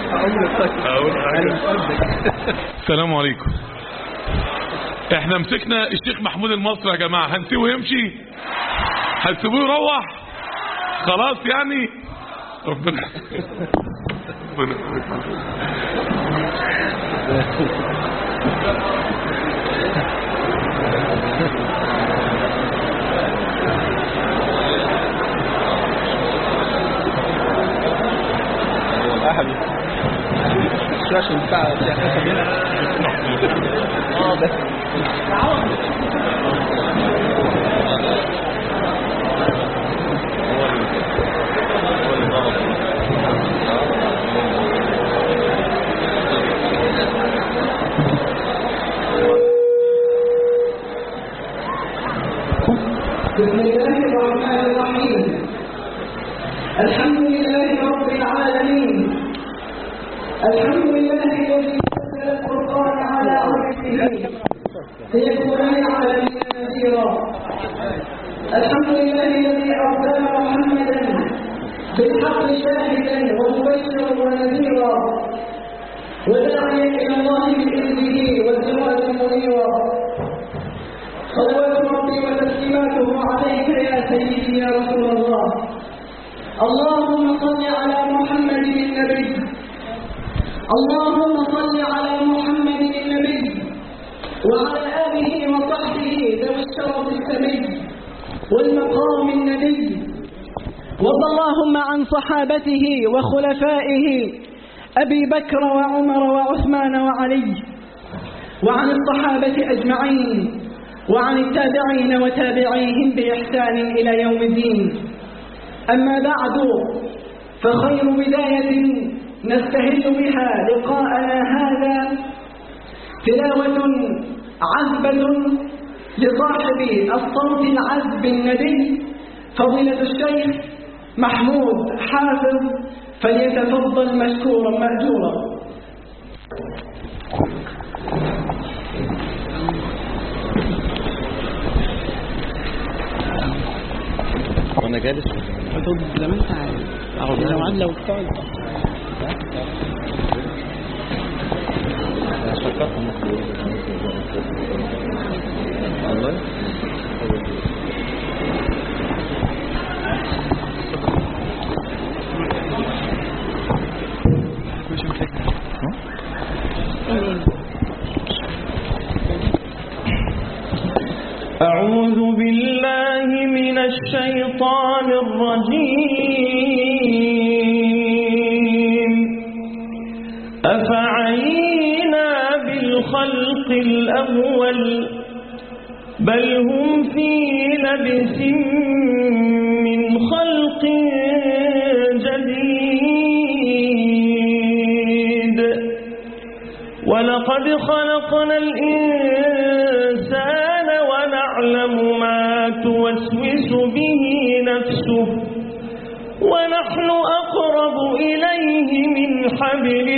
اقول حاجه السلام عليكم احنا مسكنا الشيخ محمود المصري يا جماعه هنسيبه يمشي هنسيبوه يروح خلاص يعني ربنا ربنا عشان بتاع اه بس بسم الله الرحمن الرحيم الحمد لله رب العالمين الحمد لله الذي نزل القرآن على عبده ليكون للعالمين نذيرا الحمد لله الذي أرسل محمدا بالحق شاهدا ومبشرا ونذيرا وداعيا إلى الله بإذنه وسراجا منيرا صلوات ربي وتسليماته عليك يا سيدي يا رسول الله اللهم صل على محمد النبي اللهم صل على محمد النبي وعلى آله وصحبه ذوي الشرف السمي والمقام النبي وارض اللهم عن صحابته وخلفائه أبي بكر وعمر وعثمان وعلي وعن الصحابة أجمعين وعن التابعين وتابعيهم بإحسان إلى يوم الدين أما بعد فخير بداية نستهل بها لقاءنا هذا تلاوة عذبة لصاحب الصوت العذب النبي فضيلة الشيخ محمود حافظ فليتفضل مشكورا مأجورا وانا جالس حدود زي ما انت عارف لو عاد لو بتقعد والله أعوذ بالله من الشيطان الرجيم أفعينا بالخلق الأول بل هم في لبس من خلق جديد ولقد خلقنا الإنسان ونعلم ما توسوس به نفسه ونحن أقرب إليه من حبل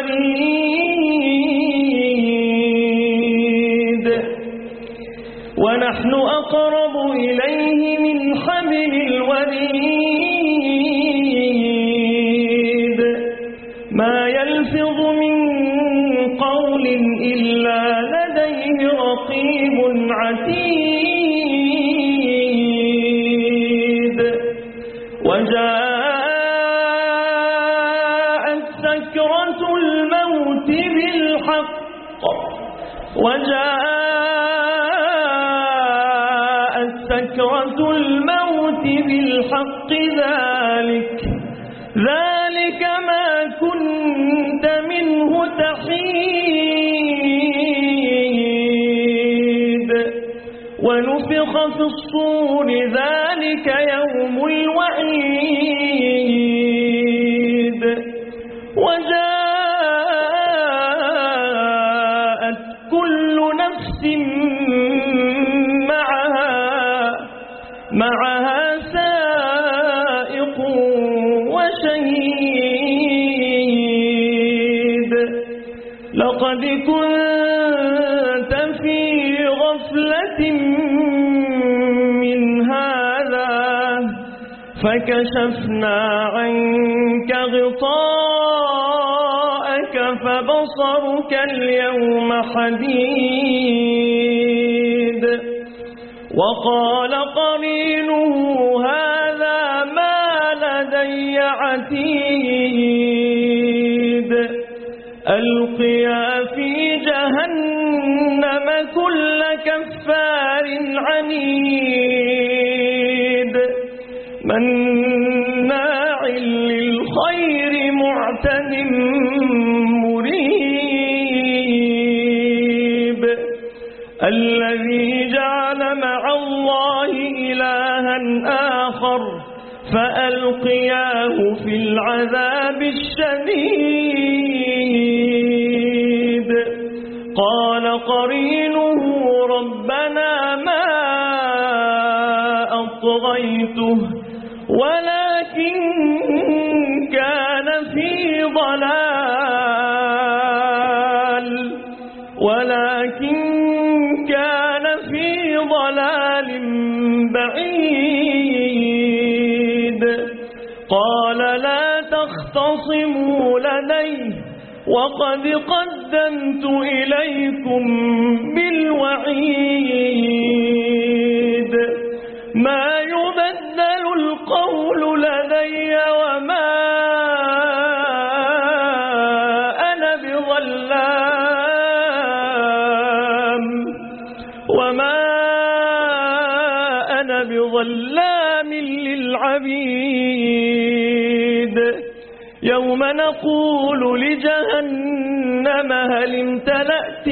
الوريد ونحن أقرب إليه من حبل الوريد ما يلفظ من قول إلا لديه رقيب عتيد وجاءت سكرة الموت بالحق وجاءت سكرة الموت بالحق ذلك ذلك ما كنت منه تحيد ونفخ في الصور ذلك يوم الوعيد وجاءت كل نفس معها معها سائق وشهيد لقد كنت في غفلة من هذا فكشفنا عنك غطاءك اليوم حديد وقال قرينه هذا ما لدي عتيد ألقيا في جهنم كل كفار عنيد مناع للخير معتد مريب الذي جعل مع الله إلها آخر فألقياه في العذاب الشديد قال قرينه ربنا ما أطغيته ولكن كان في ضلال ولكن كان في ضلال بعيد قال لا تختصموا لدي وقد قدمت إليكم بالوعيد ما يبدل القول لدي وما أنا بظلام وما أنا بظلام للعبيد يوم نقول لجهنم هل امتلأت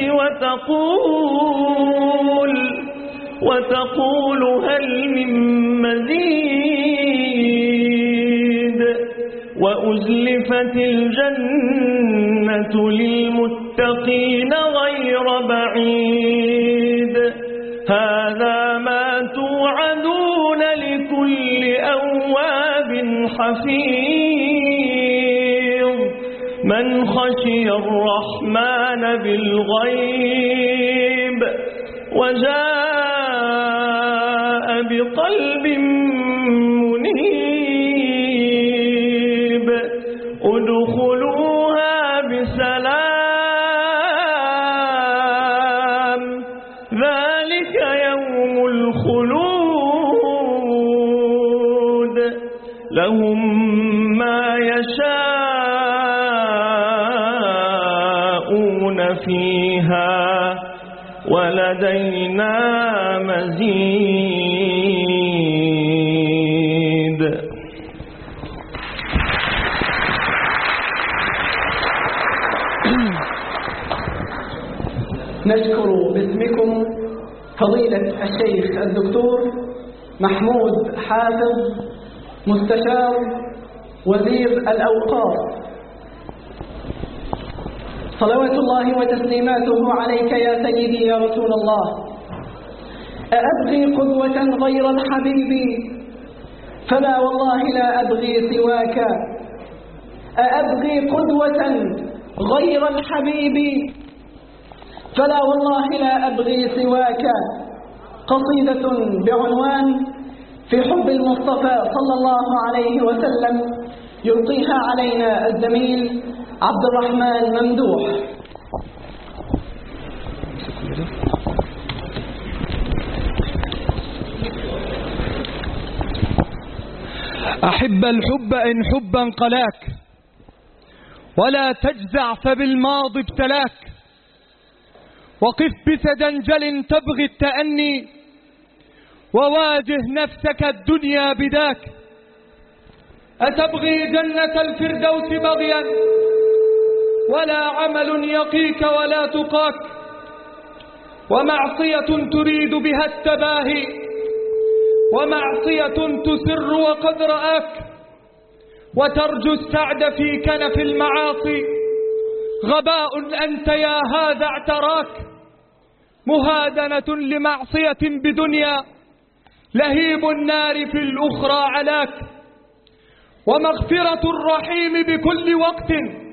وتقول وتقول هل من مزيد وأزلفت الجنة للمتقين غير بعيد هذا ما توعدون لكل أواب حفيظ من خشي الرحمن بالغيب وجاء بقلب منيب ادخلوها بسلام ذلك يوم الخلود لهم ما يشاءون فيها ولدينا مزيد نشكر باسمكم فضيلة الشيخ الدكتور محمود حافظ مستشار وزير الأوقاف صلوات الله وتسليماته عليك يا سيدي يا رسول الله أأبغي قدوة غير الحبيب فلا والله لا أبغي سواك أأبغي قدوة غير الحبيب فلا والله لا أبغي سواك قصيدة بعنوان في حب المصطفى صلى الله عليه وسلم يلقيها علينا الزميل عبد الرحمن ممدوح أحب الحب إن حبا قلاك ولا تجزع فبالماضي ابتلاك وقف بسدنجل تبغي التأني وواجه نفسك الدنيا بداك أتبغي جنة الفردوس بغيا ولا عمل يقيك ولا تقاك ومعصية تريد بها التباهي ومعصية تسر وقد رآك وترجو السعد في كنف المعاصي غباء أنت يا هذا اعتراك مهادنة لمعصية بدنيا لهيب النار في الأخرى علاك ومغفرة الرحيم بكل وقت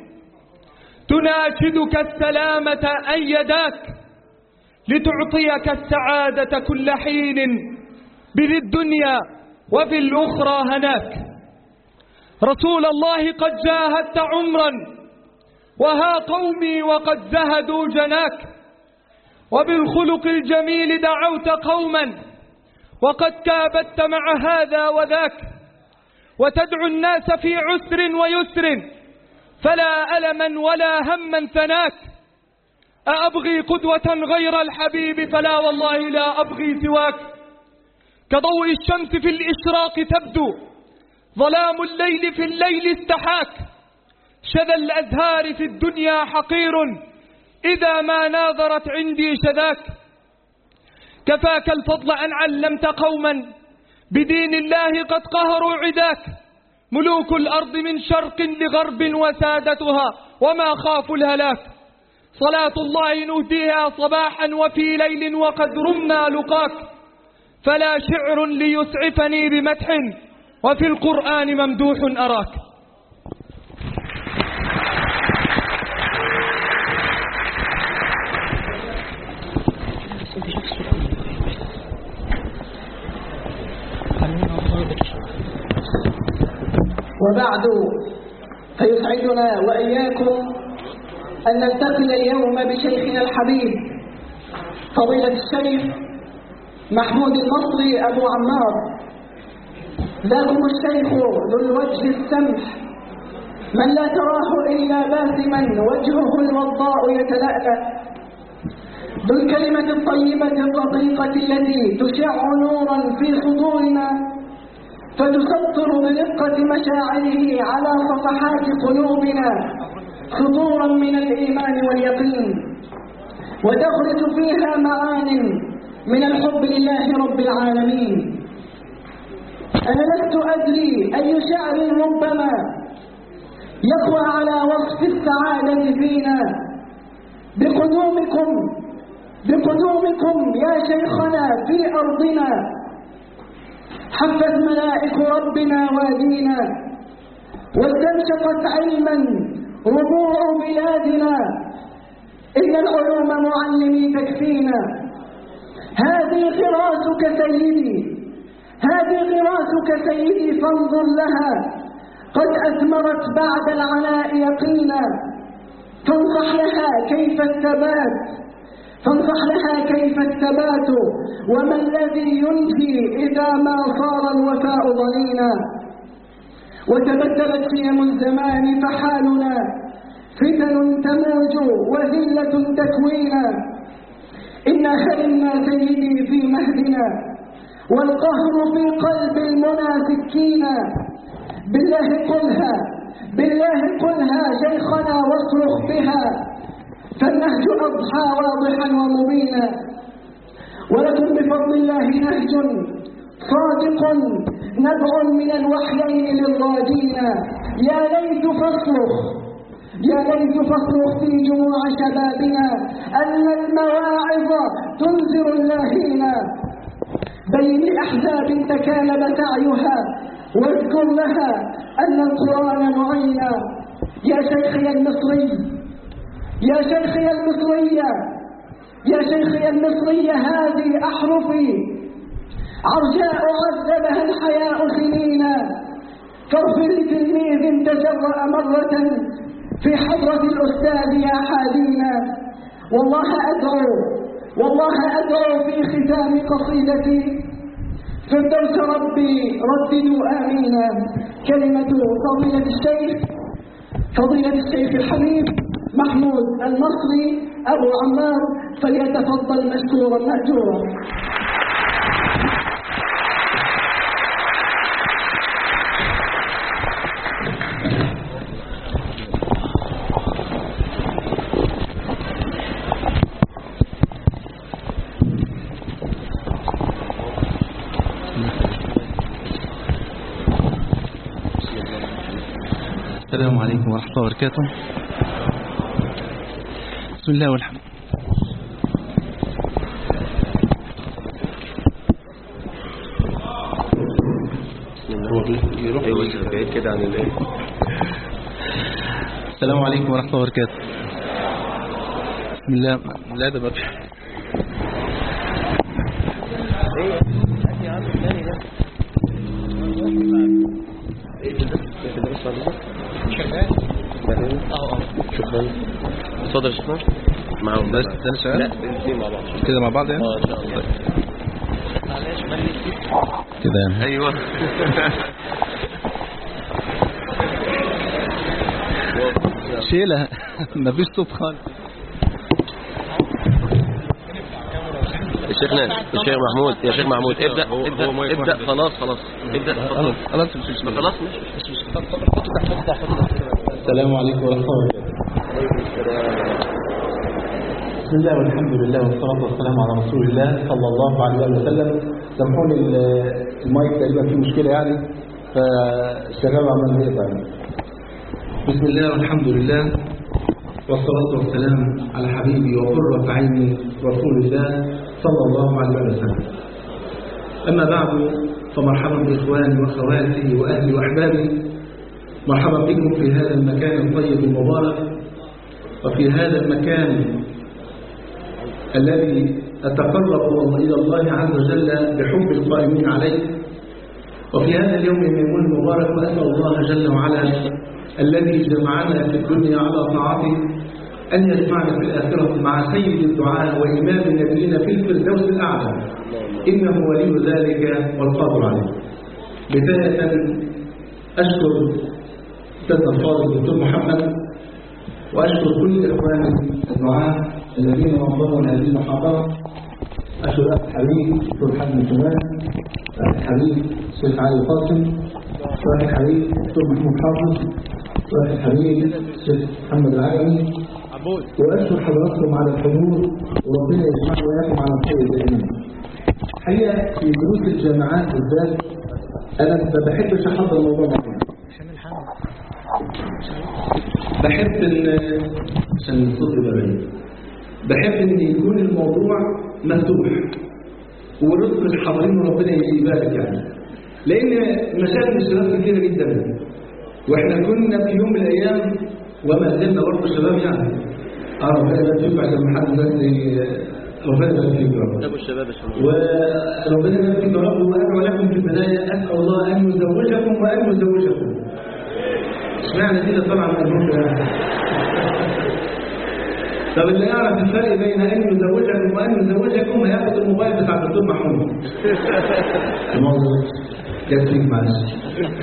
تناشدك السلامة أيداك لتعطيك السعادة كل حين بذي الدنيا وفي الأخرى هناك رسول الله قد جاهدت عمرا وها قومي وقد زهدوا جناك وبالخلق الجميل دعوت قوما وقد كابدت مع هذا وذاك وتدعو الناس في عسر ويسر فلا ألما ولا هما ثناك أأبغي قدوة غير الحبيب فلا والله لا أبغي سواك كضوء الشمس في الإشراق تبدو ظلام الليل في الليل استحاك شذا الأزهار في الدنيا حقير إذا ما ناظرت عندي شذاك كفاك الفضل أن علمت قوما بدين الله قد قهروا عداك ملوك الأرض من شرق لغرب وسادتها وما خافوا الهلاك صلاة الله نهديها صباحا وفي ليل وقد رمنا لقاك فلا شعر ليسعفني بمدح وفي القرآن ممدوح أراك وبعد فيسعدنا وإياكم أن نلتقي اليوم بشيخنا الحبيب فضيلة الشيخ محمود المصري أبو عمار ذاكم الشيخ ذو الوجه السمح من لا تراه إلا باسما وجهه الوضاء يتلألأ ذو الكلمة الطيبة الرقيقة التي تشع نورا في صدورنا فتسطر برقة مشاعره على صفحات قلوبنا سطورا من الإيمان واليقين وتخرج فيها معان من الحب لله رب العالمين أنا لست أدري أي شعر ربما يقوى على وصف السعادة فينا بقدومكم بقدومكم يا شيخنا في أرضنا حفت ملائك ربنا وادينا واستنشقت علما ربوع بلادنا إن العلوم معلمي تكفينا هذه غراسك سيدي هذه غراسك سيدي فانظر لها قد أثمرت بعد العناء يقينا فانصح لها كيف الثبات فانصح لها كيف الثبات وما الذي ينجي إذا ما صار الوفاء ضنينا وتبدلت قيم الزمان فحالنا فتن تموج وذلة تكوينا إنا هلمنا سيدي في مهدنا والقهر في قلب المنى سكينا بالله قلها بالله قلها شيخنا واصرخ بها فالنهج أضحى واضحا ومبينا ولكم بفضل الله نهج صادق نبع من الوحيين للراجين يا ليت فاصرخ يا ليت فاصرخ في جموع شبابنا أن المواعظ تنذر اللاهين بين لأحزاب تكالب سعيها واذكر لها أن القرآن معينا يا شيخي المصري يا شيخي المصرية يا شيخي المصرية هذه أحرفي عرجاء عذبها الحياء سنينا فاغفر لتلميذ تجرأ مرة في حضرة الأستاذ يا حادينا والله أدعو والله أدعو في ختام قصيدتي في الدرس ربي رددوا آمينا كلمة فضيلة الشيخ فضيلة الشيخ الحبيب محمود المصري أبو عمار فليتفضل مشكورا مأجورا السلام عليكم ورحمة الله وبركاته بسم الله والحمد ايوه بعيد كده عن الايه السلام عليكم ورحمة الله وبركاته بسم الله لا ده بقى ايه ده ده بس على شكرا اتفضل يا شيخنا معاهم ده ده اللي شغال لا الاثنين مع بعض كده مع بعض يعني اه ان شاء الله كده يعني ايوه شيلها مفيش صوت خالص يا شيخنا الشيخ محمود يا شيخ محمود ابدا ابدا ابدا خلاص خلاص ابدا خلاص اتفضل خلاص مش مشكلة. خلاص ماشي السلام عليكم ورحمة الله وبركاته بسم الله والحمد لله والصلاة والسلام على رسول الله صلى الله عليه وآله وسلم سامحوني ال- المايك تقريبا فيه مشكلة يعني فالشباب عمال يقطع يعني. بسم الله والحمد لله والصلاة والسلام على حبيبي وقرة عيني رسول الله صلى الله عليه وآله وسلم أما بعد فمرحبا بإخواني وأخواتي وأهلي وأحبابي مرحبا بكم في هذا المكان الطيب المبارك وفي هذا المكان الذي أتقرب إلى الله عز وجل بحب القائمين عليه وفي هذا اليوم الميمون المبارك وأسأل الله جل وعلا الذي جمعنا في الدنيا على طاعته أن يجمعنا في الآخرة مع سيد الدعاء وإمام النبيين في الفردوس الأعلى إنه ولي ذلك والقادر عليه بداية أشكر أستاذنا الفاضل الدكتور محمد وأشكر كل إخواني الدعاة الذين نظموا هذه المحاضرة أشكر أخي الحبيب دكتور حسن شمال أخي الحبيب الشيخ علي القاسم وأخي الحبيب دكتور محمود حافظ وأخي الحبيب الشيخ محمد العالمي وأشكر حضراتكم على الحضور وربنا يجمعنا وإياكم على الخير دائما الحقيقة في دروس الجامعات بالذات أنا ما بحبش أحضر الموضوع معين بحب ان عشان الصوت يبقى بعيد بحب ان يكون الموضوع مفتوح ورزق الحاضرين وربنا يبارك يعني لان مشاكل الشباب كثيره جدا واحنا كنا في يوم من الايام وما زلنا برضه شباب يعني اه ربنا يبارك فيكم عشان ما حد بس ربنا يبارك فيكم يا رب ابو الشباب يا شيخ وربنا يبارك فيكم يا رب وادعو لكم في البدايه اسال الله ان يزوجكم وان يزوجكم اشمعنى دي اللي طالعه من الروح يعني طب اللي يعرف الفرق بين ان يزوجكم وان يزوجكم هياخد الموبايل بتاع الدكتور محمود الموضوع جت فيك معلش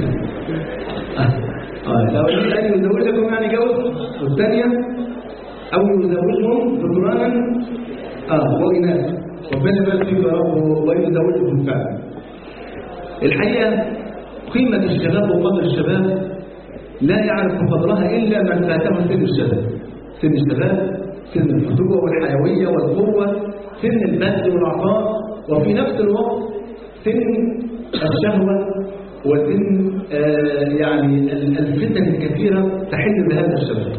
اه لو قلت ان يزوجكم يعني جوز والثانيه او يزوجهم ذكرانا اه واناث ربنا يبارك فيك يا رب ويزوجكم فعلا الحقيقه قيمه الشباب وقدر الشباب لا يعرف قدرها إلا من فاته سن الشباب سن الشباب سن الفتوة والحيوية والقوة سن البذل والعطاء وفي نفس الوقت سن الشهوة وسن آه يعني الفتن الكثيرة تحل بهذا الشباب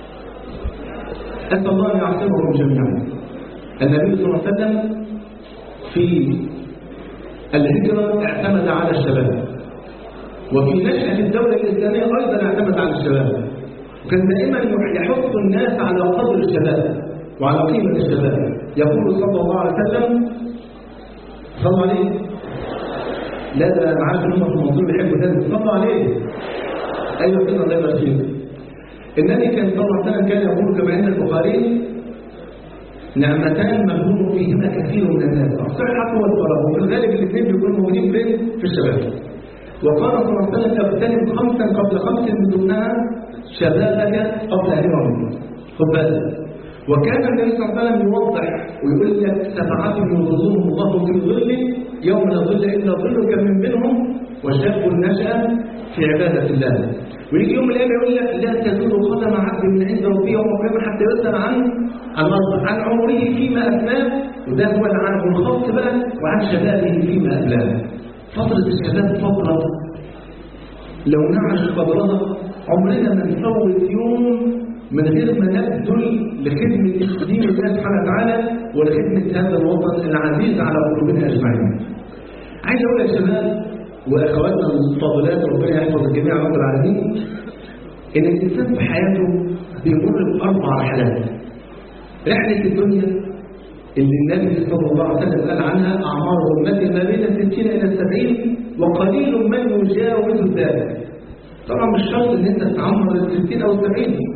أسأل الله أن يعصمهم جميعا النبي صلى الله عليه وسلم في الهجرة اعتمد على الشباب وفي نشأة الدولة الإسلامية أيضا اعتمد على الشباب وكان دائما يحث الناس على قدر الشباب وعلى قيمة الشباب يقول صلى الله عليه وسلم صلى عليه لا ده انا عارف ان هم في المنظور بيحبوا ده صلى عليه ايوه كده الله يبارك فيك النبي كان صلى الله عليه وسلم كان يقول كما عند البخاري نعمتان مغبون فيهما كثير من الناس الصحة والفراغ وفي الغالب الاثنين بيكونوا موجودين فين؟ في الشباب وقال صلى الله عليه وسلم اغتنم خمسا قبل خمس من دونها شبابك قبل ان يموت خد بالك وكان النبي صلى الله عليه وسلم يوضح ويقول لك سبعات يظلهم الله في ظله يوم لا ظل الا ظلك من منهم وشاب نشا في عباده الله ويجي يوم من الايام يقول لك لا تزول قدم عبد من عند ربه يوم القيامه حتى يسال عن عن عن عمره فيما افناه وده هو العالم الخاص بقى وعن شبابه فيما ابلاه فترة الشباب فترة لو نعرف قدرها عمرنا ما نفوت يوم من غير ما نبذل لخدمة دين الله سبحانه وتعالى ولخدمة هذا الوطن العزيز على قلوبنا أجمعين. عايز أقول يا شباب وأخواتنا الفاضلات ربنا يحفظ الجميع رب العالمين إن الإنسان في حياته بيمر بأربع رحلات. رحلة الدنيا اللي النبي صلى الله عليه وسلم قال عنها أعمار أمتي ما بين الستين إلى السبعين وقليل من يجاوز ذلك طبعا مش شرط ان انت تعمر الستين او السبعين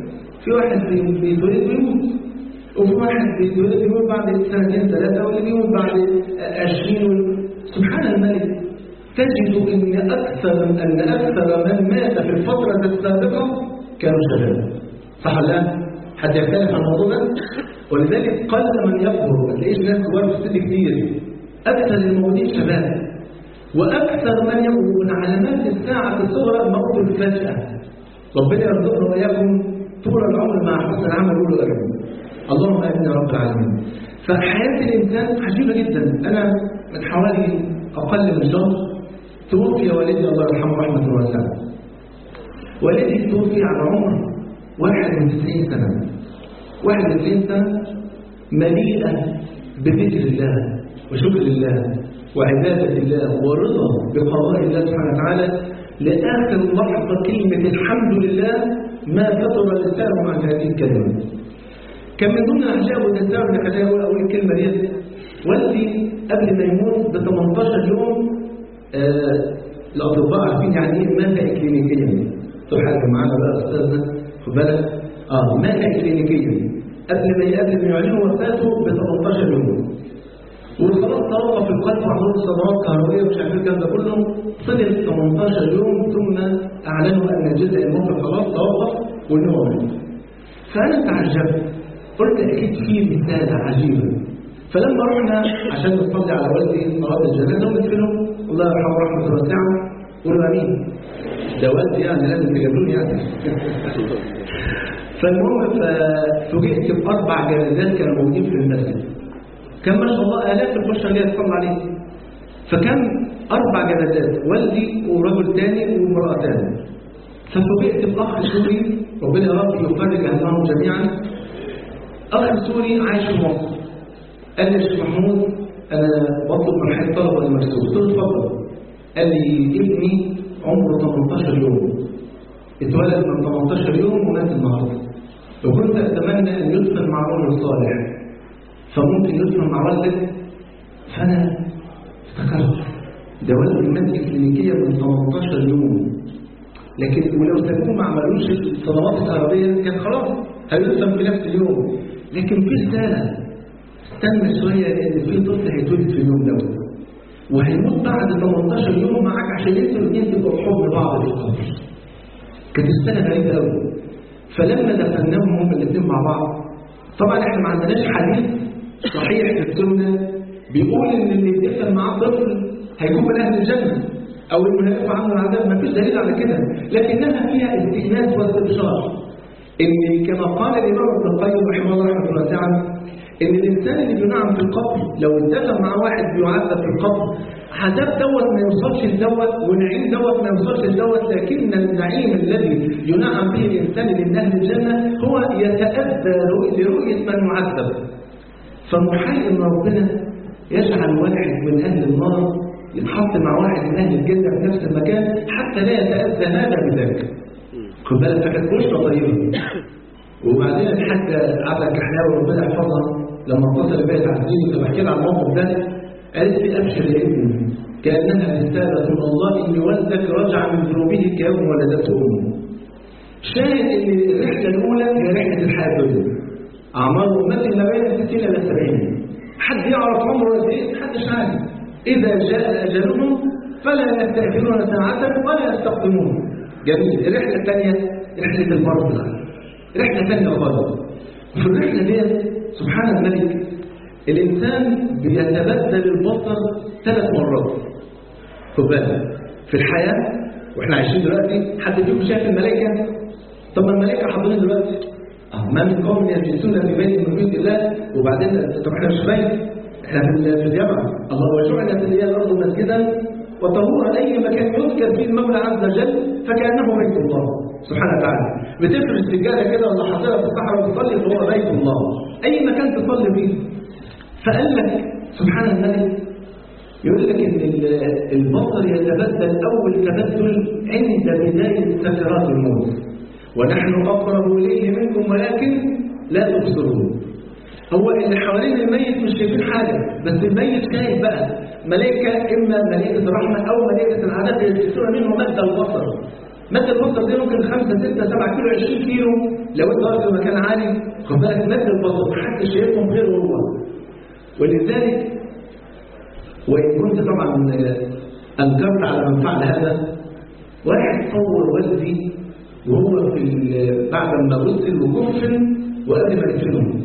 في واحد بي- بيتولد ويموت وفي واحد بيتولد ويموت بعد سنتين ثلاثة واللي بيموت بعد عشرين سبحان الملك تجد ان اكثر ان اكثر من مات في الفترة السابقة كانوا شباب صح ولا لا؟ حد يختلف عن الموضوع ده؟ ولذلك قل من يكبر ما تلاقيش ناس كبار في السن كتير اكثر المواليد شباب واكثر من يكبر من علامات الساعة الصغرى الموت الفجأة ربنا يرزقنا واياكم طول العمر مع حسن العمل قولوا امين اللهم امين يا رب العالمين فحياة الانسان عجيبة جدا انا من حوالي اقل من شهر توفي والدي الله يرحمه رحمة واسعة والدي توفي على عمر 91 سنة 91 سنة مليئة بذكر الله وشكر الله وعبادة الله ورضا بقضاء الله سبحانه وتعالى لآخر لحظة كلمة الحمد لله ما فطر لسانه عن هذه الكلمة كان من ضمن الأعجاب والنساء اللي خلاني أقول أول الكلمة دي والدي قبل ما يموت ب 18 يوم آه الأطباء عارفين يعني إيه مات إكلينيكيا طب حاجة معانا بقى أستاذنا خد بالك آه مات إكلينيكيا قبل ما قبل ما يعلنوا وفاته ب 18 يوم وخلاص توقف القلب وعملوا صدمات كهربائيه ومش عارف الكلام ده كله فضل 18 يوم ثم اعلنوا ان الجزء المخ خلاص توقف وان هو مات. فانا تعجبت قلت اكيد في مثال عجيبه فلما رحنا عشان نصلي على والدي صلاه الجنازه وندفنه الله يرحمه رحمه واسعه قولوا امين ده والدي يعني لازم تجابلوني يعني فالمهم ففوجئت باربع جنازات كانوا موجودين في المسجد كان ما شاء الله آلاف البشر اللي يتصلى عليه فكان أربع جنازات والدي ورجل تاني وامرأتان ففوجئت بأخ سوري ربنا يا رب يفرج أهلهم جميعا أخ سوري عايش في مصر قال لي يا شيخ محمود أنا بطلب من حي طلبة المرسول قلت له اتفضل قال لي ابني عمره 18 يوم اتولد من 18 يوم ومات النهارده وكنت أتمنى أن يدفن مع رجل صالح فممكن يدفن مع والدك فأنا افتكرت ده والدي مات كلينيكية من 18 يوم لكن ولو سابوه ما عملوش الصدمات الكهربائية كان خلاص هيدفن في نفس اليوم لكن في رسالة استنى شوية لأن في طفل هيتولد في اليوم دوت وهيموت بعد 18 يوم معاك عشان انتوا الاثنين تبقوا في حضن بعض في القبر كانت رسالة غريبة قوي فلما دفناهم هما الاثنين مع بعض طبعا احنا ما عندناش حديث صحيح في السنة بيقول ان اللي يدفن معاه طفل هيكون من اهل الجنة او انه هيرفع عنه العذاب ما فيش دليل على كده لكنها فيها استئناس واستبشار ان كما قال الامام ابن القيم رحمه الله رحمه الله تعالى ان الانسان اللي بينعم في القبر لو اتفق مع واحد بيعذب في القبر عذاب دوت ما يوصلش لدوت ونعيم دوت ما يوصلش لدوت لكن النعيم الذي ينعم به الانسان من اهل الجنه هو يتأذى لرؤيه من يعذب فمحال ان ربنا يجعل واحد من اهل النار يتحط مع واحد من اهل الجنه في نفس المكان حتى لا يتأذى هذا بذاك خد بالك فكانت بشرى طيبه وبعدين الحاجة عبد الكحلاوي ربنا يحفظها لما اتصل بيها تعزيز كنت بحكي لها عن الموقف ده قالت لي ابشر يا ابني كانها رساله من الله ان والدك رجع من ذنوبه كيوم ولدته امه. شاهد ان الرحله الاولى هي رحله الحياه الدنيا. اعمار امتي ما بين 60 الى 70. حد يعرف عمره قد ايه؟ محدش عارف. اذا جاء اجلهم فلا يستاخرون ساعه ولا يستقدمون. جميل. الرحله الثانيه رحله البرزخ. رحلة ثانية خالص في الرحلة دي سبحان الملك الإنسان بيتبدل البصر ثلاث مرات خد بالك في الحياة واحنا عايشين دلوقتي حد فيكم شايف الملائكة طب ما الملائكة حاضرين دلوقتي اه ما من قوم يجلسون في بيت من بيوت الله وبعدين طب احنا مش باين احنا في الجامعة الله وجعلت لي الأرض مسجدا وطهورا أي مكان يذكر فيه المولى عز وجل فكأنه بيت الله سبحانه وتعالى بتفرش السجاده كده ولا حاططها في الصحراء وتصلي فهو بيت الله اي مكان تصلي فيه فقال لك سبحان الملك يقول لك ان البصر يتبدل اول تبدل عند بدايه سكرات الموت ونحن اقرب اليه منكم ولكن لا تبصرون هو اللي حوالين الميت مش شايفين حاجه بس الميت شايف بقى ملائكه اما ملائكه الرحمه او ملائكه العذاب يجلسون منه مد البصر مد البصر دي ممكن 5 6 7 كيلو 20 كيلو لو انت واقف في مكان عالي خد بالك مد البصر محدش شايفهم غير هو ولذلك وان كنت طبعا انكرت على من فعل هذا واحد صور والدي وهو في ال- بعد ما غسل وكفن وقبل ما يدفنه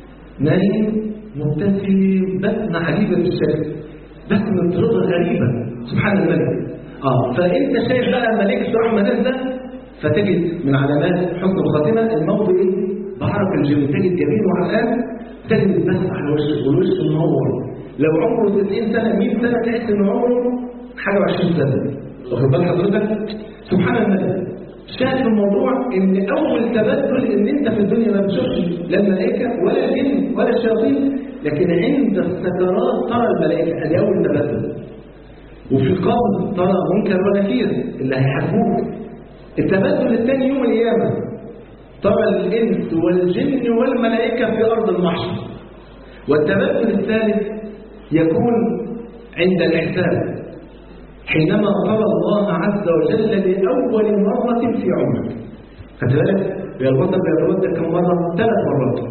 نايم مبتسم بسمة عجيبة الشكل بسمة رضا غريبة سبحان الملك اه فانت شايف بقى ملائكة الرحمة نازلة فتجد من علامات حسن الخاتمة الموت ايه؟ بحرك الجن تجد جبين وعلام تجد البسمة على وشه والوش منور لو عمره 90 سنة 100 سنة تحس ان عمره حاجة و20 سنة واخد بال حضرتك سبحان الملك شاهد في الموضوع ان اول تبدل ان انت في الدنيا ما بتشوفش لا الملائكه ولا الجن ولا الشياطين لكن عند السكرات ترى الملائكه ادي اول تبدل وفي القبر ترى منكر ونكير اللي هيحاسبوك التبدل الثاني يوم القيامه ترى الانس والجن والملائكه في ارض المحشر والتبدل الثالث يكون عند الاحساب حينما ترى الله عز وجل لأول مرة في عمرك خدت بالك؟ هي البصر بيتردد كم مرة؟ ثلاث مرات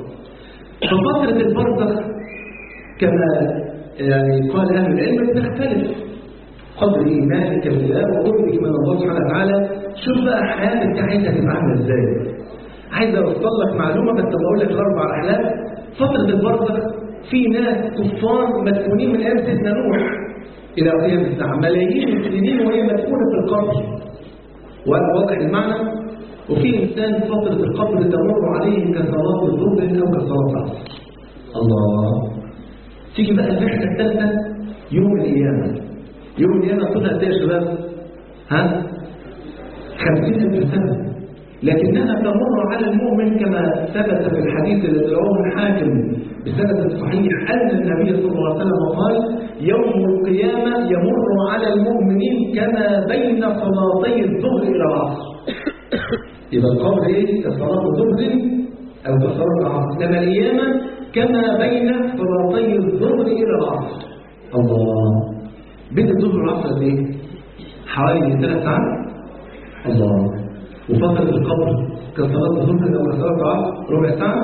ففترة البرزخ كما يعني قال أهل العلم بتختلف قدر إيمانك بالله وقربك من الله سبحانه وتعالى شوف بقى حياتك عايزة تبقى عاملة إزاي عايز أوصل لك معلومة بس بقول لك الأربع أحلام فترة البرزخ في ناس كفار مدفونين من أيام سيدنا نوح إلى قيام الساعة ملايين السنين وهي مدفونة في القبر واضح المعنى وفي إنسان فترة القبر تمر عليه كصلاة الظهر أو كصلاة العصر الله تيجي بقى الرحلة الثالثة يوم القيامة يوم القيامة طولها قد إيه يا شباب؟ ها؟ خمسين ألف سنة لكنها تمر على المؤمن كما ثبت في الحديث الذي رواه الحاكم بسند صحيح أن النبي صلى الله عليه وسلم قال يوم القيامة يمر على المؤمنين كما بين صلاتي الظهر إلى العصر يبقى القبر إيه؟ كصلاة الظهر أو كصلاة العصر لما القيامة كما بين صلاتي الظهر إلى العصر الله بين الظهر والعصر قد إيه؟ حوالي ثلاث ساعات الله وفترة القبر كصلاة الظهر أو كصلاة العصر ربع ساعة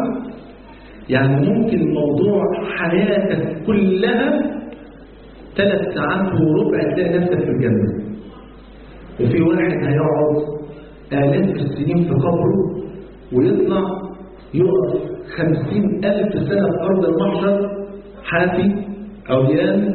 يعني ممكن موضوع حياتك كلها ثلاث ساعات وربع تلاقي نفسك في الجنة وفي واحد هيقعد آلاف السنين في قبره ويطلع يقف خمسين ألف سنة في أرض المحشر حافي عريان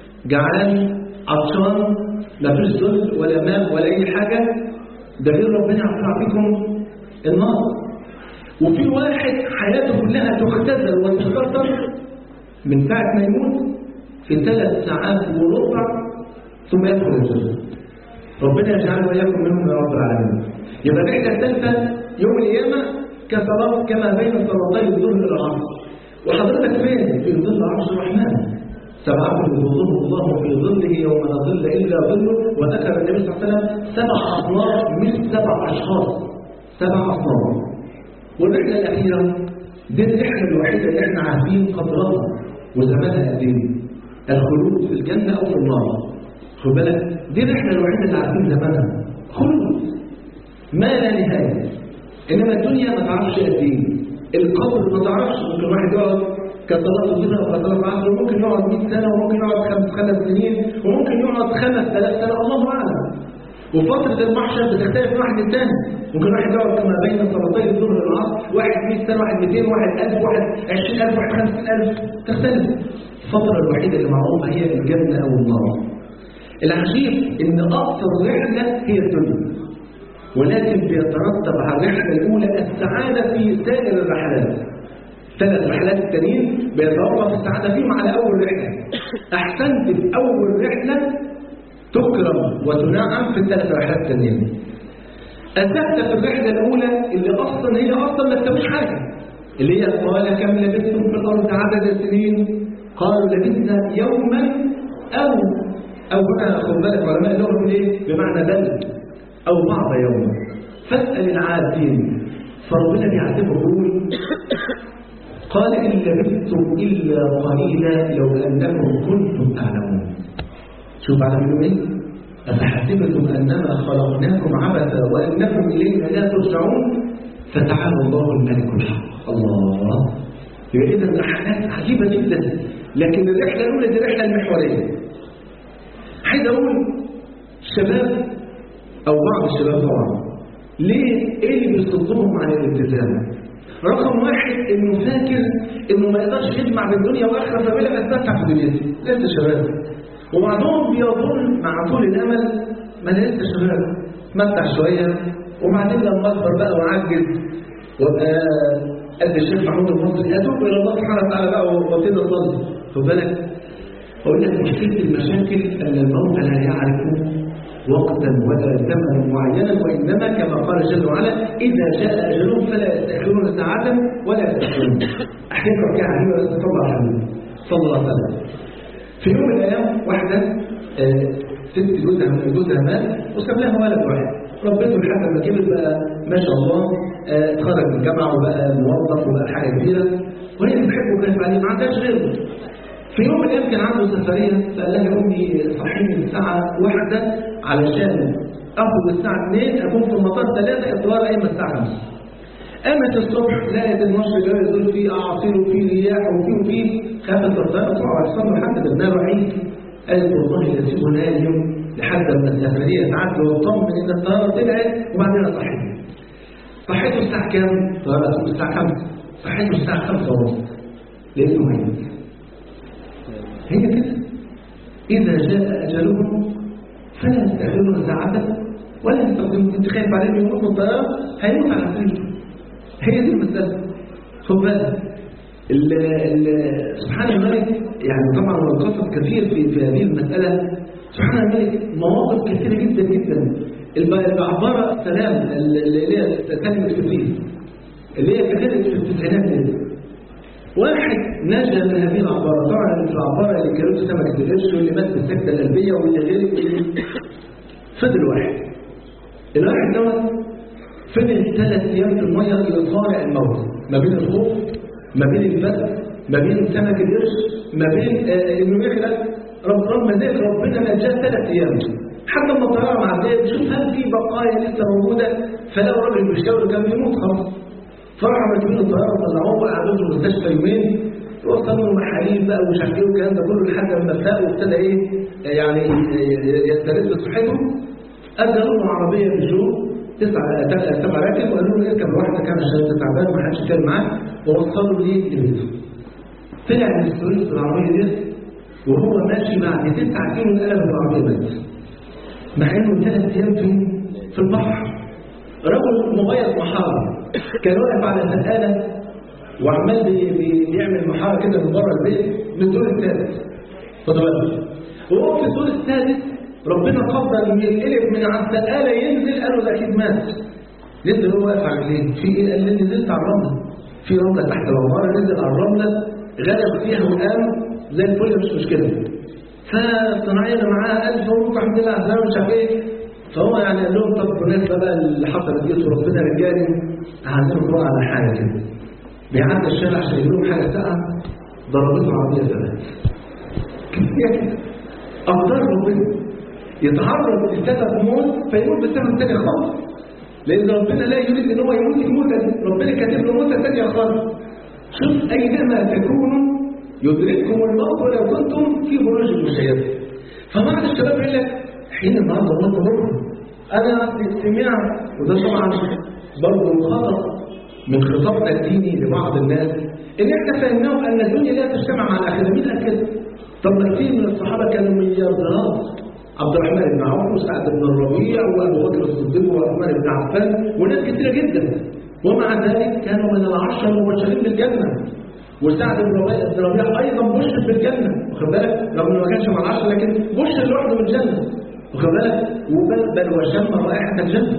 جعان عطشان لا فيش ظل ولا ماء ولا أي حاجة ده غير ربنا يعطيكم النار وفي واحد حياته كلها تختزل وتختصر من ساعة ما يموت في ثلاث ساعات وربع ثم يدخل الجنة ربنا يجعلنا وإياكم منهم يا رب العالمين يبقى الرحلة الثالثة يوم القيامة كصلاة كما بين صلاتي الظهر والعصر وحضرتك فين؟ في ظل عرش الرحمن سبعة يظلهم الله في ظله يوم لا ظل إلا ظله وذكر النبي صلى الله عليه وسلم سبع أصناف مش سبع أشخاص سبع أصناف والرحلة الأخيرة دي الرحلة الوحيدة اللي احنا عارفين قدرها وزمانها قد ايه الخلود في الجنة أو في النار خد بالك دي الرحلة الوحيدة اللي عارفين زمانها خلود ما لا نهاية إنما الدنيا ما تعرفش قد ايه القبر ما تعرفش ممكن واحد يقعد كصلاة الظهر أو كصلاة العصر وممكن يقعد 100 سنة وممكن يقعد خمس خمس سنين وممكن يقعد 5000 سنة الله أعلم وفترة المحشر بتختلف من واحد للتاني ممكن واحد يقعد كما بين صلاتي الظهر والعصر واحد 100 سنة واحد 200 واحد 1000 واحد 20000 واحد 50000 تختلف الفترة الوحيدة اللي معروفة هي الجنة أو النار العجيب إن أقصر رحلة هي الدنيا ولكن بيترتب على الرحلة الأولى السعادة في سائر الرحلات ثلاث رحلات التانيين بيتوقف السعادة فيهم على أول رحلة أحسنت في أول رحلة تكرم وتنعم في الثلاث رحلات التانيين أسأت في الرحلة الأولى اللي أصلا هي أصلا ما تسويش حاجة اللي هي قال كم لبثتم في الأرض عدد السنين قالوا لبثنا يوما أو أو هنا خد بالك علماء اللغة بيقول إيه بمعنى بل أو بعض يوم فاسأل العادين فربنا بيعاتبه يقول قال إن لبثتم إلا قليلا لو أنكم كنتم تعلمون شوف على منهم إيه أفحسبتم أنما خلقناكم عبثا وأنكم إلينا لا ترجعون فتعالى الله الملك الحق الله يبقى إذا الأحداث عجيبة جدا لكن الرحلة الأولى دي الرحلة المحورية عايز أقول الشباب أو بعض الشباب طبعا ليه إيه اللي بيصدهم عن الالتزام؟ رقم واحد إنه فاكر إنه ما يقدرش يجمع بين الدنيا والآخرة فبلا يتمتع في دنيته لسه شباب وبعضهم بيظن مع طول الأمل ما أنا لسه شباب متع شوية وبعدين لما أكبر بقى وأعجز وابقى قد الشيخ محمود المصري اتوب الى الله سبحانه وتعالى بقى وابتدي اصلي خد بالك اقول لك مشكله المشاكل ان الموت لا يعرف وقتا ولا زمنا معينا وانما كما قال جل وعلا اذا جاء اجلهم فلا يستاخرون ساعه ولا يستقدمون احكي لكم حكايه عجيبه بس صلى على النبي صلى الله عليه وسلم في يوم من الايام واحده آه، ست جوزها جوزها مات وساب لها ولد واحد ربته لحد ما كبر بقى ما شاء الله آه، اتخرج من الجامعه وبقى موظف وبقى حاجه كبيره وهي بتحبه وكانت عليه ما عندهاش غيره في يوم من الايام كان عنده سفريه فقال لها يا امي صحيني الساعه واحدة علشان اخرج الساعه 2 اكون في المطار 3 اطوار ايام الساعه 5 قامت الصبح لقت النشر جاي يقول فيه اعاصير وفيه رياح وفيه وفيه خافت الطياره طبعا الصبر حتى بالنار وعيد قالت والله لسيبه نايم لحد ما السفريه تعدي واطمن ان الطياره طلعت وبعدين اصحيت صحيته الساعه كام؟ الطياره الساعه 5 صحيته الساعه 5 ونص لقيته ميت هي كده إذا جاء أجلهم فلا يستأخرون ساعة ولا يستخدمون انت خايف عليهم يموت من الطيارة هيموت على سريره هي دي المسألة خد بالك ال- ال- سبحان الملك يعني طبعا هو القصص كثير في في هذه المسألة سبحان الملك مواقف كثيرة جدا جدا الب- البعبرة سلام اللي هي كلمة فتيل اللي هي كانت في التسعينات دي واحد نجا من هذه العبارة طبعا في العبارة اللي كانت سمكة القرش واللي مات بالسكتة القلبية واللي غير واللي فضل واحد الواحد دوت فضل ثلاث أيام في المية يصارع الموت ما بين الخوف ما بين البث ما بين سمك القرش ما بين آه، انه يخلق رب رب مزاج ربنا نجاه ثلاث ايام حتى لما الطياره معديه بيشوف هل في بقايا لسه موجوده فلقوا راجل بيشاور كان بيموت خلاص فراحوا راكبين الطياره طلعوه وقعدوه في المستشفى يومين وصلوا له محاليل بقى ومش عارف ايه والكلام ده كله لحد لما فاق وابتدى ايه يعني يسترد صحته ادى له عربيه بيجو تسعة تسعة سبعة راكب وقالوا له اركب لوحدك كان عشان انت تعبان ما حدش يتكلم معاك ووصلوا ليه لبيته طلع من السويس بالعربيه دي وهو ماشي بعد تسعة كيلو انقلب العربيه مات مع انه ثلاث ايام في في البحر رجل مغير محارة كان واقف على سقالة وعمال بي بي بيعمل محارة كده من بره البيت من الدور الثالث خد بالك وهو في الدور الثالث ربنا قدر ان يتقلب من على السقالة ينزل قالوا ده اكيد مات نزل هو واقف على رجليه في ايه قال لي نزلت على الرملة في رملة تحت العمارة نزل على الرملة غلب فيها وقام زي الفل مش مشكلة فالصناعية اللي معاه ألف مبروك الحمد لله على السلامة مش عارف ايه فهو يعني قال لهم طب بالنسبه بقى اللي حصلت دي ربنا رجالي هعزمكم بقى على حاجه كده بيعدي الشارع عشان يجيب لهم حاجه ساقعه ضربته عربيه ثلاث كده اقدار ربنا يتعرض لسبب موت فيموت بسبب تاني خالص لان ربنا لا يريد ان هو يموت يموت ربنا كاتب له موته ثانيه خالص شوف اينما تكونوا يدرككم الموت ولو كنتم في بروج المشيده فبعض الشباب يقول لك حين النهارده موت بكره انا سمعت وده طبعا برضه خطا من خطابنا الديني لبعض الناس ان احنا فهمناهم ان الدنيا لا تجتمع مع الاخره مين قال كده؟ طب ما كتير من الصحابه كانوا مليارديرات عبد الرحمن بن عوف وسعد بن الربيع وابو بكر الصديق وعثمان بن عفان وناس كثيره جدا ومع ذلك كانوا من العشره المبشرين بالجنه وسعد بن ربيع بن ربيع ايضا بشر بالجنه واخد بالك رغم انه ما كانش مع العشره لكن بشر لوحده بالجنه واخد بالك وبل بل وشم رائحه الجنه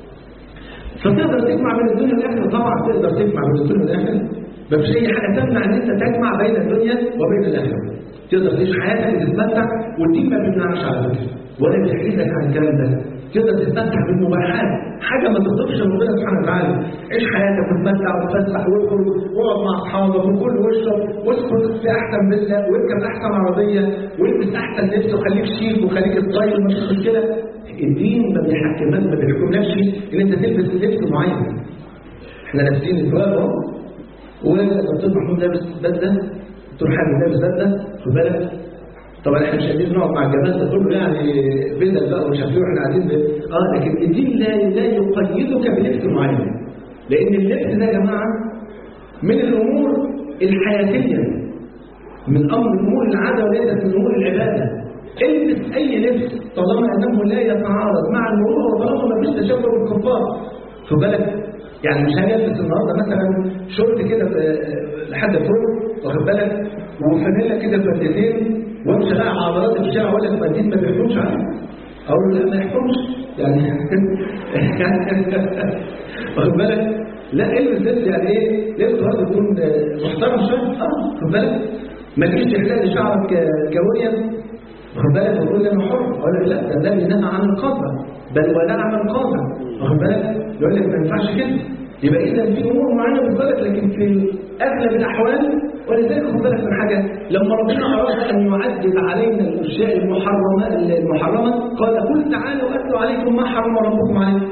فتقدر تجمع بين الدنيا والاخره طبعا تقدر تجمع بين الدنيا والاخره ما فيش اي حاجه تمنع ان انت تجمع بين الدنيا وبين الاخره تقدر تعيش حياتك وتتمتع والدين ما بيمنعش على فكره ولا بيحيدك عن الكلام ده تقدر تستمتع بالمباحات حاجه ما تغضبش ربنا سبحانه وتعالى عيش حياتك وتمتع وتفسح واخرج واقعد مع اصحابك وكل واشرب واسكن في احسن فيلا واركب احسن عربيه والبس احسن لبس وخليك شيك وخليك ستايل مفيش مشكله الدين ما بيحكمكش ما بيحكملكش ان انت تلبس لبس معين احنا لابسين الثواب اهو والدكتور محمود لابس بدله دكتور حامد لابس بدله خد بالك طبعا احنا مش قادرين نقعد مع الجمال ده كله يعني بدل بقى ومش عارف ايه واحنا قاعدين ب... اه لكن الدين لا لا يقيدك بلبس معين لان اللبس ده يا جماعه من الامور الحياتيه من امر امور العاده وليست من امور العباده البس اي لبس طالما انه لا يتعارض مع المروءه وطالما ما فيش تشبه بالكفار خد بالك يعني مش هاجي البس النهارده مثلا شورت كده ب- لحد فوق واخد بالك وفانيلا كده بفردتين وامشي بقى على عضلات في الشارع اقول لك ما الدين ما بيحكمش عليك اقول له لا ما يحكمش يعني واخد بالك لا البس لبس يعني ايه لبس برضه يكون محترم شويه اه خد بالك ما تجيش تحلق لي شعرك ك- كوريا واخد بالك وتقول لي انا حر اقول لك لا ده ده بينهى عن القاده بل ودع عن القاده واخد بالك يقول لك ما ينفعش كده يبقى اذا في امور معينه بالك لكن في اغلب الاحوال ولذلك خد بالك من حاجه لما ربنا اراد ان يعدل علينا الاشياء المحرمه المحرمه قال قل تعالوا اتلوا عليكم ما حرم ربكم عليكم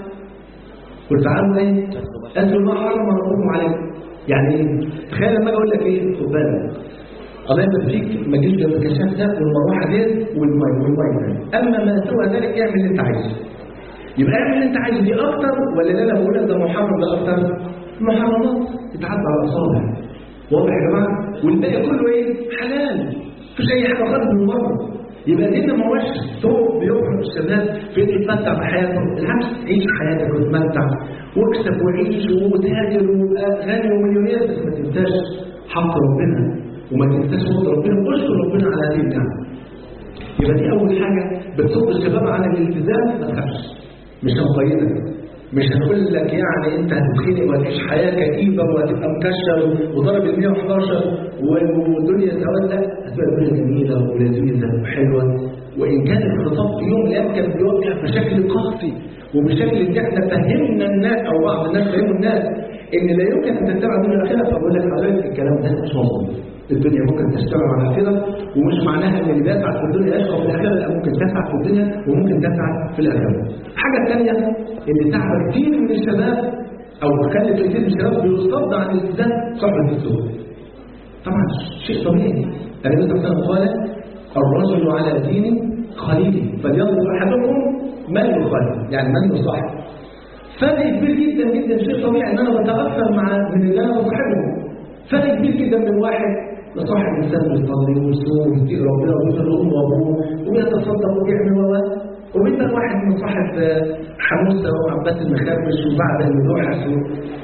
قل تعالوا ايه اتلوا ما حرم ربكم عليكم يعني ايه تخيل لما اجي اقول لك ايه خد بالك الله يبارك فيك ما تجيش جنب الكشاف ده والمروحه ديت والميه والميه اما ما سوى ذلك اعمل اللي انت عايزه يبقى اعمل اللي انت عايزه دي اكتر ولا اللي انا بقول لك ده محرم ده اكتر محرمات تتعدى على الاصابع واضح يا جماعه والباقي كله ايه حلال مفيش اي حاجه خالص من بره يبقى دينا ما هوش ثوب بيخرج الشباب في إنه يتمتع بحياته بالعكس عيش حياتك وتمتع واكسب وعيش وتاجر وابقى غني ومليونير بس ما تنساش حق ربنا وما تنساش فضل ربنا واشكر ربنا على هذه النعمه يبقى دي اول حاجه بتصد الشباب عن الالتزام ما تخافش مش هنقيدك مش هنقول لك يعني انت هتتخنق وهتعيش حياه كئيبه وهتبقى مكشر وضرب ال 111 والدنيا سواد لا هتبقى الدنيا جميله ولذيذه وحلوه وان كان الخطاب في يوم من الايام كان بيوقع بشكل قاسي وبشكل ان احنا فهمنا الناس او بعض الناس فهموا الناس ان لا يمكن ان تتبع الدنيا الاخره فبقول لك حضرتك الكلام ده مش مظبوط الدنيا ممكن تشتغل على كده ومش معناها ان اللي بيسعد في الدنيا يشقى في الاخره لا ممكن تسعد في الدنيا وممكن تسعد في الاخره. الحاجه الثانيه ان تعب كتير من الشباب او خلت كتير من الشباب بيصطد عن الالتزام صحبه الزهد. طبعا شيء طبيعي النبي صلى الله عليه وسلم قال الرجل على دين خليله فلينظر احدكم من يخالف يعني من يصاحب. فرق كبير جدا جدا شيء طبيعي ان انا بتاثر مع من اللي انا بصاحبه. فرق كبير جدا من واحد لصاحب انسان بيصلي ويصوم ويتقي ربنا ويصل لامه وابوه وبيتصدق وبيعمل و وبين واحد من صاحب حموسه وعباس المخربش وبعد المدوحس و...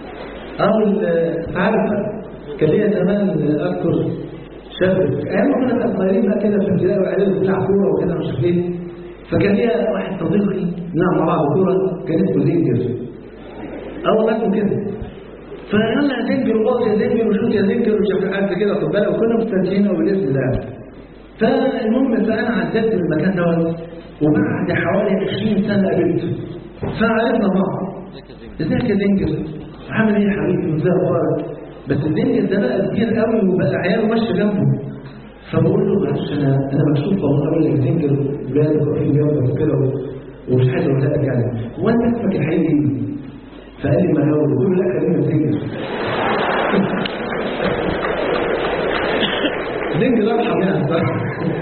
او ال- عارف كان ليا زمان اذكر شاب ايام ما كنا صغيرين بقى كده في الابتدائي واعدادي بنلعب كوره وكده مش عارف ايه فكان ليا واحد صديقي نلعب مع بعض كوره كان اسمه زينجر اه والله اسمه كده فيلا يا زنجر وباص يا زنجر وشوت يا زنجر ومش عارف حاجه كده خد بالك وكنا مستنشينه باذن الله فالمهم فانا عدلت من المكان دوت وبعد حوالي 20 سنه قابلته فعرفنا بعض ازيك يا زنجر عامل ايه يا حبيبي ازاي اخبارك بس الزنجر ده بقى كبير قوي وبقى عياله ماشيه جنبه فبقول له معلش انا انا مكسوف والله اقول لك زنجر بالك وفي جنبك وكده ومش عايز اقول لك يعني هو انت اسمك الحقيقي ايه؟ فقال لي ما هو قلت له لا خلينا زنجر زنجر ارحم يعني الصراحه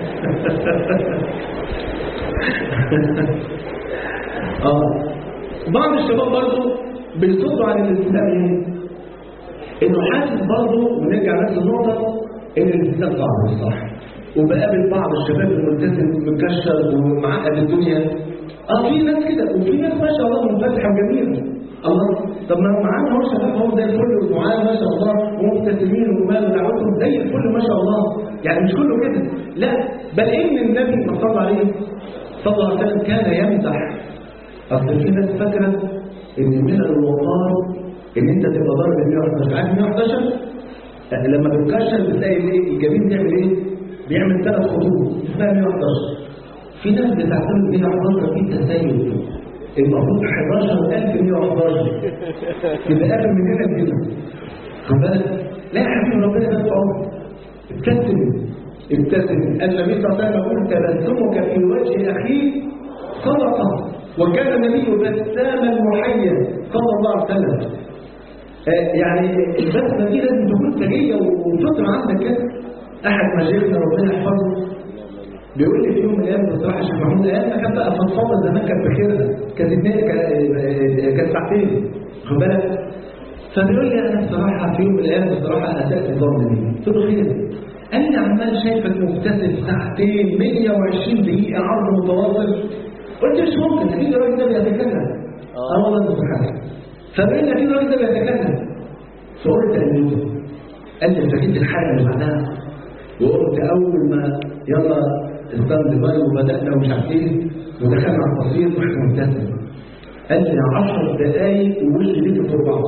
اه بعض الشباب برضه بيصدوا عن الالتزام ايه؟ انه حاسس برضه ونرجع نفس النقطه ان الالتزام صعب مش صح وبقابل بعض الشباب الملتزم مكشر ومعقد الدنيا اه في ناس كده وفي ناس ما شاء الله منفتحه وجميله الله طب ما معانا اهو شباب اهو زي الفل ودعاء ما شاء الله ومبتسمين وجمال ودعوتهم زي الفل ما شاء الله يعني مش كله كده لا بل ان النبي صلى الله عليه صلى الله عليه وسلم كان يمدح اصل في ناس فاكره ان من الوقار ان انت تبقى ضارب ال 111 عارف 111 لما بتكشر بتلاقي الايه الجبين بيعمل ايه؟ بيعمل ثلاث خطوط اسمها 111 في ناس بتعتبر 111 دي تسيب المفروض 11111 يبقى اقل من هنا كده خد بالك لا يا حبيبي ربنا يبارك في عمرك ابتسم ابتسم النبي صلى الله عليه وسلم يقول تبسمك في وجه اخيك صدقه وكان النبي بساما محيا صلى الله عليه وسلم آه، يعني البسمه دي لازم تكون سجيه وفطره عندك كده احد مشايخنا ربنا يحفظه بيقول لي في يوم من الايام بصراحه الشيخ محمود الايام ما كان بقى فضفاضه زمان كانت بخيرها كانت اتنين كانت كانت ساعتين خد بالك فبيقول لي انا بصراحه في يوم من الايام بصراحه اسات الظن دي قلت له خير قال لي عمال شايفك مبتسم ساعتين 120 دقيقه عرض متواصل قلت مش ممكن اكيد الراجل ده بيتكلم اه والله سبحانه فبيقول لي اكيد الراجل ده بيتكلم فقلت ايوه قال لي فجيت الحلقه اللي بعدها وقلت اول ما يلا استند باي وبدانا ومش عارف ايه ودخلنا على التصوير واحنا مبتسم قال لي 10 دقايق ووشي لقيته في بعض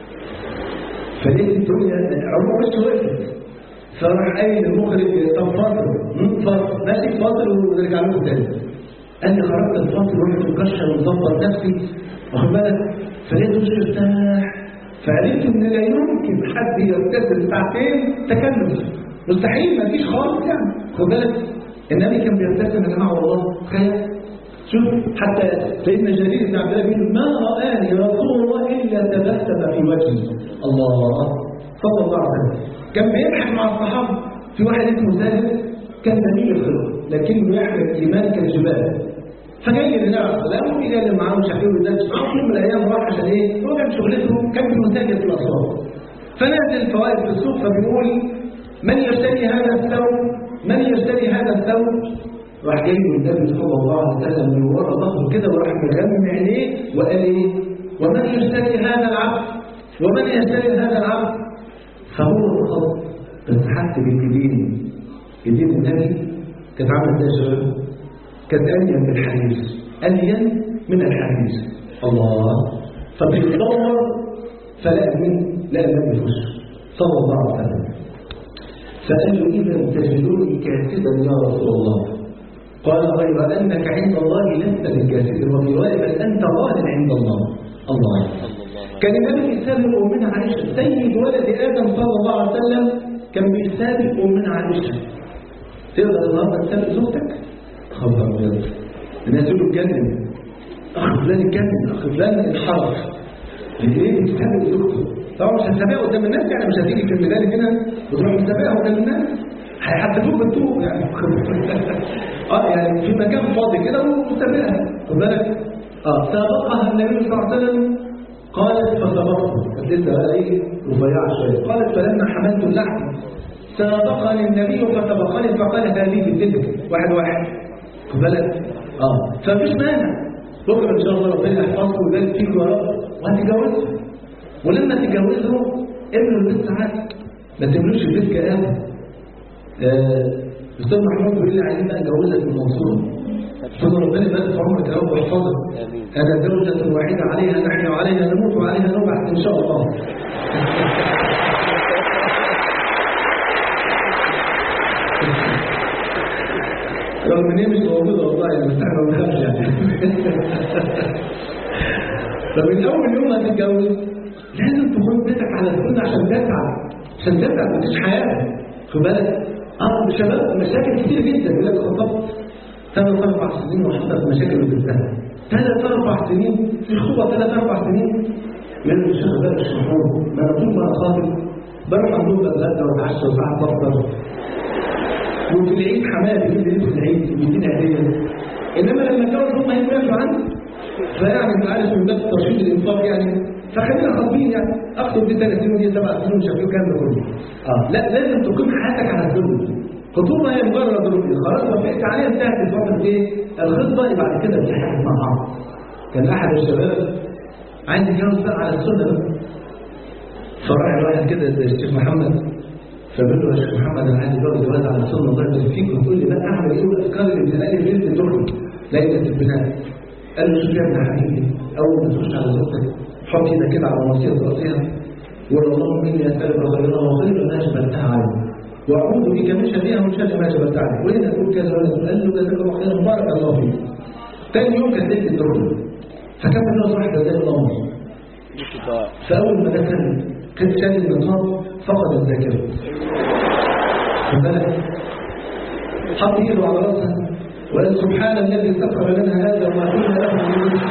فلقيت الدنيا عمر وشي وقفت فراح قايل المخرج طب فاصل مم، فاصل ماشي فاصل ونرجع لكم تاني قال لي خرجت الفاصل ورحت مكشر ومظبط نفسي واخد بالك فلقيت وشي ارتاح فعرفت ان لا يمكن حد يبتسم ساعتين تكلم مستحيل ما فيش خالص يعني خد بالك النبي كان بيبتسم يا جماعه والله تخيل شوف حتى سيدنا جرير بن عبد الله بيقول ما رآني رسول الله إلا تبسم في وجهي الله صلى الله عليه وسلم كان بيضحك مع الصحابة في واحد اسمه سالم كان نبي الخلق لكنه يحمل الإيمان كالجبال فجاي للنبي عليه الصلاة والسلام وجاي معاه مش عارف ايه وده معاه في يوم من الأيام راح عشان إيه هو كان شغلته كان بيتاجر في الأسواق فنازل فوائد في السوق فبيقول من يشتري هذا الثوب من يشتري هذا الثوب راح جاي النبي صلى الله عليه وسلم من ورا ظهره كده وراح مجمع عينيه وقال ايه ومن يشتري هذا العبد ومن يشتري هذا العبد فهو الخط بس حتى بالايدين ايدين النبي كانت عامله ازاي يا شباب كانت الين من الحديث الين من الحديث الله فبيتدور فلقى مين لقى النبي في وشه صلى الله عليه وسلم فقال له اذا تجدوني كاتبا يا رسول الله قال غير أنك عند الله لست بالكافر وفي رواية بل أنت ظالم عند الله الله كان النبي بيسابق أمنا عائشة سيد ولد آدم صلى الله عليه وسلم كان بيسابق أمنا عائشة تقدر النهارده تسابق زوجتك؟ خبر أبيض الناس يقولوا اتكلم أخ فلان اتكلم أخ فلان انحرف ليه بتسابق زوجته؟ طبعا مش هتسابقها قدام الناس يعني مش هتيجي في الميدان هنا وتروح تسابقها قدام الناس هيحدفوك بالطوب يعني اه يعني في مكان فاضي كده ومستمرها خد بالك اه سابقها النبي صلى الله عليه وسلم قالت فسبقت كانت لسه بقى ايه رفيعه شويه قالت فلما حملت اللحم سابقني النبي فسبقني فقال هذه بنتك واحد واحد خد بالك اه فمفيش مانع بكره ان شاء الله ربنا يحفظه ويبارك فيك يا رب وهتتجوزه ولما تتجوزه ابنه البيت عادي ما تملوش البيت كآبه أستاذ محمود بيقول لي عايزين بقى نجوزك من المنصورة قلت له ربنا يبارك في عمرك يا رب ويحفظك أنا زوجة واحدة عليها نحن وعليها نموت وعليها نبعث إن شاء الله رغم ان هي مش موجوده والله بس احنا ما بنخافش يعني فمن اول يوم هتتجوز لازم تكون بيتك على السنه عشان تسعى عشان تسعى مفيش حياه خد بالك اه شباب مشاكل كتير جدا يقول لك خطبت ثلاث اربع سنين وحصلت مشاكل وبتنتهي ثلاث اربع سنين في خطوه ثلاث اربع سنين يقول لي الشيخ بقى الشحور ما انا طول ما انا خاطب بروح عندهم بتغدى واتعشى وساعات بفطر وفي العيد حماية بيجيب لي في العيد بيديني هديه انما لما اتجوز هم هيبقوا عندي فيعني انت عارف من باب ترشيد الانفاق يعني فخلينا خاطبين يعني اخطب دي ثلاث سنين ودي سبع سنين مش عارف ايه الكلام ده كله اه لا لازم تكون حياتك على السنه خطوبه هي مجرد رؤيه خلاص وافقت عليها انتهت فتره ايه الخطبه يبقى بعد كده بتحكي مع بعض كان احد الشباب عايز يتجوز بقى على السنه بقى فراح واحد كده زي الشيخ محمد فبقول له يا شيخ محمد انا عايز اتجوز جواز على السنه الله يبارك فيك وتقول لي بقى اعمل ايه والافكار اللي بتلاقي في ليله الدخل ليله البناء قال له شوف يا ابن حبيبي اول ما تخش على زوجتك حط ايدك كده على مصير راسها وقول اللهم اني اسالك خيرها وخير ما جبلتها عليه واعوذ بك من شرها ومن شر ما جبلت عليه وهنا تقول كذا ولا قال له جزاك الله خيرا بارك الله فيك ثاني يوم كانت ليله الدخل فكان الناس واحدة زي القمر فأول ما دخل كان شال النقاب فقد الذاكرة خد بالك حط ايده على راسها وقال سبحان الذي سخر لنا هذا وما كنا له من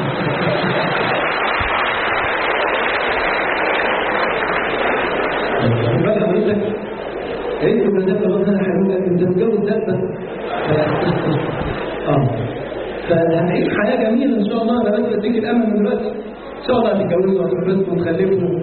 خد بالك حضرتك انتوا بالذات لو انا هقول لك انت متجوز ذاتك اه فهنعيش حياه جميله ان شاء الله انا بس بديك الامل من دلوقتي ان شاء الله هتتجوزوا وهتنبسطوا وتخلفوا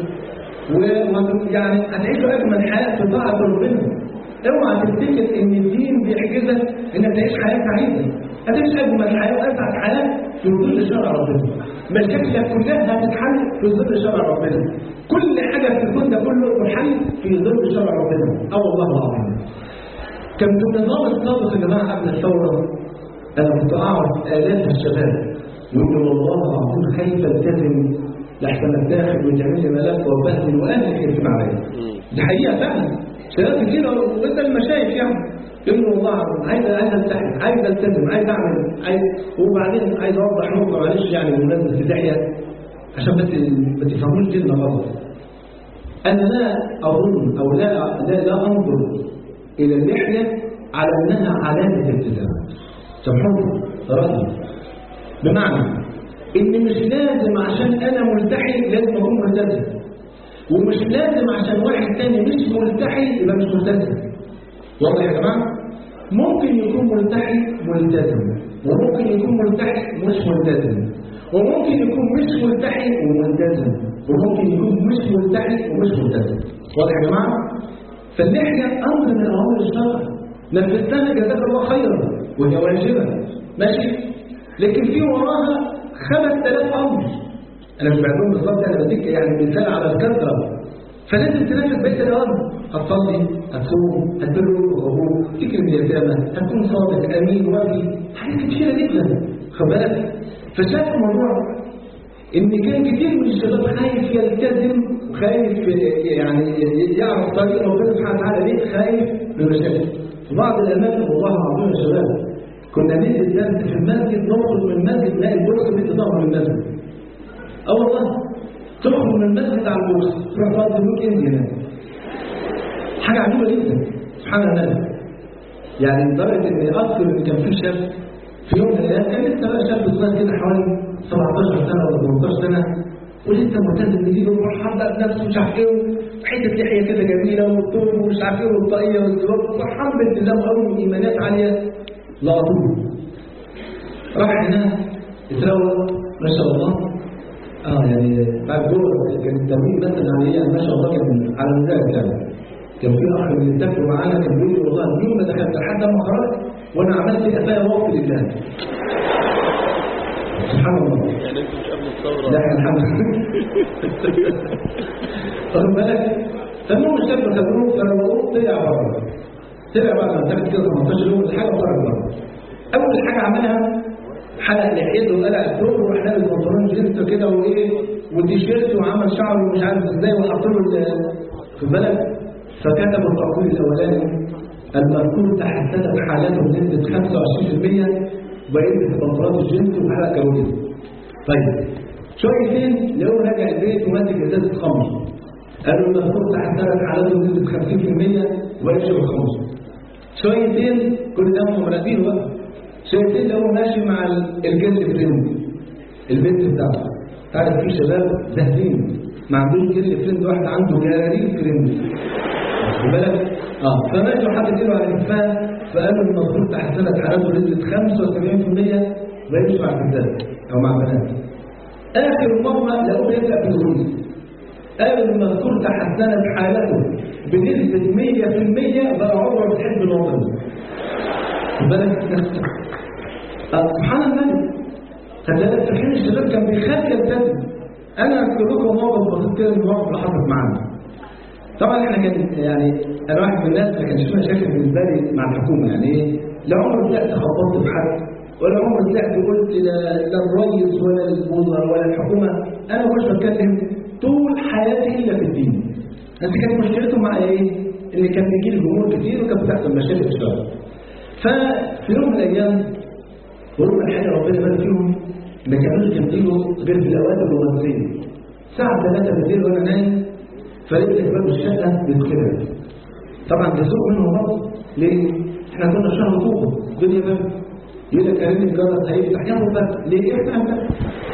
ويعني هتعيشوا اجمل حياه في طاعه ربنا اوعى تفتكر ان الدين بيحجزك انك تعيش حياه سعيده هتعيش اجمل حياه واسعد حياه في ظل شرع ربنا مشاكلك كلها هتتحل في ظل شرع ربنا كل حاجه في الكون ده كله تحل في ظل شرع ربنا اه والله العظيم كان في النظام السابق يا جماعه قبل الثوره انا كنت اعرف الاف الشباب يقولوا والله العظيم خايف التزم لحسن اتاخد وتعمل لي ملف وبهدل واهلي يكتب عليا دي حقيقه فعلا شباب كتير وانت المشايخ يعني يقولوا والله العظيم عايز عايز التحم عايز التزم عايز اعمل عايز وبعدين عايز اوضح نقطه معلش يعني بمناسبه الداعيه عشان بس ما تفهموش كلمه غلط انا لا اظن او لا لا, لا انظر الى اللحيه على انها علامه التزام سامحوني رايي بمعنى ان مش لازم عشان انا ملتحي لازم اكون ملتزم ومش لازم عشان واحد تاني مش ملتحي يبقى مش ملتزم واضح يا جماعه ممكن يكون ملتحي ملتزم وممكن يكون ملتحي مش ملتزم وممكن يكون مش ملتحي وملتزم وممكن يكون مش ملتحي ومش ملتزم واضح يا جماعه فاللحيه امر من اوامر الشرع نفذتها جزاك الله خيرا وهي واجبه ماشي لكن في وراها 5000 امر انا مش بعدهم بالظبط انا بديك يعني مثال على الكثره فلازم تنفذ بيت الامر هتصلي هتصوم هتبر وهو تكرم اليتامى هتكون صادق امين وفي حاجات كتيره جدا خد بالك فشاف الموضوع ان كان كتير من الشباب خايف يلتزم وخايف يعني يعرف طريق ربنا سبحانه وتعالى ليه خايف من المشاكل في بعض الاماكن والله العظيم يا شباب كنا ندي الدرس في المسجد نخرج من المسجد نلاقي البورصه دي تظهر من المسجد اه والله تخرج من المسجد على البورصه تروح تقعد الويك اند هناك حاجه عجيبه جدا سبحان الله يعني لدرجه ان اذكر ان كان في شاب في يوم من الايام كان لسه بقى شاب صغير كده حوالي 17 سنه ولا 18 سنه ولسه ملتزم جديد وفرحان بقى بنفسه مش عارف ايه وحته لحيه كده جميله والطول ومش عارف ايه والطاقيه والزواج وفرحان بالتزام قوي وايمانات عاليه لا طول راح هناك اتروق ما شاء الله اه يعني بعد دور كان التمرين مثلا عليه يعني ما شاء الله كان على المزاج يعني كان في اخ من اللي اتفقوا معانا كان بيقول لي والله اليوم ما دخلت لحد ما خرجت وانا عملت كفايه وقت لله سبحان الله يعني انتوا مش قبل الثورة لا الحمد لله واخد بالك فالمهم الشاب خدوه فروقوه طلع بره طلع بقى لما تاخد كده 15 يوم ولا حاجه وخرج بره اول حاجه عملها حلق لحيته وقلع الثوب وراح لابس بنطلون جينز كده وايه وتيشيرت وعمل شعره ومش عارف ازاي وحط له ال- خد بالك فكتب التقرير الاولاني المذكور تحسنت حالاته بنسبه 25% ويلبس بنطلون الجينز وحلق كروته طيب شويتين لقوه راجع البيت وماسك ازازه خمر قالوا المذكور تحسنت حالاته بنسبه 50% ويشرب الخمر شويتين كل ده هم مراتين بقى شويتين لقوه ماشي مع ال- الجلد فريند البنت بتاعته تعرف في شباب زاهدين ما عندوش جلد فريند واحد عنده جرارين فريند خد بالك اه فماشي وحط ايده على كتفها فقالوا المذكور تحسنت حالاته بنسبه 75% ويمشي مع الفتاه او مع بنات اخر مره لقوه يبدا في الغريب قالوا المذكور تحسنت حالته بنسبة 100% بقى عمره بتحب الوطن خد بالك آه، سبحان الله خلي في حين الشباب كان بيخاف يلتزم انا اذكر لكم موقف بسيط كده من المواقف اللي حصلت معانا طبعا احنا كان يعني انا واحد من الناس ما كانش في مشاكل بالنسبه لي مع الحكومه يعني ايه لا عمري طلعت خبطت في حد ولا عمري طلعت وقلت لا لا الرئيس ولا الوزراء ولا الحكومه انا ما كنتش بتكلم طول حياتي الا في الدين بس كانت مشكلتهم معايا ايه؟ ان كان بيجي لي جمهور كتير وكانت بتحصل مشاكل في الشارع ففي يوم من الايام وهم الحقيقه ربنا يبارك فيهم ما كانوش ينتجوا غير في الاوقات الرومانسيه الساعه 3 بالليل وانا نايم فلقيت لك باب الشقه بيتكلم طبعا ده سوق منه برضه ليه؟ احنا كنا في شهر طوبه الدنيا باب يقول لك كريم الجرس هيفتح ياخد باب ليه؟ افتح باب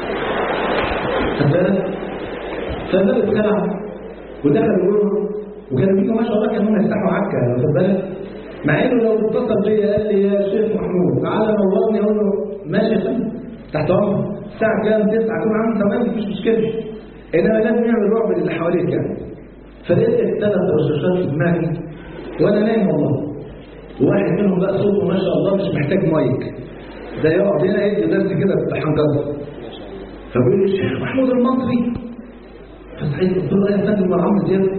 خد بالك؟ فالباب اتخلع ودخل جوه وكانوا بيجوا ما شاء الله كانوا يفتحوا عكا واخد بالك؟ مع انه لو اتصل بيا قال لي يا شيخ محمود تعالى نورني اقول له ماشي يا فندم تحت امرك الساعه كام 9 اكون عامل تمام مفيش مشكله انما لازم نعمل رعب للي حواليك يعني فلقيت ثلاث رشاشات في دماغي وانا نايم والله وواحد منهم بقى صوته ما شاء الله مش محتاج مايك ده يقعد هنا يدي درس كده بحنجره فبيقول لي الشيخ محمود المصري فصحيت قلت له يا فندم ولا عمرو دياب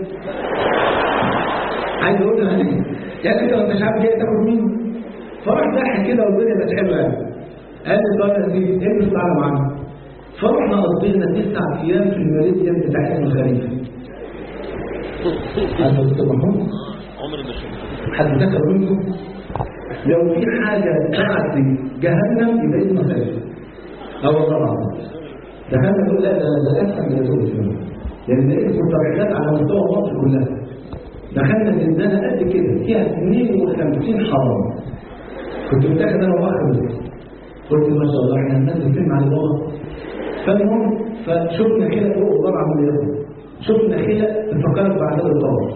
عايز اقول له يعني يعني انت ما انتش عارف جاي تاخد مين فراح ضحك كده والدنيا بقت حلوه يعني قال لي طيب يا سيدي البس تعالى معانا فرحنا قضينا تسع ايام في الميريديان بتاع اسم الخليفه عارف يا دكتور محمود عمري ما شفته حد ذكر منكم لو في حاجه بعد جهنم يبقى اسم الخليفه اه والله العظيم دخلنا نقول لا ده ده اسهل من الاسم لان ده اسم ترحيلات على مستوى مصر كلها دخلنا زنزانه قد كده فيها 52 حرام كنت متاخد انا واخر قلت ما شاء الله احنا هننزل فيلم على اللغه فالمهم فشفنا خيله فوق الضرع من اليوم شفنا خيله تفكرت بعدها الضرع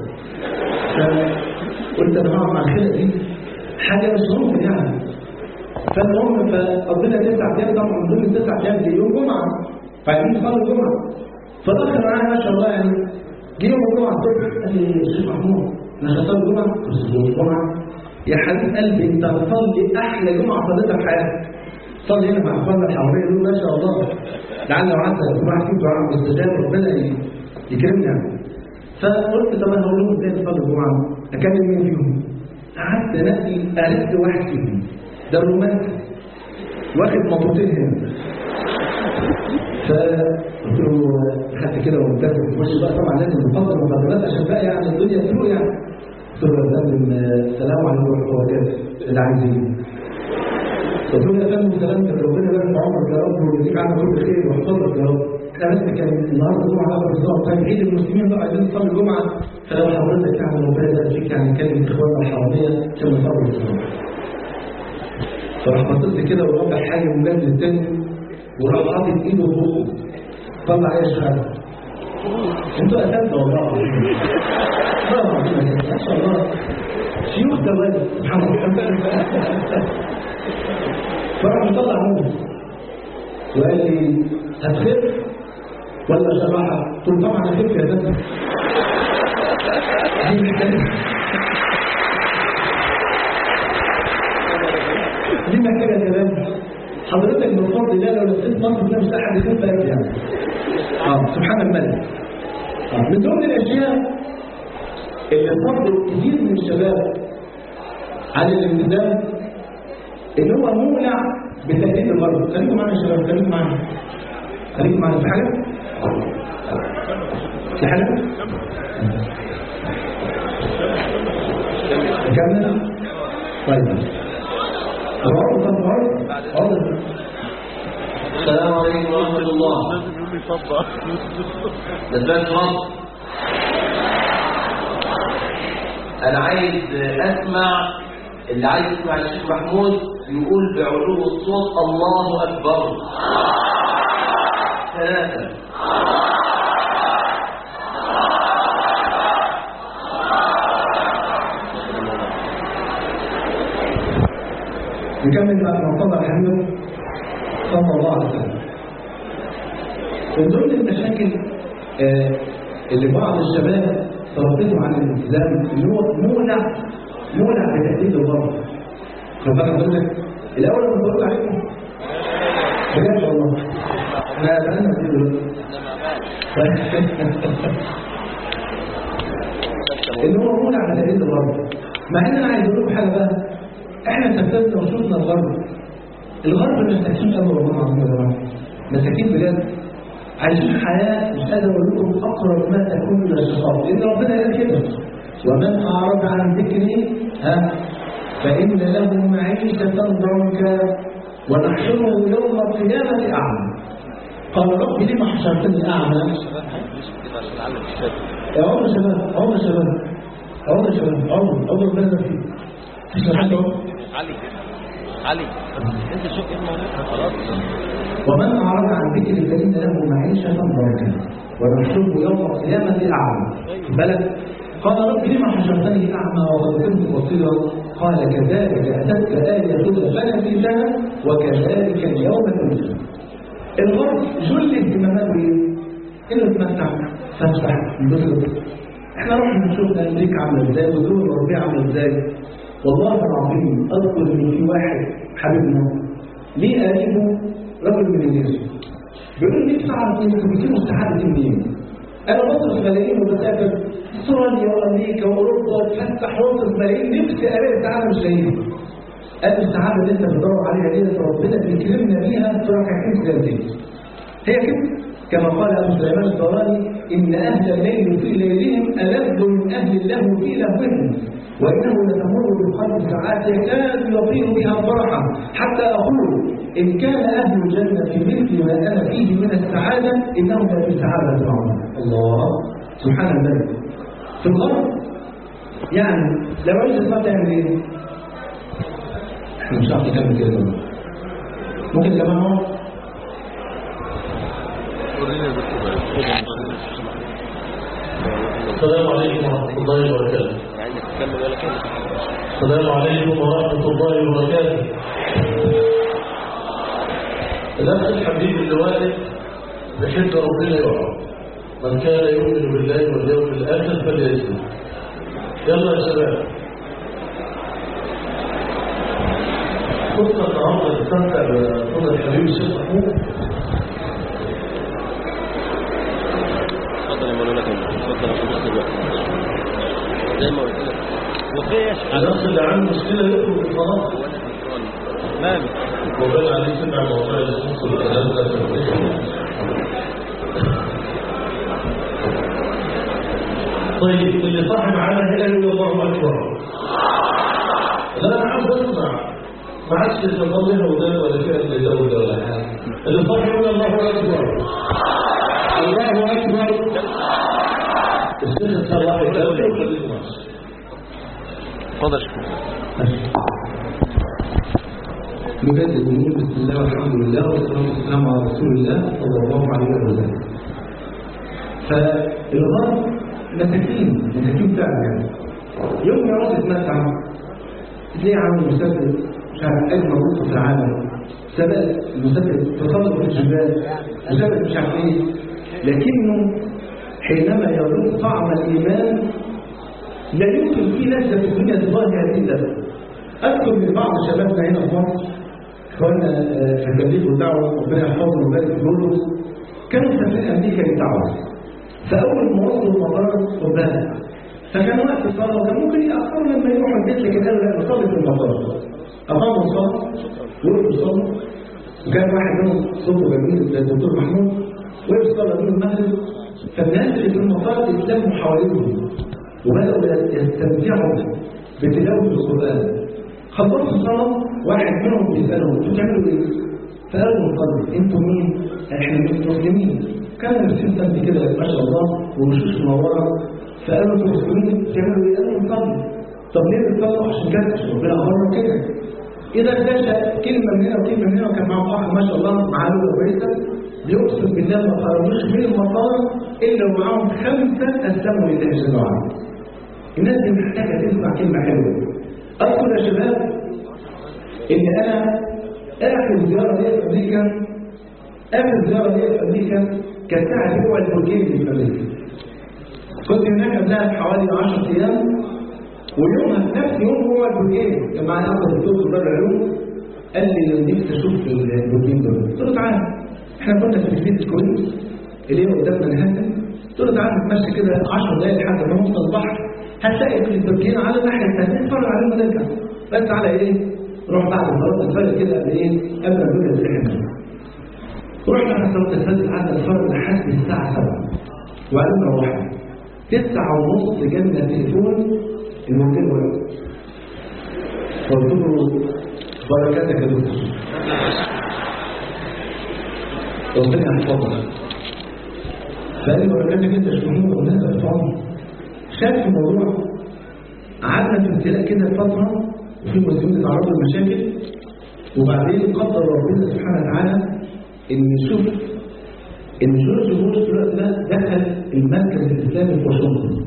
فقلت انا هقعد مع الخيله دي حاجه مش ممكن يعني فالمهم فقضينا تسع ايام طبعا من ضمن التسع ايام دي يوم جمعه فعايزين نصلي الجمعه فدخل معايا ما شاء الله يعني جه يوم الجمعه الصبح قال لي الشيخ محمود انا مش هصلي الجمعه قلت له الجمعه يا حبيب قلبي انت هتصلي احلى جمعه صليتها في حياتك صلي هنا مع اخواننا الحراميه دول ما شاء الله لعل وعسى يكون واحد فيكم دعاء مستجاب ربنا يكرمنا يعني فقلت طب انا هقول لهم ازاي نصلي الجمعه اكلم مين فيهم قعدت انقي عرفت واحد فيهم ده رومانسي واخد مطوطين هنا فقلت له خدت كده ومنتهى في وشي بقى طبعا لازم نفضل مقدمات عشان بقى يعني الدنيا تروق يعني قلت له يا فندم السلام عليكم ورحمه الله وبركاته اللي عايز يجي قلت له يا فندم سلامتك ربنا يبارك في عمرك يا رب ويجزيك عنا كل خير ويحفظك يا رب احنا بس كان النهارده جمعه بقى بالظبط طيب عيد المسلمين بقى عايزين نصلي الجمعه فلو حضرتك يعني ربنا يبارك فيك يعني كلمه اخواننا الحراميه عشان نصلي الجمعه فراح بصيت كده ورافع حاجه ومجنن التاني وراح حاطط ايده في بقه طلع ايه يا شباب انتوا اساتذه والله العظيم ما شاء الله شيوخ ده سبحان الله فراح مطلع منه وقال لي هتخف ولا شراحه؟ قلت له طبعا هخف يا فندم دي محتاجه دي محتاجه كلام حضرتك من فضل الله لو لفيت مصر ده مش احد يكون فاهم يعني اه سبحان الملك آه. من ضمن الاشياء اللي فضل كثير من الشباب عن الالتزام اللي هو مولع بتهديد الغرب خليكم معانا يا شباب خليكم معانا خليكم معانا في حاجه في حاجه نكمل طيب اقعدوا طب اقعدوا اقعدوا السلام عليكم ورحمة الله ازيك مصر انا عايز اسمع اللي عايز يسمع الشيخ محمود يقول بعلو الصوت الله اكبر ثلاثة نكمل بقى مرتضى الحمد صلى الله عليه وسلم من ضمن المشاكل آه، اللي بعض الشباب ترددوا عن الالتزام اللي هو مولع مولع بتهديد الغرب خد بالك حضرتك الاول انا بقول عليكم بجد والله احنا بقالنا كتير دلوقتي اللي هو مولع بتهديد الغرب مع ان انا عايز اقول لكم حاجه بقى احنا سافرنا وشفنا الغرب الغرب مساكين قوي والله العظيم يا جماعه مساكين بجد عايشين حياه مش قادر اقول لكم اقرب ما تكون الى الشقاء لان ربنا قال كده ومن اعرض عن ذكري ها فان له معيشه ضنكا ونحشره يوم القيامه اعمى قال رب لما حشرتني أعمى يا عمر شباب عمر شباب عمر شباب عمر عمر ماذا فيه تسمع عنه علي علي انت شوف ايه الموضوع خلاص ومن أعرض عن ذكر فإن له معيشة ضنكا ونحشره يوم القيامة أعمى بلد قال رب لما حشرتني أعمى وقد كنت بصيرا قال كذلك أتتك آياتنا فنسيتها وكذلك اليوم تنسى الغرب جل اهتماماته ايه؟ انه يتمتع فسح ينبسط احنا رحنا نشوف امريكا عامله ازاي ودول الاوروبيه عامله ازاي والله العظيم اذكر ان في واحد حبيبنا ليه قريبه رجل من الناس بيقول لي نفسي اعرف انتوا بتجيبوا السعاده دي منين؟ انا بصرف ملايين وبسافر استراليا وامريكا واوروبا واتفسح واصرف ملايين نفسي الاقي السعاده مش لاقيها قال السعاده اللي انت بتدور عليها دي ربنا بيكرمنا بيها في ركعتين سجدتين هي كده كما قال ابو سليمان الدوراني ان اهل الليل في ليلهم الذ من اهل اللهو في لهوهم وانه لتمر بالقلب ساعات يكاد يطير بها فرحا حتى اقول ان كان اهل الجنه في مثل ما انا فيه من السعاده انهم لفي سعاده معهم الله سبحان الملك في الغرب يعني لو عشت ما تعمل ايه؟ احنا مش عارف نكمل كده ممكن يا جماعه السلام عليكم ورحمة الله وبركاته السلام عليكم ورحمة الله وبركاته الأخ الحبيب اللي والد بحب ربنا يقعد من كان يؤمن بالله واليوم الآخر فليسلم يلا يا شباب فرصة النهارده نستمتع بصدى الحبيب الشيخ محمود اتفضل يا مولانا كمل اتفضل عشان بس الوقت زي ما قلت لك وفيش الأخ اللي عنده مشكلة يدخل في الصلاة مالك وبين عليه سمع موضوع الخصوص والكلام ده طيب اللي صاحب معانا هنا يقول الله أكبر لا أنا عاوز أسمع ما عادش تتطلع وده ولا فيها اللي ده ولا ولا حاجة اللي صاحب يقول الله أكبر الله أكبر الشيخ صلاح الدولة وخليك ماشي اتفضل يا شيخ نبدأ بنقول بسم الله والحمد لله والصلاة والسلام على رسول الله صلى الله عليه وسلم. فالغرب مساكين مساكين فعلا يعني. يوم يعوز يتمتع تلاقيه عامل مسافر مش عارف أجمل وسط في العالم سبق مسافر تسلق في الجبال مسافر مش عارف ايه لكنه حينما يذوق طعم الإيمان لا يمكن في لذة في الدنيا تضاهي هذه اللذة أذكر من بعض شبابنا هنا في مصر إخواننا في التبليغ والدعوة ربنا يحفظهم ويبارك في دورهم كانوا مسافرين أمريكا للدعوة فأول ما وصلوا المطار قدام فكان وقت الصلاة وكان ممكن يأخروا لما يروحوا البيت لكن قالوا لا نصلي في المطار أقاموا الصلاة وقفوا الصلاة وكان واحد منهم صوته جميل زي الدكتور محمود وقف صلى بين المغرب فالناس اللي في المطار اتلموا حواليهم وبدأوا يستمتعوا بتلاوة القرآن خلصوا الصلاة واحد منهم بيسألهم انتوا بتعملوا ايه؟ فقالوا نصلي انتوا مين؟ احنا مسلمين كانوا لابسين سلبي كده ما شاء الله ووشوش منورة فقالوا انتوا مسلمين بتعملوا ايه؟ قالوا نصلي طب ليه بتصلوا عشان كده عشان ربنا امرنا كده إذا اكتشف كلمة من هنا وكلمة من هنا وكان معه أخ ما شاء الله معاه لغة كويسة بيقسم بالله ما خرجوش من المطار إلا ومعاهم خمسة أسلموا لله جل وعلا الناس دي محتاجة تسمع كلمة حلوة أذكر يا شباب إن أنا آخر زيارة ليا في أمريكا آخر زيارة ليا في أمريكا كانت ساعة جوه البرجين اللي في أمريكا كنت هناك قبلها بحوالي 10 أيام ويومها في نفس يوم جوه البرجين كان معايا أخ دكتور في دار العلوم قال لي نفسي أشوف البرجين دول قلت له تعالى إحنا كنا في البيت كويس اللي هي قدامنا نهاية قلت له تعالى نتمشى كده 10 دقايق لحد ما نوصل البحر هتلاقي في البرجين على الناحية الثانية نتفرج عليهم ونرجع بس على إيه؟ نروح بعد صلاة الفجر كده قبل إيه؟ قبل ما نبدأ الزحمة رحنا على صلاة الفجر قعدنا نتفرج لحد الساعة 7 وبعدين روحنا تسعة ونص جالنا تليفون الموكل واقف قلت له بركاتك يا دكتور ربنا يحفظك فقال لي ولكنك انت شهور والناس بتفهم شاف الموضوع قعدنا في ابتلاء كده فتره وفي مسلمين تعرضوا لمشاكل وبعدين قدر ربنا سبحانه وتعالى ان نشوف ان جورج بوش في الوقت ده دخل المركز الاسلامي في واشنطن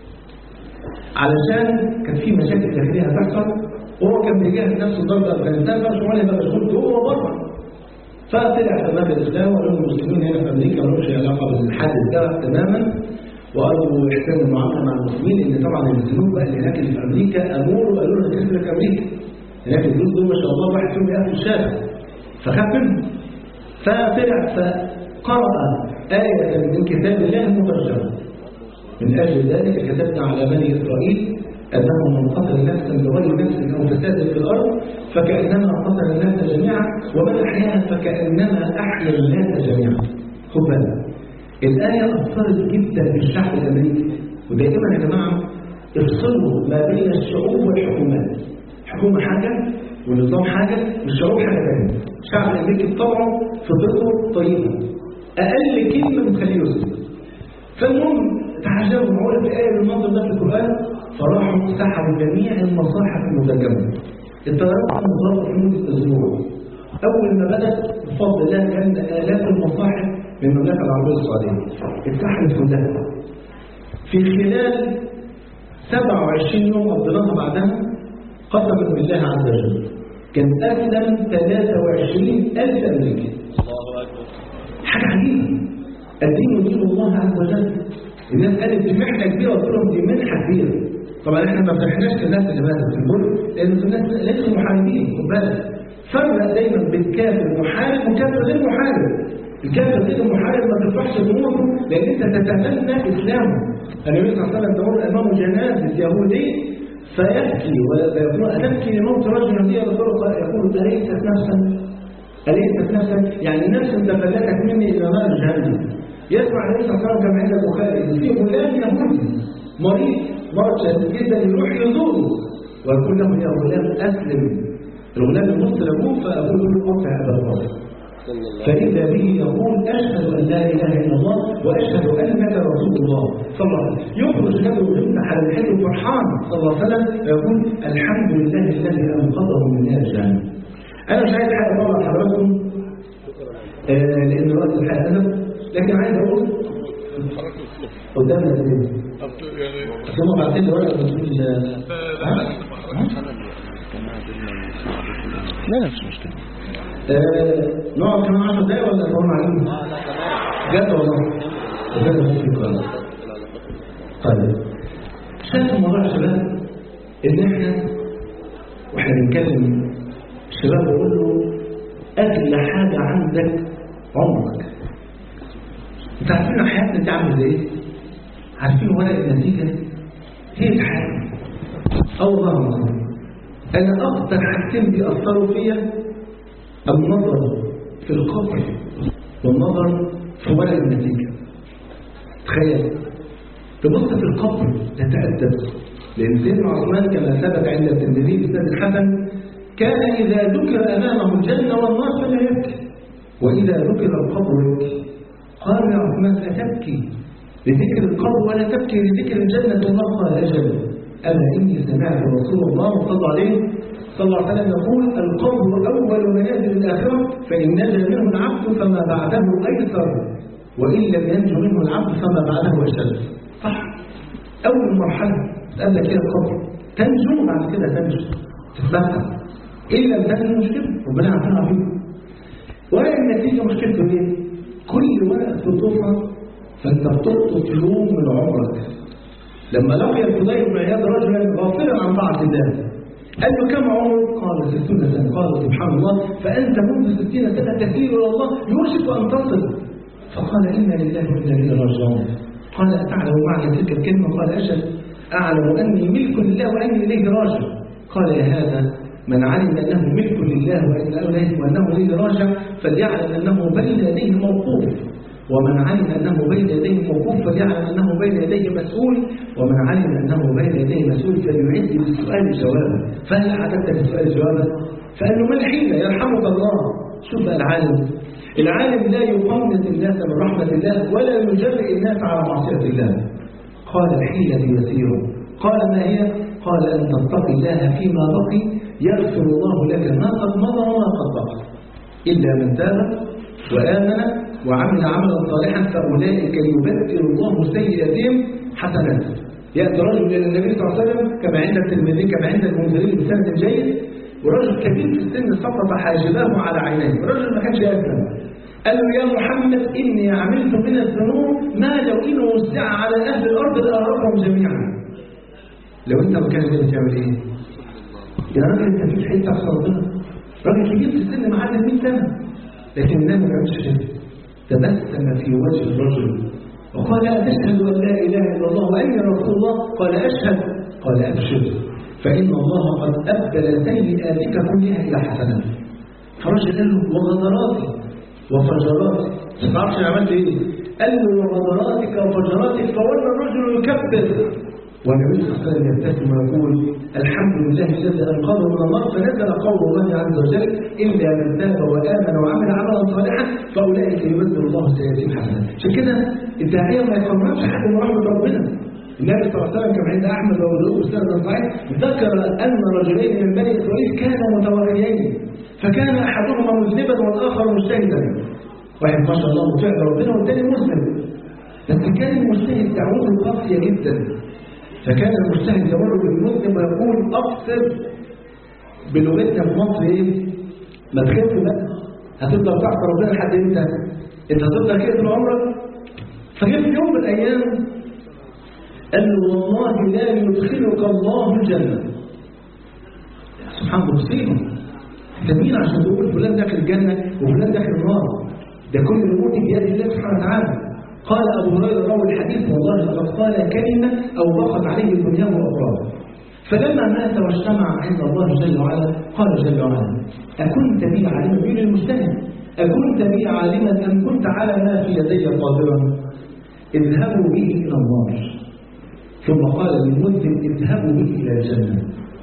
علشان كان في مشاكل داخليه هتحصل وهو كان بيجهز نفسه ضد افغانستان فمش هو اللي بقى مشغول جوه وبره فطلع في مركز الاسلام وقالوا لهم المسلمين هنا في امريكا ما لهمش علاقه بالحادث ده تماما وقالوا احسان المعامله مع المسلمين لان طبعا الذنوب بقى اللي هناك اللي في امريكا امور وقالوا له تسلك في امريكا هناك الجنود دول ما شاء الله واحد فيهم يقف في الشارع فخاف منهم فطلع فقرأ آية من كتاب الله مباشرة من أجل ذلك كتبنا على بني إسرائيل أنه من قتل نفسا بغير نفس أو فساد في الأرض فكأنما قتل الناس جميعا ومن أحياها فكأنما أحيا الناس جميعا خد بالك الآية أثرت جدا في الشعب الأمريكي ودائما يا جماعة افصلوا ما بين الشعوب والحكومات حكومة حاجة والنظام حاجة والشعوب حاجة ثانية الشعب الأمريكي بطبعه فطرته طيبة أقل كلمة بتخليه يسلم فالمهم تعجبوا معقولة في آية بالمنظر ده في القرآن فراحوا سحبوا جميع المصاحف المترجمة الطيارات كانت مضافة في مدة أسبوع أول ما بدأ بفضل الله كان آلاف المصاحف من المملكة العربية السعودية اتسحبت كلها في خلال 27 يوم قضيناها بعدها قسما بالله عز وجل كان أسلم 23 ألف أمريكي حاجة عجيبة الدين دين الله عز وجل الناس قالت دي محنة كبيرة قلت لهم دي منحة كبيرة طبعا احنا ما فرحناش للناس اللي ماتت في الملك لان الناس ليسوا محاربين خد بالك فرق دايما بين كافر محارب وكافر غير محارب الكافر غير المحارب ما تفرحش بموته لان انت تتمنى اسلامه النبي صلى الله عليه وسلم تقول امامه جنازه يهودي فيبكي ويقول أتبكي لموت رجل هدية بطرق يقول أليست نفسا أليست نفسا يعني نفس تفلتت مني إلى نار جهنم يسمع النبي صلى الله عليه وسلم كما عند البخاري في غلام يهودي مريض مرض شديد جدا يروح يزوره ويقول له يا غلام أسلم الغلام يبص لابوه فأقول له قطع هذا الرجل فإذا به يقول أشهد أن لا إله إلا الله وأشهد أنك رسول الله صلى الله عليه وسلم يخرج له ضمن على الحلم فرحان صلى الله عليه وسلم يقول الحمد لله الذي أنقذه من نار جهنم أنا مش عايز حاجة طبعا حضراتكم آه لأن رأس الحياة أدب لكن عايز أقول قدامنا الاثنين ثم بعدين لي ورقة بتقول لا لا مش مشكلة آه، نقعد كمان 10 دقايق ولا نقوم عليهم؟ جد والله ربنا يوفقك والله. طيب شايف الموضوع يا شباب ان احنا واحنا بنتكلم الشباب بقول له اغلى حاجه عندك عمرك انت عارفين حياتنا دي عامله زي ايه؟ عارفين ورق النتيجه هي الحياه اه والله العظيم انا اكتر حاجتين بيأثروا فيا النظر في القبر والنظر في ورق النتيجة تخيل تبص في القبر تتأدب لأن سيدنا عثمان كما ثبت عند الترمذي بسند الحسن كان إذا ذكر أمامه الجنة والنار فلا يبكي وإذا ذكر القبر يبكي قال يا عثمان أتبكي لذكر القبر ولا تبكي لذكر الجنة والنار قال أجل أما إني سمعت رسول الله صلى الله عليه صلى الله عليه وسلم يقول القبر أول منازل الآخرة فإن نجا منه العبد فما بعده أيسر وإن لم ينجو منه العبد فما بعده أشد صح أول مرحلة تقابلك كده القبر تنجو بعد كده تنجو تتمتع إن لم تنجو مشكلة ربنا يعافينا فيه ورق النتيجة مشكلته إيه؟ كل ورقة تطوفها فأنت بتطلب يوم من عمرك لما لقي الفضيل بن عياض رجلا غافلا عن طاعة الله قال له كم عمرك؟ قال ستون سنة قال سبحان الله فأنت منذ ستين سنة تسير إلى الله يوشك أن تصل فقال إنا لله وإنا إليه راجعون قال أتعلم معنى تلك الكلمة قال أجل أعلم أني ملك لله وأني إليه راجع قال يا هذا من علم أنه ملك لله وأنه إليه راجع فليعلم أنه بين يديه موقوف ومن علم أنه بين يديه موقوف فليعلم أنه بين يديه مسؤول ومن علم أنه بين يديه مسؤول فليعد للسؤال جوابا فهل أعددت للسؤال جوابا؟ فقال له ما الحيلة يرحمك الله شوف بقى العالم العالم لا يقنط الناس من رحمة الله ولا يجرئ الناس على معصية الله قال الحيلة يسير قال ما هي قال أن تتقي الله فيما بقي يغفر الله لك ما قد مضى وما قد بقي إلا من تاب وآمن وعمل عملا صالحا فأولئك يبدل الله سيئاتهم حسنات يأتي رجل إلى النبي صلى الله عليه وسلم كما عند الترمذي كما عند المنذرين بسند جيد ورجل كبير في السن سقط حاجباه على عينيه رجل ما كانش يفهم قال له يا محمد إني عملت من الذنوب ما لو إنه وزع على أهل الأرض لأغرقهم جميعا لو أنت مكان النبي تعمل إيه؟ يا راجل أنت فيك حتة في ربنا راجل كبير في السن معدي 100 سنة لكن النبي ما بيعملش كده تبسم في وجه الرجل وقال أتشهد أن لا إله إلا الله وأني رسول الله قال أشهد قال أبشر فإن الله قد أبدل سيئاتك كلها إلى حسنات فرجل قال له وغدراتي وفجراتي ما تعرفش أنا عملت إيه قال له وغدراتك وفجراتك فولى الرجل يكبر والنبي صلى الله عليه وسلم يبتسم ويقول الحمد لله الذي انقذه من النار فنزل قول الله عز وجل الا من تاب وامن وعمل عملا صالحا فاولئك يبدل الله سيئاتهم حسنات عشان كده الداعيه ما يقربش حد من رحمه ربنا النبي صلى الله عليه وسلم كما عند احمد وابو بسند صحيح ذكر ان رجلين من بني اسرائيل كانا متوفيين فكان احدهما مذنبا والاخر مجتهدا واحد ما شاء الله مطيع ربنا والثاني مسلم لكن كان المجتهد دعوته قاسيه جدا فكان المجتهد يمر بالمسلم ويقول أقصر بلغتنا في مصر إيه؟ ما تخف بقى هتفضل تحت ربنا لحد امتى؟ أنت هتفضل كده طول عمرك؟ فجه في يوم من الأيام قال له والله لا يدخلك الله الجنة سبحان الله مصيبة أنت مين عشان تقول فلان داخل الجنة وفلان داخل النار ده كل الأمور دي بيد الله سبحانه وتعالى قال أبو هريرة روى الحديث والله لقد قال كلمة أو بقت عليه الدنيا وأخرى فلما مات واجتمع عند الله جل وعلا قال جل وعلا أكنت بي عالما بي للمجتهد أكنت بي عالما أم كنت على ما في يدي قادرا اذهبوا به إلى النار ثم قال للمسلم اذهبوا به إلى الجنة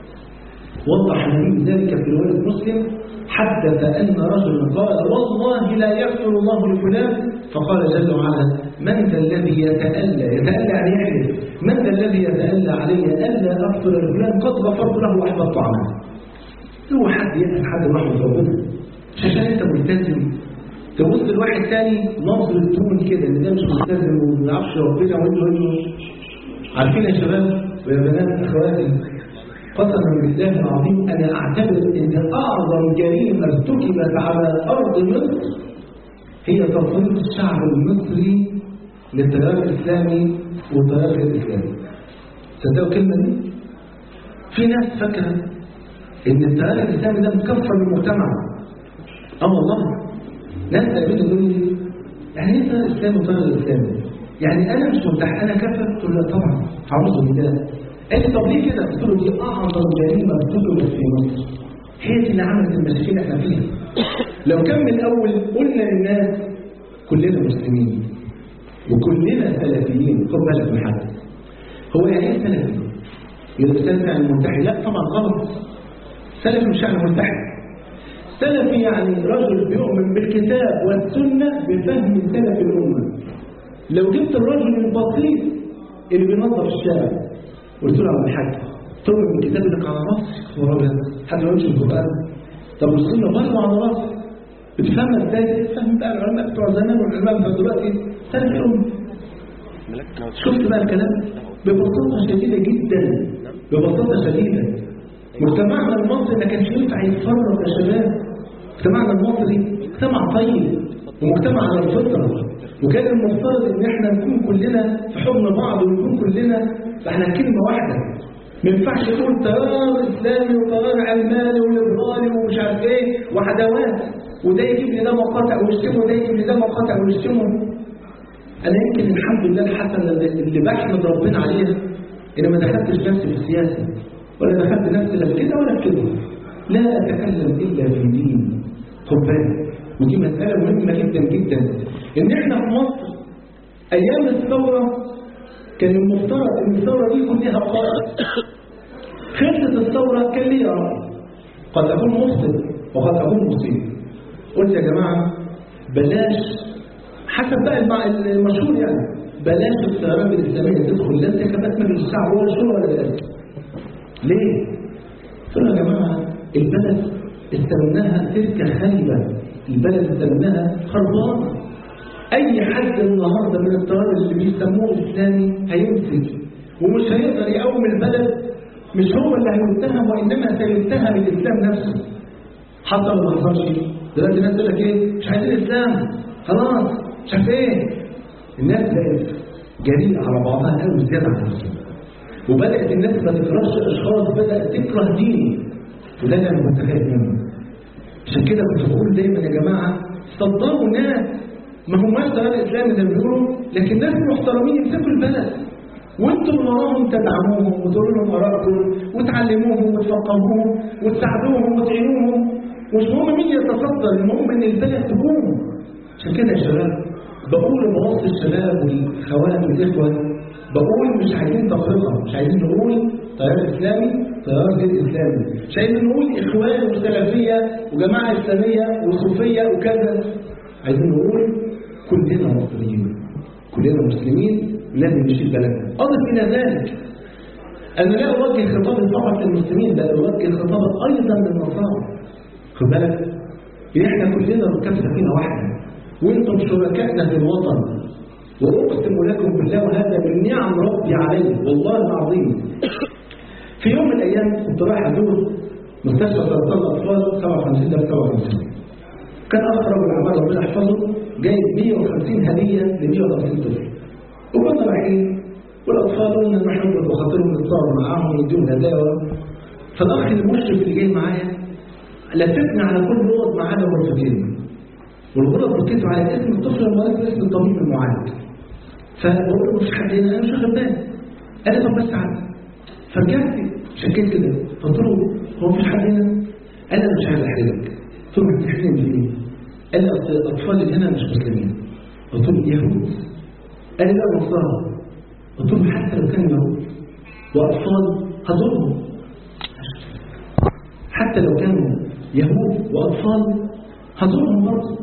وضح النبي ذلك في رواية مسلم حدث أن رجلا قال والله لا يغفر الله لفلان فقال جل وعلا من ذا الذي يتألى يتألى يعني يحلف من ذا الذي يتألى علي ألا أغفر لفلان قد غفرت له وأحبطت عنه هو حد يسأل حد رحمة ربنا مش عشان أنت ملتزم تبص لواحد تاني نظرة تون كده إن ده مش ملتزم وما بيعرفش ربنا وأنت تقول له عارفين يا شباب ويا بنات أخواتي قسما بالله العظيم أنا أعتبر أن أعظم جريمة ارتكبت على أرض مصر هي تفويض الشعب المصري للتيار الإسلامي والتيار غير الإسلامي تصدقوا الكلمة دي؟ في ناس فاكرة إن التيار الإسلامي ده مكفر بالمجتمع أه والله ناس قابلت تقول لي يعني إيه تيار إسلامي وتيار الإسلامي؟ يعني أنا مش مرتاح أنا كافر؟ قلت له طبعا أعوذ بالله قال لي طب ليه كده؟ قلت له دي أعظم جريمة ارتكبت في مصر هي دي اللي عملت المشاكل اللي احنا فيها لو كان من الأول قلنا للناس كلنا مسلمين وكلنا سلفيين خد بالك من حاجة هو يعني ايه سلفي؟ يقول سلفي يعني ملتحي لا طبعا غلط سلفي مش يعني ملتحي سلفي يعني رجل بيؤمن بالكتاب والسنة بفهم سلف الأمة لو جبت الرجل البسيط اللي بينظف الشارع قلت له عم الحاج تؤمن بالكتاب لك على راسك ورابط حد ما يمشي القرآن طب والسنة برضه على راسك بتفهمها ازاي؟ تفهم بقى العلماء بتوع زمان والعلماء بتوع دلوقتي سلف الأمة شفت بقى الكلام ببساطة شديدة جدا ببساطة شديدة مجتمعنا المصري ما كانش ينفع يتفرق يا شباب مجتمعنا المصري مجتمع طيب ومجتمع على الفطرة وكان المفترض ان احنا نكون كلنا في حضن بعض ونكون كلنا احنا كلمة واحدة ما ينفعش تقول تيار اسلامي وتيار علماني وليبرالي ومش عارف ايه وعداوات وده يجيب لي ده مقاطع ويشتمه وده يجيب لي ده مقاطع ويشتمه انا يمكن الحمد لله الحسنه اللي بحمد ربنا عليها ان ما دخلتش نفسي في السياسه ولا دخلت نفسي لا في كده ولا في كده لا اتكلم الا في دين خد بالك ودي مساله مهمه جدا جدا ان احنا في مصر ايام الثوره كان المفترض ان الثوره دي يكون ليها قائد خلصت الثوره كان ليها راي قد اكون مخطئ وقد اكون مصيب قلت يا جماعه بلاش حسب بقى المع- المشهور يعني بلاش الطيران الإسلامية تدخل لا انتخابات مجلس الشعب ولا شورى ولا بلاش ليه؟ قلت له يا جماعة البلد استلمناها تلك خايبة البلد استلمناها خربانة أي حد النهاردة من الطيار اللي بيسموه إسلامي هيمسك ومش هيقدر يقوم البلد مش هو اللي هيتهم وإنما سيتهم الإسلام نفسه حصل ولا ما حصلش دلوقتي الناس تقول لك إيه مش عايزين إسلام خلاص مش عارف إيه الناس بقت جريئة على بعضها قوي زيادة عن اللزوم وبدأت الناس ما تكرهش أشخاص بدأت تكره دين وده اللي أنا كنت خايف منه عشان كده كنت بقول دايما يا جماعة صدقوا ناس ما هماش دار الإسلام زي ما بيقولوا لكن ناس محترمين يمسكوا البلد وانتم وراهم تدعموهم وتقولوا لهم آرائكم وتعلموهم وتفقهوهم وتساعدوهم وتعينوهم مش مهم مين يتصدر المهم ان البلد تقوم عشان كده يا شباب بقول بوصي الشباب والخوات والاخوه بقول مش عايزين تفرقه مش عايزين نقول تيار اسلامي تيار غير اسلامي مش عايزين نقول اخوان وسلفيه وجماعه اسلاميه وصوفيه وكذا عايزين نقول كلنا مصريين كلنا مسلمين لازم نشيل بلدنا اضف الى ذلك انا لا اوجه خطابا فقط للمسلمين بل اوجه خطابا ايضا للنصارى خد بالك احنا كلنا ركاب سفينه واحده وانتم شركائنا في الوطن واقسم لكم بالله وهذا من نعم ربي علي والله العظيم في يوم من الايام كنت رايح ازور مستشفى سرطان الاطفال 57 ده 57 كان اخ رجل اعمال ربنا يحفظه جايب 150 هديه ل 150 طفل وكنا رايحين والاطفال قلنا ان احنا نضرب بخاطرهم نتصور معاهم ونديهم هدايا فالاخ المشرف اللي جاي معايا لفتنا على كل غرض معانا غرفتين والغرض بتكتب على اسم الطفل المريض واسم الطبيب المعالج فبقول له مش حد هنا انا مش واخد بالي قال لي طب بس عادي فرجعت شكيت كده قلت له هو مفيش حد هنا قال لي انا مش عايز احرجك قلت له بتحرجني في ايه؟ قال لي اصل الاطفال اللي هنا مش مسلمين قلت له يهود قال لي لا نصارى قلت له حتى لو كانوا يهود واطفال هزورهم حتى لو كانوا يهود واطفال هزورهم برضه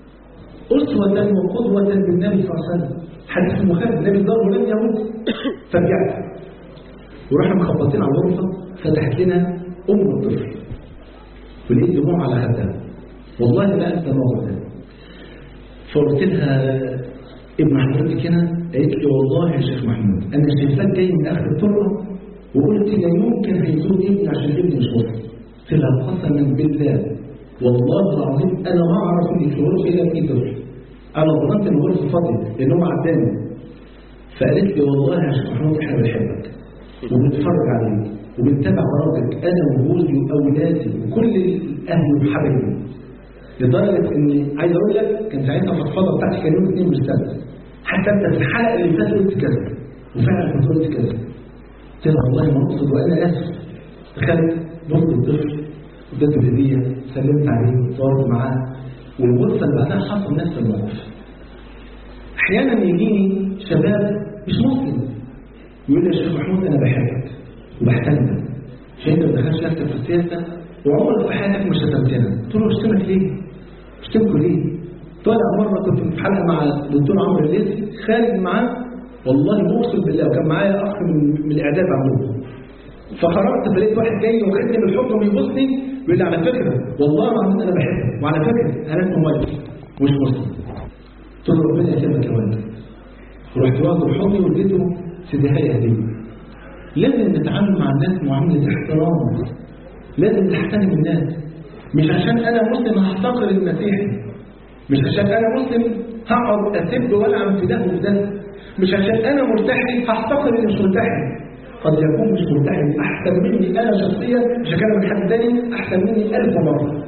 أسوة وقدوة بالنبي صلى الله عليه وسلم حديث البخاري النبي زار ولم يموت فرجعت ورحنا مخبطين على الغرفة فتحت لنا أم الطفل ولقيت دموع على خدها والله لا أنسى الموضوع ده فقلت لها ابن حضرتك هنا قالت لي والله يا شيخ محمود أنا شايفاك جاي من آخر الطرقة وقلت لا يمكن هيزور ابني عشان ابني مش مسلم قلت لها قسما بالله والله العظيم انا ما اعرف ان في الغرفه الا في طفل انا ظننت ان الغرفه فاضيه لانهم عداني فقالت لي والله يا شيخ محمود احنا بنحبك وبنتفرج عليك وبنتابع برامجك انا وجوزي واولادي وكل اهلي وحبايبي لدرجه اني عايز اقول لك كان ساعتها الفضفضه بتاعتي كان يوم اثنين بالسبت حتى انت في الحلقه اللي فاتت قلت كذا وفعلا كنت قلت كذا قلت لها والله ما اقصد وانا اسف دخلت بص الطفل اديته الهديه سلمت عليه صورت معاه والغرفه اللي بعدها حصل نفس الموقف احيانا يجيني شباب مش مسلم يقول لي يا شيخ محمود انا بحبك وبحترمك عشان انت ما تدخلش نفسك في السياسه وعمرك في حياتك مش شتمتنا قلت له اشتمك ليه؟ اشتمكوا ليه؟ طالع مره كنت في حلقه مع الدكتور عمرو الليثي خارج معاه والله اقسم بالله وكان معايا اخ من, من الاعداد عندهم فخرجت فلقيت واحد جاي واخدني بالحضن ويبصني بيقول لي على فكره والله العظيم انا بحبك وعلى فكره انا اسمي والدي مش مسلم قلت له ربنا يكرمك يا والدي ورحت واخده بحضني واديته سيديهايه هديه لازم نتعامل مع الناس معامله احترام لازم نحترم الناس مش عشان انا مسلم هحتقر المسيحي مش عشان انا مسلم هقعد اسب والعن في ده وفي ده مش عشان انا مرتحي هحتقر اللي مش مرتحي قد يكون مش مرتحي احسن مني انا شخصيا مش هكلم من حد تاني احسن مني الف مره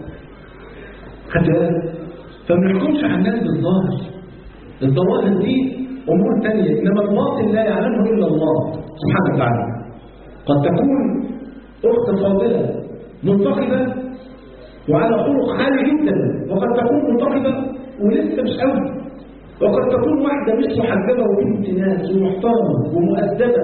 خدت بالك فما نحكمش على الناس بالظاهر الظواهر دي امور تانية انما الباطن لا يعلمه الا الله سبحانه وتعالى قد تكون اخت فاضله منتقبه وعلى خلق عالي جدا وقد تكون منتقبه ولسه مش قوي وقد تكون واحده مش محجبه وبنت ناس ومحترمه ومؤدبه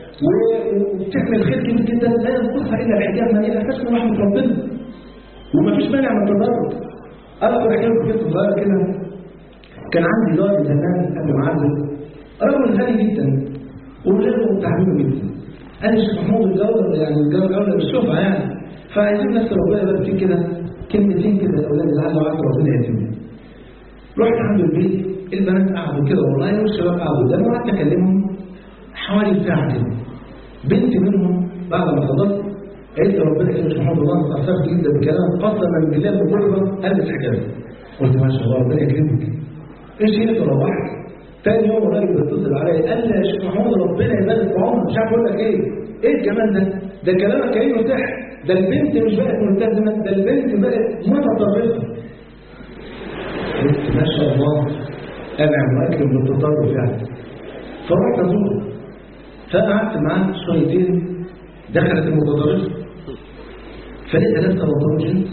وبتعمل خير كبير جدا لا ينقصها الا الحجاب ما ينقصهاش من رحمه ربنا ومفيش مانع من التدرج اذكر حكايه بنت صغيره كده كان عندي جار زمان قبل ما اعزل رجل غني جدا وولاده تعبانين جدا انا الشيخ محمود الجار يعني الجار جار بالشفعه يعني فعايزين نفس ربنا يبارك فيه كده كلمتين كده الاولاد اللي عنده عارف ربنا يهديهم رحت عنده البيت البنات قعدوا كده والله والشباب قعدوا قدامي وقعدت اكلمهم حوالي ساعه كده بنت منهم بعد ما خلصت قالت لي ربنا يكرمك يا محمد الله انا اتاثرت جدا بكلام قسما بالله بكل ما قلبت الحكايه قلت ما شاء الله ربنا يكرمك ايش هي روحت تاني يوم الراجل بيتصل عليا قال لي يا شيخ محمود ربنا يبارك في عمرك مش عارف اقول لك ايه ايه الجمال ده ده كلامك كانه سحر ده البنت مش بقت ملتزمه ده البنت بقت متطرفه قلت ما شاء الله انعم واكرم بالتطرف يعني فرحت ازوره فقعدت معاه شويتين دخلت المتطرفه فلقيت لابسه بنطلون جينز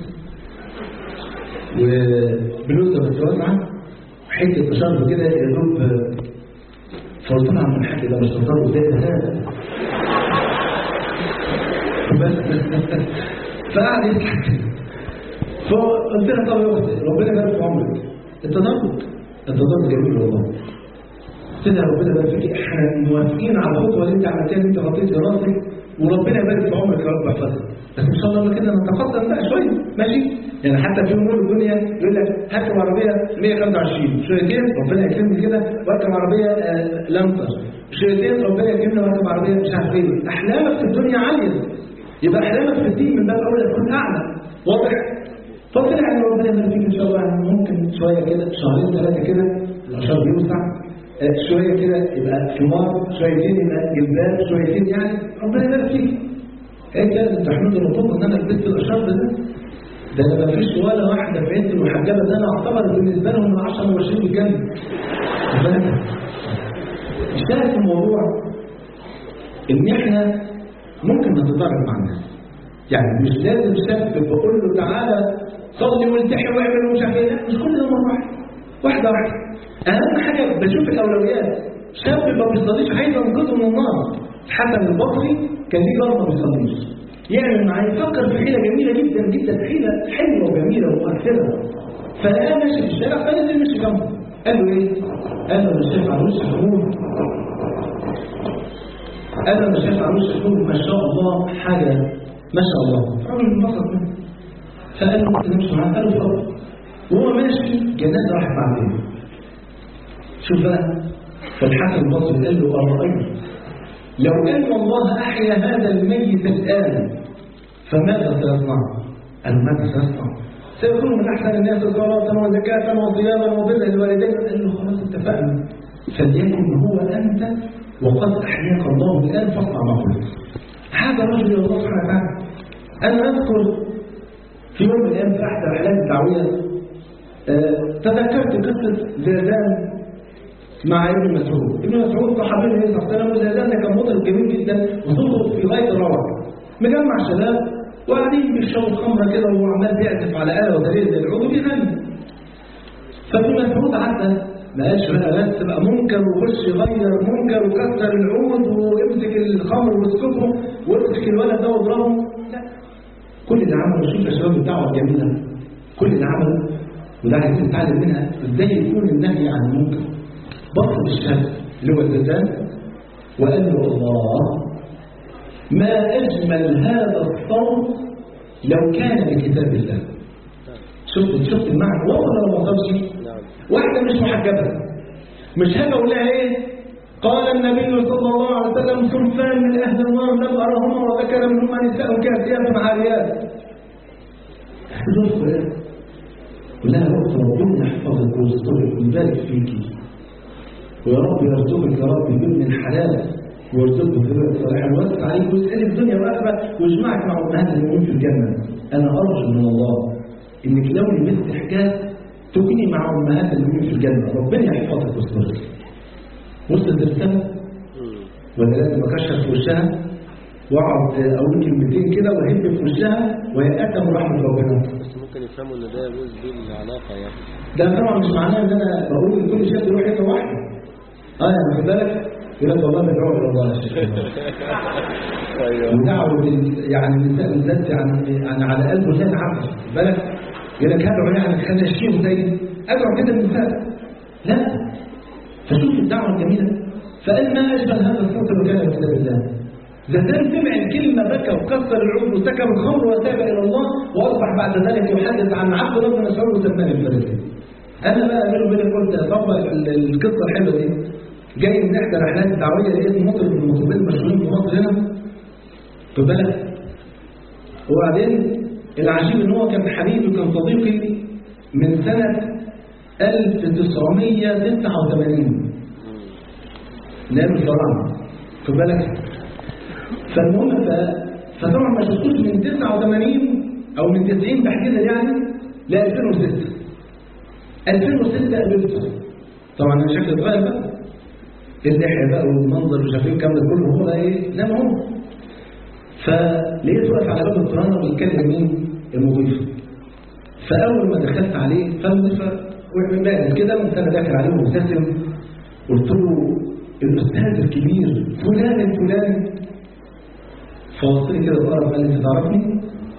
وبلوزه بس واسعه وحته شرب كده يا دوب فقلت لها عم الحاج ده مش تطرف زي ده بس فقعد يضحك فقلت لها طب يا اختي ربنا يبارك في عمرك التدرج التدرج جميل والله قلت لها ربنا يبارك فيك احنا موافقين على الخطوه اللي انت عملتها اللي انت غطيت راسك وربنا يبارك في عمرك يا رب يحفظك بس ان شاء الله كده نتقدم بقى شويه ماشي يعني حتى في امور الدنيا يقول لك هات عربيه 125 شويتين ربنا يكرمني كده واركب عربيه آه لانسر شويتين ربنا يكرمني واركب عربيه مش عارف ايه احلامك في الدنيا عاليه يبقى احلامك في الدين من باب اولى تكون اعلى واضح فطلع ان ربنا يبارك فيك ان شاء الله يعني ممكن شويه كده شهرين ثلاثه كده العشر بيوسع آه شويه كده يبقى ثمار شويتين يبقى جلباب شويتين يعني ربنا يبارك فيك ايه كده تحمد الرطوبه ان انا لبست الاشر ده ده انا ما فيش ولا واحده في عيله المحجبه ده انا اعتبر بالنسبه لهم من 10 مباشرين بالجنه مش في الموضوع ان احنا ممكن نتضارب مع الناس يعني مش لازم شاب بقول له تعالى صلي والتحي واعمل ومش عارف ايه لا مش كل ده مره واحده واحده واحده اهم حاجه بشوف الاولويات شاب ما بيصليش عايز انقذه من النار الحسن البصري كان ليه جار ما بيصليش يعمل معاه يفكر في حيله جميله جدا جدا حيله حلوه وجميله ومؤثره فلقاه ماشي في الشارع فنزل مشي جنبه قال له ايه؟ قال له انا شايف عروس حمود قال له انا شايف عروس حمود ما شاء الله حاجه ما شاء الله الراجل انبسط منه فقال له انت تمشي معاه قال له اتفضل وهو ماشي جنازه راحت بعدين شوف بقى فالحسن البصري قال له ارايت لو أن الله أحيا هذا الميت الآن فماذا سيصنع؟ قال ماذا سيصنع؟ سيكون من أحسن الناس صلاة وزكاة وصياما وبرا للوالدين قال له خلاص اتفقنا فليكن هو أنت وقد أحياك الله الآن فاصنع ما قلت هذا رجل الله سبحانه وتعالى أنا أذكر في يوم من الأيام في أحد الرحلات الدعوية أه تذكرت قصة زادان مع ابن مسعود ابن مسعود صحابي النبي صلى الله عليه وسلم وزادان كان مطرب جميل جدا وصوته في غايه الروعه مجمع شباب وقاعدين بيشربوا الخمره كده وهو عمال بيعزف على آلة ودليل زي العود وبيغني فابن مسعود عدى ما قالش بقى بس بقى منكر وخش يغير منكر وكسر العود وامسك الخمر واسكبه وامسك الولد ده واضربه لا كل اللي عمله شوف يا شباب الدعوه الجميله كل اللي عمله وده عايزين نتعلم منها ازاي يكون النهي عن المنكر بص الشاب اللي هو الزيتان وقال له الله ما أجمل هذا الصوت لو كان بكتاب الله شفت شفت المعنى ولا ما وصلش واحدة مش محجبة مش هبة ولا ايه قال النبي صلى الله عليه وسلم صنفان من أهل النار لم أرهما وذكر منهما نساء كاسيات عاريات احتجوا ايه لا رب ربنا يحفظك ويسترك ويبارك فيكي ويا رب يرزقك يا رب بابن الحلال ويرزقك بذرية صالحة ويوسع عليك ويسألك الدنيا والآخرة ويجمعك مع أمهات المؤمنين في الجنة أنا أرجو من الله إنك لو لمست حكاية تكوني مع أمهات المؤمنين في الجنة ربنا يحفظك ويسترك وصلت الرسالة ولا لازم أكشف في وشها واقعد اقول كلمتين كده وهب في وشها وهي اتى برحمه ربنا بس ممكن يفهموا ان ده يجوز بيه العلاقه يعني ده طبعا مش معناه ان انا بقول لكل شاب يروح حته واحده اه يعني خد بالك يقول لك والله بدعو الى الله يا شيخ ودعوه يعني النساء بالذات يعني يعني على قلب لسان عبد بالك يقول لك هدعو يعني خناشين زي ادعو كده النساء لا فشوف الدعوة الجميلة فقال ما أشبه هذا الصوت وكان من كتاب الله زدان سمع الكلمة بكى وكسر العود وسكب الخمر وتاب إلى الله وأصبح بعد ذلك يحدث عن عبد الله بن مسعود وسلمان الفارسي أنا بقى بيني وبينك قلت أطبق ال- القصة الحلوة دي جاي من إحدى الرحلات الدعوية لقيت مطرب من المطربين المشهورين في مصر هنا في بالك وبعدين العجيب إن هو كان حبيبي وكان صديقي من سنة 1989 نام الفراعنة خد بالك فالمهم ف... فطبعا ما شفتوش من 89 او من 90 تحديدا يعني ل 2006 2006 قابلته طبعا انا شكلي اتغير بقى اللحيه بقى والمنظر مش عارف ايه الكلام ده كله هو بقى ايه زي ما هو فلقيت واقف على باب القرآن وبيتكلم مين المضيف فاول ما دخلت عليه فالمضيف وقف بارد كده قمت انا داخل عليه ومبتسم قلت له الاستاذ الكبير فلان الفلاني فبص لي كده بقرب قال لي انت تعرفني؟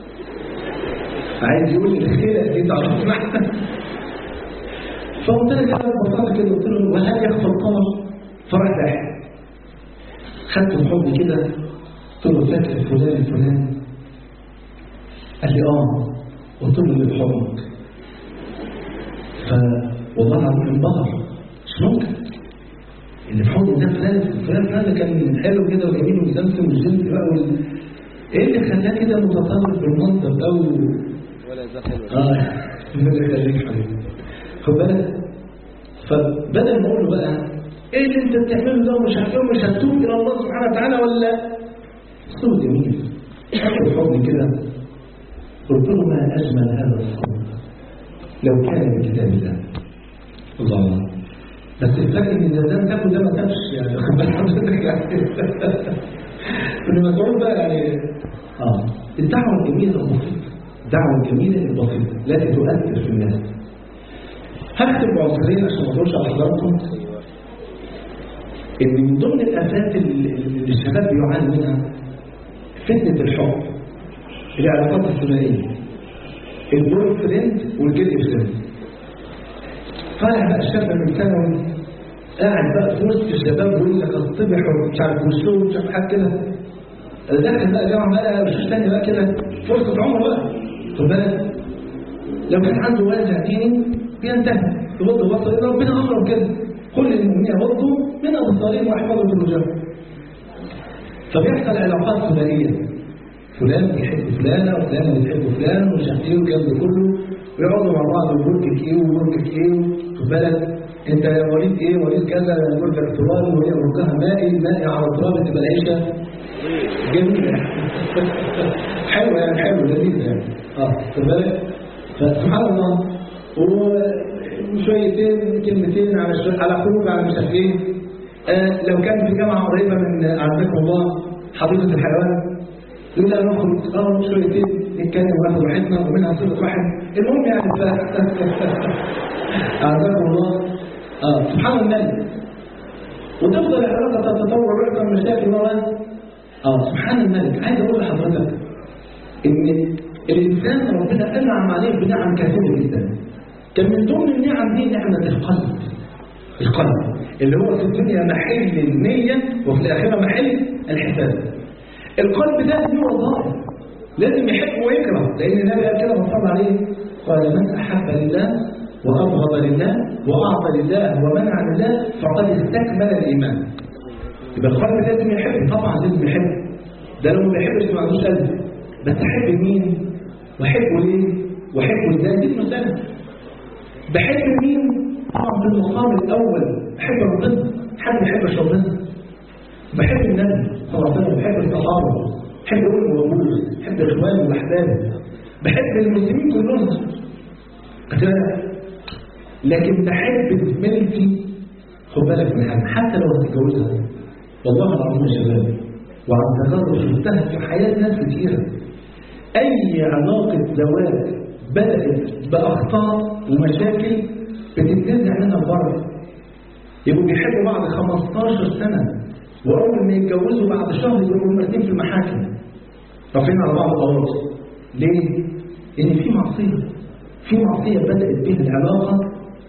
عايز يقول لي الخير اكيد تعرفني احسن فقلت له كده ببساطه كده قلت له وهل يخفى القمر؟ فراح ضاحك خدته في حضني كده قلت له فاكر فلان الفلاني؟ قال لي اه قلت له اللي بحضنك ف والله العظيم انبهر مش ممكن اللي في حضن ده فلان فلان فلان ده كان حلو كده وجميل ومسمسم وجنس بقى وال... ايه اللي خلاه كده متطرف بالمنظر ده و... ولا زال حلو اه ربنا يخليك حبيبي خد بالك فبدل ما اقول له بقى ايه اللي انت بتعمله ده ومش عارف ايه ومش هتتوب الى الله سبحانه وتعالى ولا صوت جميل خدته في حضني كده قلت له ما اجمل هذا الصوت لو كان من كتاب الله الله بس الفرق ان الزلزال تاكل ده ما تاكلش يعني خد بال حضرتك يعني ابن مسعود بقى يعني اه الدعوه الجميله البسيطه الدعوه الجميله البسيطه التي تؤثر في الناس هختم بعذرين عشان ما اقولش على حضراتكم ان من ضمن الافات اللي اللي الشباب بيعاني منها فتنه الحب العلاقات الثنائيه البوي فريند والجيرل فريند طالع بقى الشاب من ثانوي قاعد بقى في وسط الشباب ويقول لك اصطبح ومش عارف وشوه ومش عارف حاجه كده داخل بقى جامعه بقى مش تاني بقى كده فرصه عمر بقى خد بالك لو كان عنده والد ديني بينتهي يغض بصره ربنا امره كده كل المؤمنين يغضوا من ابصارهم واحفظوا فروجهم فبيحصل علاقات ثنائيه فلان بيحب فلانه وفلانه بتحب فلان ومش عارف ايه والكلام ده كله ويقعدوا مع بعض وبرجك ايه وبرجك ايه خد بالك انت يا وليد ايه وليد كذا برجك ترابي وهي برجها مائي مائي على تراب تبقى العيشه جميله حلوه يعني حلوه لذيذه يعني اه خد بالك فسبحان الله وشويتين كلمتين على شوية على خروج على مش عارف ايه آه لو كان في جامعه قريبه من اعزكم الله حديقه الحيوان يقول لها نخرج اه شويتين نتكلم وناخد راحتنا ومنها صله رحم المهم يعني ف اعزكم الله اه سبحان الملك وتفضل العلاقه تتطور ويحصل مشاكل مرة اه سبحان الملك عايز اقول لحضرتك ان الانسان ربنا انعم عليه بنعم كثيره جدا كان من ضمن النعم دي نعمه القلب القلب اللي هو في الدنيا محل النيه وفي الاخره محل الحساب القلب ده له وظائف لازم يحب ويكره لان النبي قال كده صلى عليه قال من احب لله وابغض لله واعطى لله ومنع لله فقد استكمل الايمان يبقى القلب لازم يحب طبعا لازم يحب ده لو ما بيحبش ما عندوش قلب بس احب مين واحبه ليه واحبه ازاي دي مساله بحب مين طبعا في المقام الاول بحب ربنا حد يحبش ربنا بحب النبي صلى الله عليه وسلم بحب الصحابه بحب امي وابوي بحب اخواني واحبابي بحب المسلمين كلهم لكن بحب زميلتي خد بالك من حاجه حتى لو هتتجوزها والله العظيم يا شباب وعن تجارب شفتها في حياه ناس كتيره اي علاقه زواج بدات باخطاء ومشاكل بتتنزع منها بره يبقوا بيحبوا بعض 15 سنه واول ما يتجوزوا بعد شهر يبقوا هما الاثنين في المحاكم رافعين على بعض قواضي ليه؟ لان في معصيه في معصيه بدات بها العلاقه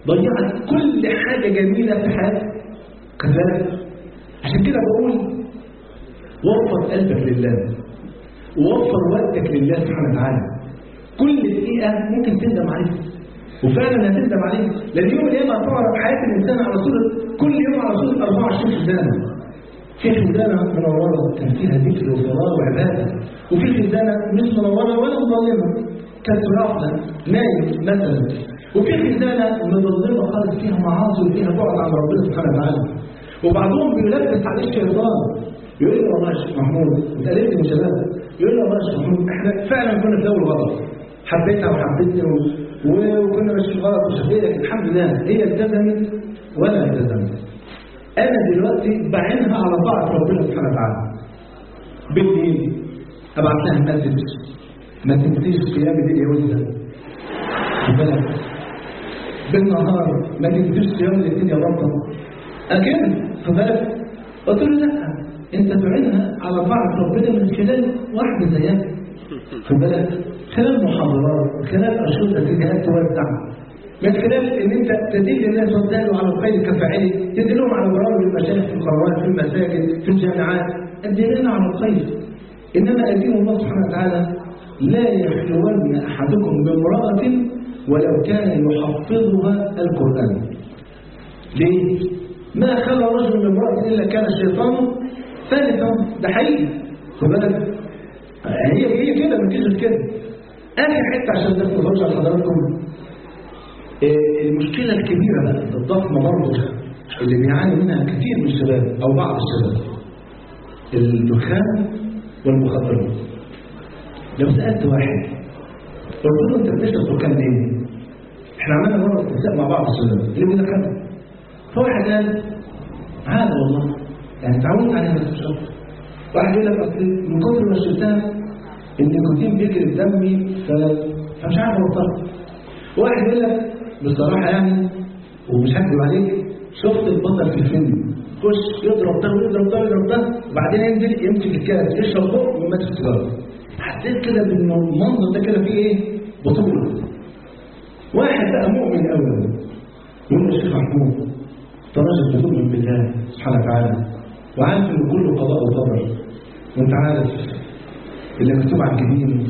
ضيعت كل حاجة جميلة في حياتك كذلك عشان كده بقول وفر قلبك لله ووفر وقتك لله سبحانه وتعالى كل دقيقة ممكن تندم عليها وفعلا هتندم عليها لأن يوم القيامة هتعرف حياة الإنسان على صورة كل يوم على صورة 24 خزانة في خزانة منورة كان فيها ذكر وصلاة وعبادة وفي خزانة مش منورة ولا مظلمة كانت غافلة نايم مثلا وفي خزانة مظلمة خالص فيها معاصي وفيها بعد عن ربنا سبحانه وتعالى وبعضهم بيلبس عليه الشيطان يقول لي والله يا شيخ محمود اتقلبت من شباب يقول لي والله يا شيخ محمود احنا فعلا كنا في اول غلط حبيتها وحبيتني و... و- وكنا ماشيين غلط مش عارف ايه لكن الحمد لله هي التزمت ولا التزمت انا دلوقتي بعينها على طاعه ربنا سبحانه وتعالى بالليل ابعت لها مسج ما تنسيش قيام الليل يا ولد خد بالك بالنهار ما تنسيش قيام الليل يا بطل اكيد خد بالك قلت له لا انت تعينها على طاعه ربنا من خلال واحده زيك خد بالك خلال محاضرات خلال انشطه اتجاهات توزع من خلال ان انت تدل الناس وتدلوا على الخير كفاعله تدلهم على برامج المشايخ في القنوات في المساجد في الجامعات الدلالة على الخير انما ادين الله سبحانه وتعالى لا يخلون احدكم بامراه ولو كان يحفظها القران ليه؟ ما خلى رجل من امرأة إلا كان الشيطان ثالثا ده حقيقي خد بالك هي هي كده ما تجيش كده آخر حتة عشان بس ما اقولش على حضراتكم آه، المشكلة الكبيرة بقى الضخمة برضه اللي بيعاني منها كثير من الشباب أو بعض الشباب الدخان والمخدرات لو سألت واحد قلت له أنت بتشرب دخان ليه؟ احنا عملنا مرة استفساء مع بعض الشباب اللي بيدخنوا فواحد قال عادي والله يعني تعودت عليها بس مش اكتر واحد يقول لك اصل من كتر ما شربتها النيكوتين بيجري في دمي ف- فمش عارف ابطلها واحد يقول لك بصراحه يعني ومش هكذب عليك شفت البطل في الفيلم خش يضرب ده ويضرب ده ويضرب ده وبعدين ينزل يمسك الكاس يشرب فوق ويمسك السيجاره حسيت كده ان المنظر ده كده فيه ايه بطوله واحد بقى مؤمن قوي يقول له الشيخ محمود انت راجل بتؤمن بالله سبحانه وتعالى وعارف ان كله قضاء وقدر وانت عارف اللي مكتوب على الجبين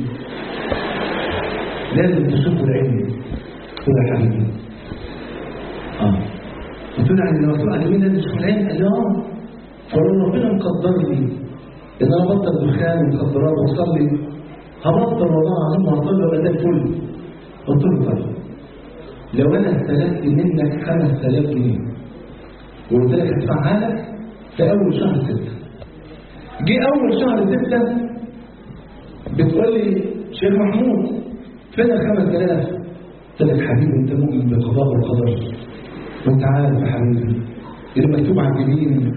لازم تشوف العلم قلت له يا حبيبي اه قلت له يعني اللي مكتوب على الجبين لازم تشوف العلم قال لي اه فلو ربنا مقدر لي ان انا ابطل دخان ومخدرات واصلي هبطل والله العظيم وهصلي وابقى زي الفل قلت له طيب لو انا استلفت منك 5000 جنيه وقلت لك ادفعها لك في اول شهر ستة جه اول شهر ستة بتقول لي شيخ محمود فين ال 5000 قلت لك حبيبي انت مؤمن بالقضاء والقدر وانت عارف يا حبيبي اللي مكتوب على الجبين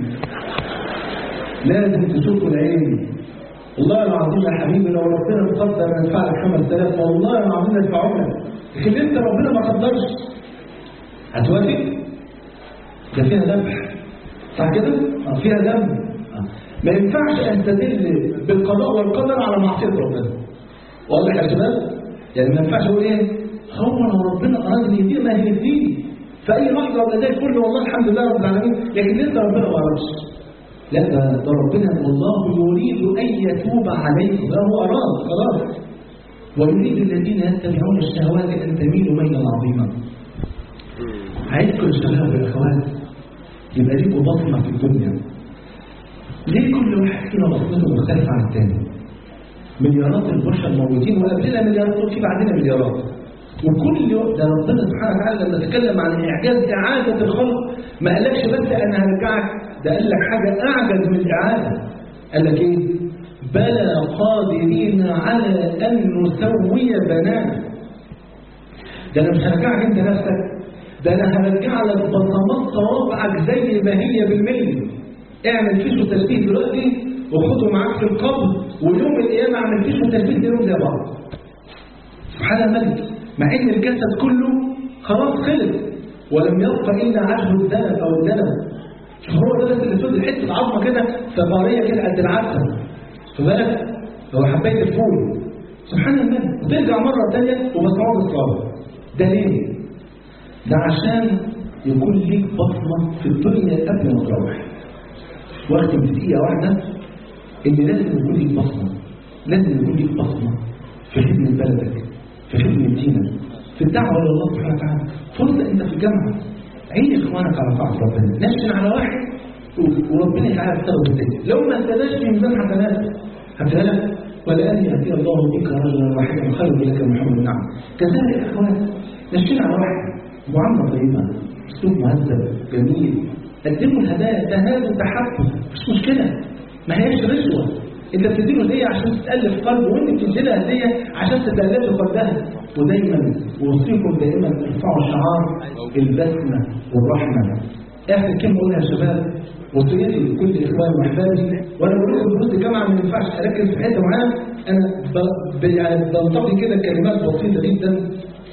لازم تشوف العين والله العظيم يا حبيبي لو ربنا مقدر ان ادفع لك 5000 والله العظيم ادفعهم لك لكن انت ربنا ما قدرش هتوافق ده فيها ذبح صح كده؟ آه، فيها ذنب آه. ما ينفعش استدل بالقضاء والقدر على معصيه ربنا واضح يا شباب؟ يعني ما ينفعش اقول ايه؟ هو لو ربنا اراد ان يديه ما هيديني في اي لحظه ولا زي الفل والله الحمد لله رب العالمين لكن لسه ربنا ما ارادش لا ده ده ربنا والله يريد ان يتوب عليكم له اراد خلاص ويريد الذين يتبعون الشهوات ان تميلوا ميلا عظيما عايزكم الشباب يا اخوان يبقى ليكوا بصمه في الدنيا ليه كل واحد فينا بصمته مختلفه عن الثاني مليارات البشر موجودين وقبلنا مليارات وفي بعدنا مليارات وكل يوم ده ربنا سبحانه وتعالى لما تكلم عن اعجاز اعاده الخلق ما قالكش بس انا هرجعك ده قال لك حاجه اعجز من الاعاده قال لك ايه بلى قادرين على ان نسوي بنانا ده انا مش هرجعك انت نفسك ده انا هرجع لك بصمات صوابعك زي ما هي بالملي اعمل فيش وتشبيه دلوقتي وخده معاك في القبر ويوم القيامه اعمل فيش وتشبيه دول زي بعض سبحان الملك مع ان الجسد كله خلاص خلص ولم يبقى الا عجب الدم او الدم شوف هو ده بس اللي سود حته عظمه كده سفاريه كده قد العسل خد بالك هو حبايه الفول سبحان الملك وترجع مره ثانيه وبصمات الصابع ده ليه؟ ده عشان يكون ليك بصمة في الدنيا قبل ما تروح واختم في دقيقة واحدة إن لازم يكون ليك بصمة لازم يكون ليك بصمة في خدمة بلدك في خدمة دينك في الدعوة لله سبحانه وتعالى فرصة أنت في الجامعة عين إخوانك على طاعة ربنا نشن على واحد و- وربنا يعرف تاخد ازاي لو ما استداش في ميزان حسنات هتلاقي ولأن يأتي الله بك رجلا واحدا خير لك من محمد نعم كذلك يا إخوان نشن على واحد معاملة طيبة أسلوب مهذب جميل قدموا الهدايا ده هذا تحفظ مش مشكلة ما هيش رشوة انت بتديله هدية عشان تتألف قلبه وانت بتدي لها هدية عشان تتألف قلبها ودايما وصيكم دائما ارفعوا شعار البسمة والرحمة اخر كلمة اقولها يا شباب وصيتي لكل اخواني واحبابي وانا بقول لكم دروس الجامعة ما ينفعش اركز في حته معينة انا ب- ب- يعني بنتقي كده كلمات بسيطة جدا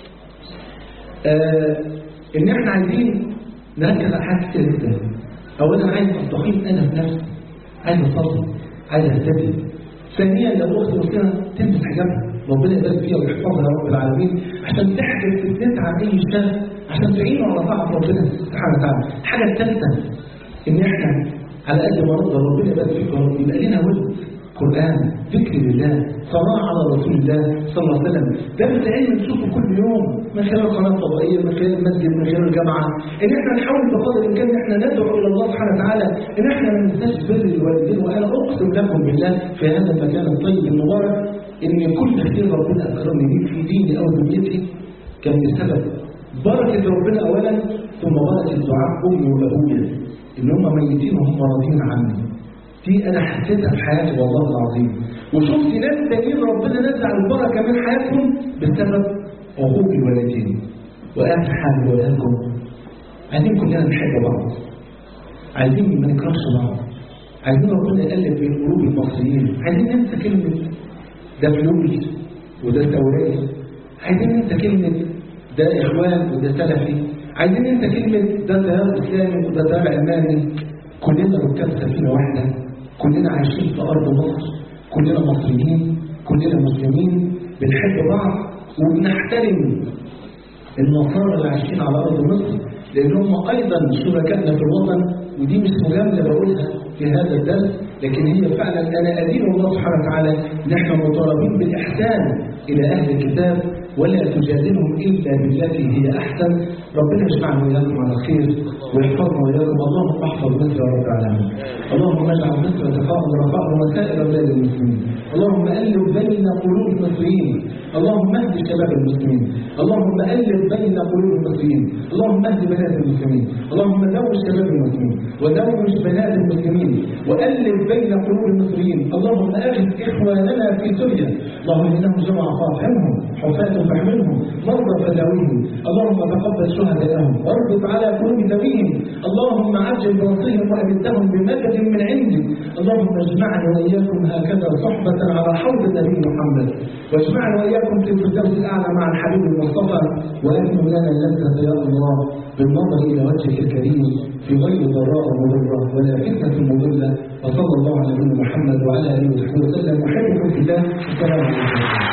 آه ان احنا عايزين نركز على حاجات كتير جدا اولا عايز استقيم انا في نفسي عايز اصلي عايز اهتدي ثانيا لو اخت مسلمه تلبس حجابها ربنا يبارك فيها ويحفظها يا رب العالمين عشان تحجب فتنتها عن اي شر عشان تعينوا على طاعه ربنا سبحانه وتعالى الحاجه الثالثه ان احنا على قد ما نقدر ربنا يبارك فيك يا رب يبقى لنا ود قرآن ذكر لله صلاة على رسول الله صلى الله عليه وسلم ده بتلاقيه بنشوفه كل يوم من خلال قناة فضائية من خلال المسجد من خلال الجامعة إن إحنا نحاول بقدر الإمكان إن إحنا ندعو إلى الله سبحانه وتعالى إن إحنا ما ننساش بر الوالدين وأنا أقسم لكم بالله في هذا المكان الطيب المبارك إن كل خير ربنا أكرمني بيه في ديني أو دنيتي كان بسبب بركة ربنا أولا ثم بركة دعاء أمي وأبويا إن هم ميتين وهم راضيين عني دي انا حسيتها في حياتي والله العظيم وشفت ناس تانيين ربنا نزع البركه من حياتهم بسبب عقوق الوالدين واخر حاجه بقولها لكم عايزين كلنا نحب بعض عايزين ما نكرهش بعض عايزين ربنا يقلب بين قلوب المصريين عايزين ننسى كلمه ده فلوس وده سواري عايزين ننسى كلمه ده اخوان وده سلفي عايزين ننسى كلمه ده تيار اسلامي وده تيار علماني كلنا ركاب سفينه واحده كلنا عايشين في أرض مصر كلنا مصريين كلنا مسلمين بنحب بعض وبنحترم النصارى اللي عايشين على أرض مصر لأن هم أيضا شركائنا في الوطن ودي مش مجاملة بقولها في هذا الدرس لكن هي فعلا أنا أدين الله سبحانه وتعالى نحن مطالبين بالإحسان إلى أهل الكتاب ولا تجادلهم إلا بالتي هي أحسن ربنا يجمعنا وإياكم على خير ويحفظنا وإياكم اللهم احفظ مصر يا رب العالمين اللهم اجعل مصر رخاء ورخاء وسائر بلاد المسلمين اللهم ألف بين قلوب المصريين اللهم اهد شباب المسلمين اللهم ألف بين قلوب المصريين اللهم اهد بنات المسلمين اللهم زوج شباب المسلمين وزوج بنات المسلمين وألف بين قلوب المصريين اللهم أغث إخواننا في سوريا اللهم إنهم جمع فاطعمهم حفاة فاحملهم مرضى فداويهم اللهم تقبل شهداءهم واربط على قلوب ذويهم اللهم عجل بوصيهم وأمدهم بمدد من عندك اللهم اجمعنا وإياكم هكذا صحبة على حوض النبي محمد واجمعنا وإياكم في الفردوس الأعلى مع الحبيب المصطفى وأكمل لنا اللذة يا الله بالنظر إلى وجهك الكريم في غير ضراء مضرة ولا فتنة مضلة وصلى الله على نبينا محمد وعلى آله وصحبه وسلم أحبكم في الله السلام عليكم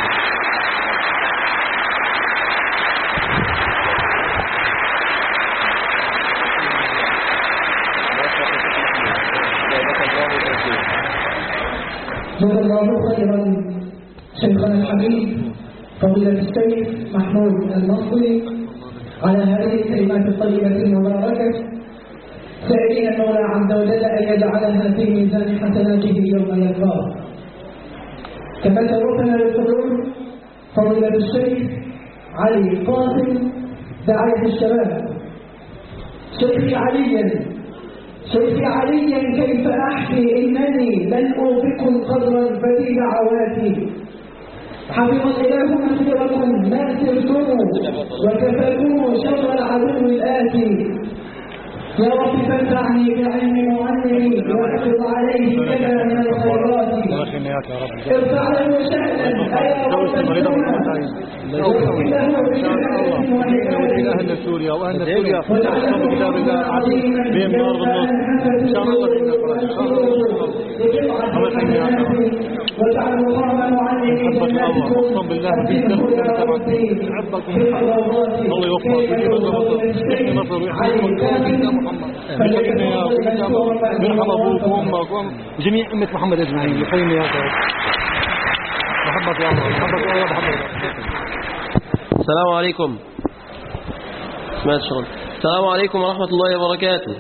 جزا الله خيرا شيخنا الحبيب فضيلة الشيخ محمود المصري على هذه الكلمات الطيبة المباركة سائلين المولى عز وجل أن يجعلها في ميزان حسناته يوم يلقاه تفترقنا للحضور فضيلة الشيخ علي قاسم داعية الشباب شيخي عليا شيخي عليا كيف أحكي إنني لن أوفقكم قدرا ففي دعواتي حفظ الإله مسيركم ما سرتم وكفاكم شر العدو الآتي يا رب فانفعني بعلم معلمي واحفظ عليه كذا من الخيرات ارفع له شأنا أيا رب السماء واغفر له بشهادة وعبادة اهل سوريا واهل سوريا احفظوا كتاب الله عزيز بهم نار النصر ان شاء الله باذن الله ان شاء الله الله يحميك يا رب واجعله خاما معلم جناتكم في الهدى والدين في الروضات الله يوفقك ويجيب لنا نصر ويحفظك ويحفظنا يا رب يرحم ابوك وامك وجميع امه محمد اجمعين يحيينا يا رب محبك يا الله محبك يا الله محبك السلام عليكم سمعت شرط السلام عليكم ورحمة الله وبركاته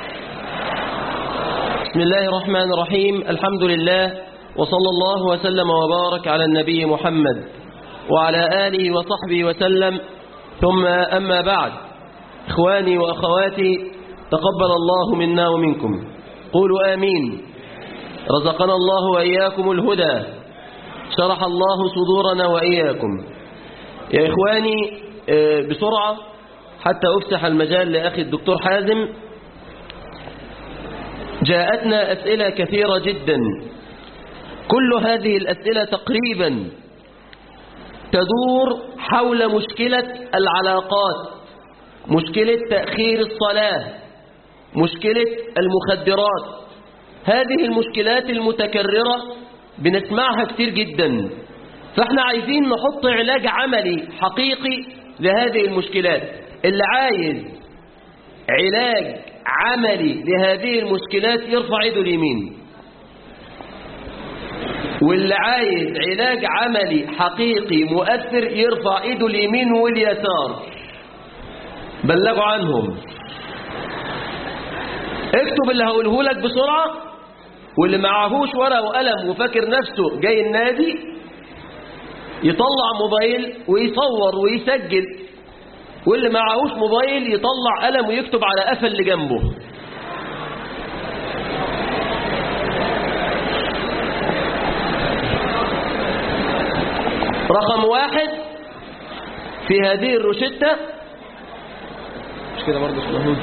بسم الله الرحمن الرحيم الحمد لله وصلى الله وسلم وبارك على النبي محمد وعلى آله وصحبه وسلم ثم أما بعد إخواني وأخواتي تقبل الله منا ومنكم قولوا آمين رزقنا الله وإياكم الهدى شرح الله صدورنا وإياكم يا إخواني آه، بسرعة حتى أفتح المجال لأخي الدكتور حازم جاءتنا أسئلة كثيرة جدا كل هذه الأسئلة تقريبا تدور حول مشكلة العلاقات مشكلة تأخير الصلاة مشكلة المخدرات هذه المشكلات المتكررة بنسمعها كتير جدا فاحنا عايزين نحط علاج عملي حقيقي لهذه المشكلات اللي عايز علاج عملي لهذه المشكلات يرفع ايده اليمين واللي عايز علاج عملي حقيقي مؤثر يرفع ايده اليمين واليسار بلغوا عنهم اكتب اللي هقوله لك بسرعة واللي معهوش ورقة وقلم وفاكر نفسه جاي النادي يطلع موبايل ويصور ويسجل واللي معهوش موبايل يطلع قلم ويكتب على قفل اللي جنبه رقم واحد في هذه الروشتة مش كده برضه اسمه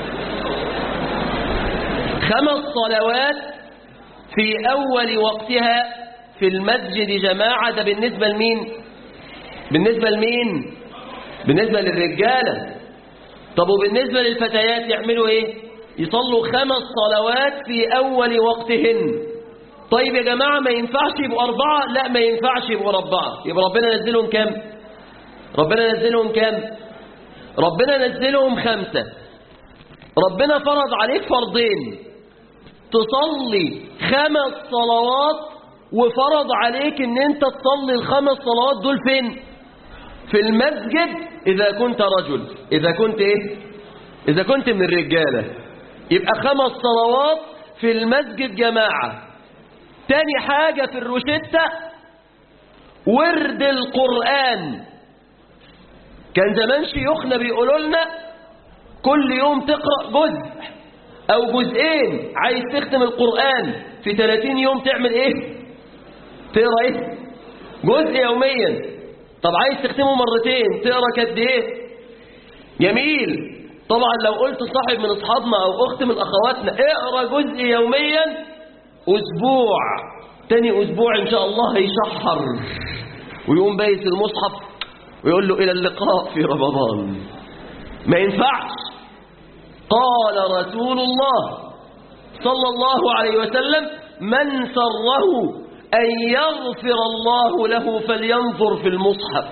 خمس صلوات في أول وقتها في المسجد جماعة ده بالنسبة لمين بالنسبة لمين بالنسبة للرجالة طب وبالنسبة للفتيات يعملوا ايه يصلوا خمس صلوات في أول وقتهن طيب يا جماعة ما ينفعش يبقوا أربعة لا ما ينفعش يبقوا أربعة يبقى ربنا نزلهم كام ربنا نزلهم كام ربنا نزلهم خمسة ربنا فرض عليك فرضين تصلي خمس صلوات وفرض عليك ان انت تصلي الخمس صلوات دول فين في المسجد اذا كنت رجل اذا كنت ايه اذا كنت من الرجالة يبقى خمس صلوات في المسجد جماعة تاني حاجة في الروشتة ورد القرآن كان زمان شيوخنا بيقولوا لنا كل يوم تقرأ جزء أو جزئين عايز تختم القرآن في 30 يوم تعمل إيه؟ تقرأ إيه؟ جزء يوميا طب عايز تختمه مرتين تقرأ قد إيه؟ جميل طبعا لو قلت صاحب من أصحابنا أو أخت من أخواتنا اقرأ جزء يوميا أسبوع تاني أسبوع إن شاء الله هيشحر ويقوم بايس المصحف ويقول له إلى اللقاء في رمضان ما ينفعش قال رسول الله صلى الله عليه وسلم من سره أن يغفر الله له فلينظر في المصحف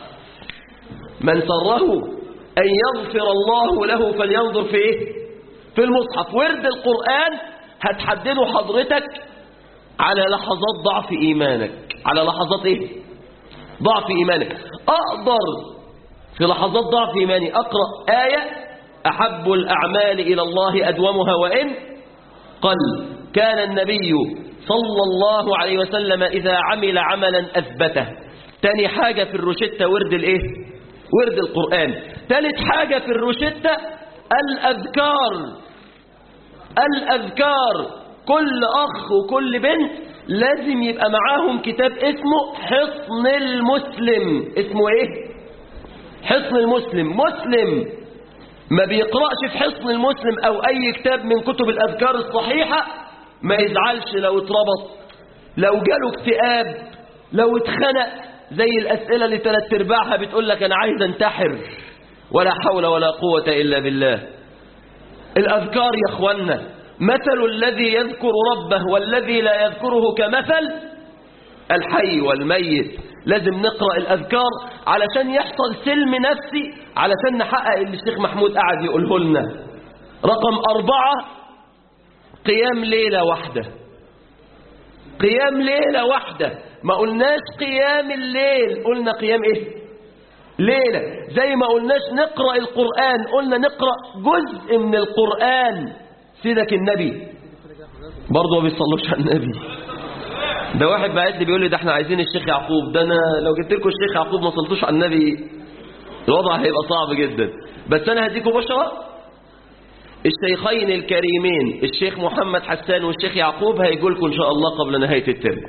من سره أن يغفر الله له فلينظر في إيه؟ في المصحف ورد القرآن هتحدده حضرتك على لحظات ضعف إيمانك على لحظات إيه؟ ضعف إيمانك أقدر في لحظات ضعف إيماني أقرأ آية أحب الأعمال إلى الله أدومها وإن قل كان النبي صلى الله عليه وسلم إذا عمل عملا أثبته تاني حاجة في الروشتة ورد الإيه؟ ورد القرآن تالت حاجة في الروشتة الأذكار الأذكار كل أخ وكل بنت لازم يبقى معاهم كتاب اسمه حصن المسلم اسمه ايه حصن المسلم مسلم ما بيقرأش في حصن المسلم او اي كتاب من كتب الاذكار الصحيحة ما يزعلش لو اتربط لو جاله اكتئاب لو اتخنق زي الاسئلة اللي تلات ارباعها بتقول لك انا عايز انتحر ولا حول ولا قوة الا بالله الاذكار يا اخوانا مثل الذي يذكر ربه والذي لا يذكره كمثل الحي والميت لازم نقرأ الأذكار علشان يحصل سلم نفسي علشان نحقق اللي الشيخ محمود قاعد يقوله لنا رقم أربعة قيام ليلة واحدة قيام ليلة واحدة ما قلناش قيام الليل قلنا قيام ايه ليلة زي ما قلناش نقرأ القرآن قلنا نقرأ جزء من القرآن سيدك النبي برضه ما بيصلوش على النبي ده واحد بعت لي بيقول لي ده احنا عايزين الشيخ يعقوب ده انا لو جبت لكم الشيخ يعقوب ما صلتوش على النبي الوضع هيبقى صعب جدا بس انا هديكم بشرة الشيخين الكريمين الشيخ محمد حسان والشيخ يعقوب هيجوا لكم ان شاء الله قبل نهاية الترم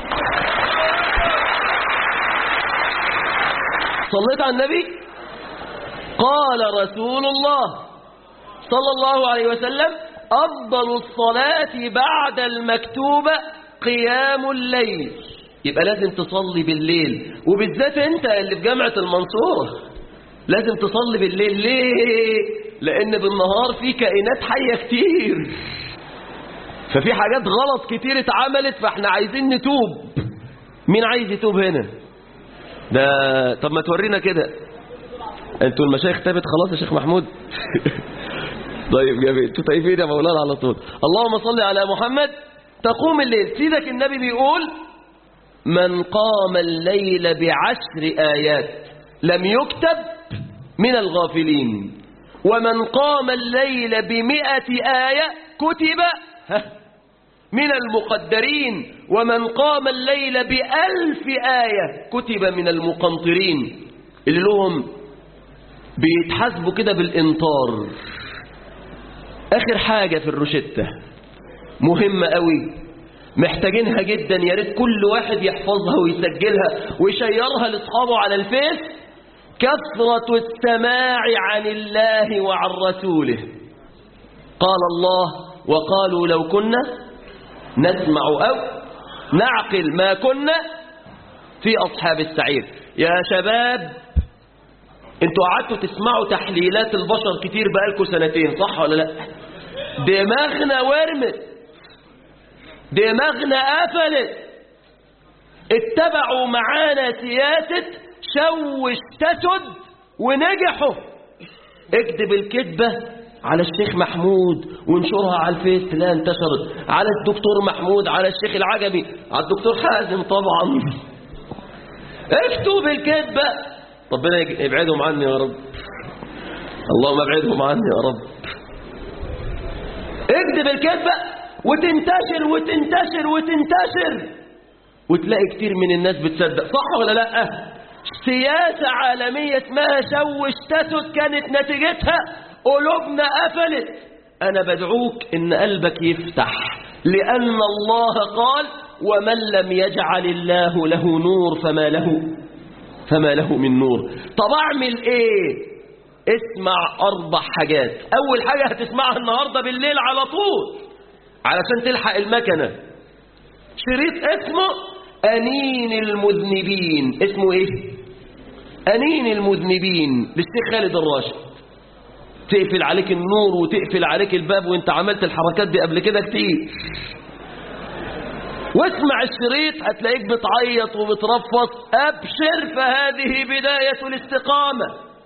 صليت على النبي قال رسول الله صلى الله عليه وسلم أفضل الصلاة بعد المكتوبة قيام الليل يبقى لازم تصلي بالليل وبالذات انت اللي في جامعة المنصورة لازم تصلي بالليل ليه لان بالنهار في كائنات حية كتير ففي حاجات غلط كتير اتعملت فاحنا عايزين نتوب مين عايز يتوب هنا ده طب ما تورينا كده انتوا المشايخ تابت خلاص يا شيخ محمود طيب جميل انتوا طيبين يا مولانا على طول اللهم صل على محمد تقوم الليل سيدك النبي بيقول من قام الليل بعشر آيات لم يكتب من الغافلين ومن قام الليل بمئة آية كتب ها، من المقدرين ومن قام الليل بألف آية كتب من المقنطرين اللي لهم بيتحاسبوا كده بالإنطار آخر حاجة في الروشتة مهمة قوي محتاجينها جدا يا ريت كل واحد يحفظها ويسجلها ويشيرها لاصحابه على الفيس كثرة السماع عن الله وعن رسوله قال الله وقالوا لو كنا نسمع أو نعقل ما كنا في أصحاب السعير يا شباب انتوا قعدتوا تسمعوا تحليلات البشر كتير بقالكوا سنتين صح ولا لا دماغنا ورمت دماغنا قفلت اتبعوا معانا سياسة شوش تسد ونجحوا اكتب الكذبة على الشيخ محمود وانشرها على الفيس تلاقيها انتشرت على الدكتور محمود على الشيخ العجبي على الدكتور حازم طبعا اكتب الكذبة ربنا يبعدهم عني يا رب اللهم ابعدهم عني يا رب اكتب الكذبة وتنتشر وتنتشر وتنتشر وتلاقي كتير من الناس بتصدق صح ولا لا سياسة عالمية اسمها شوش تسد كانت نتيجتها قلوبنا قفلت أنا بدعوك إن قلبك يفتح لأن الله قال ومن لم يجعل الله له نور فما له فما له من نور طب أعمل إيه اسمع أربع حاجات أول حاجة هتسمعها النهاردة بالليل على طول علشان تلحق المكنة شريط اسمه أنين المذنبين اسمه إيه أنين المذنبين للشيخ خالد الراشد تقفل عليك النور وتقفل عليك الباب وانت عملت الحركات دي قبل كده كتير واسمع الشريط هتلاقيك بتعيط وبترفص أبشر فهذه بداية الاستقامة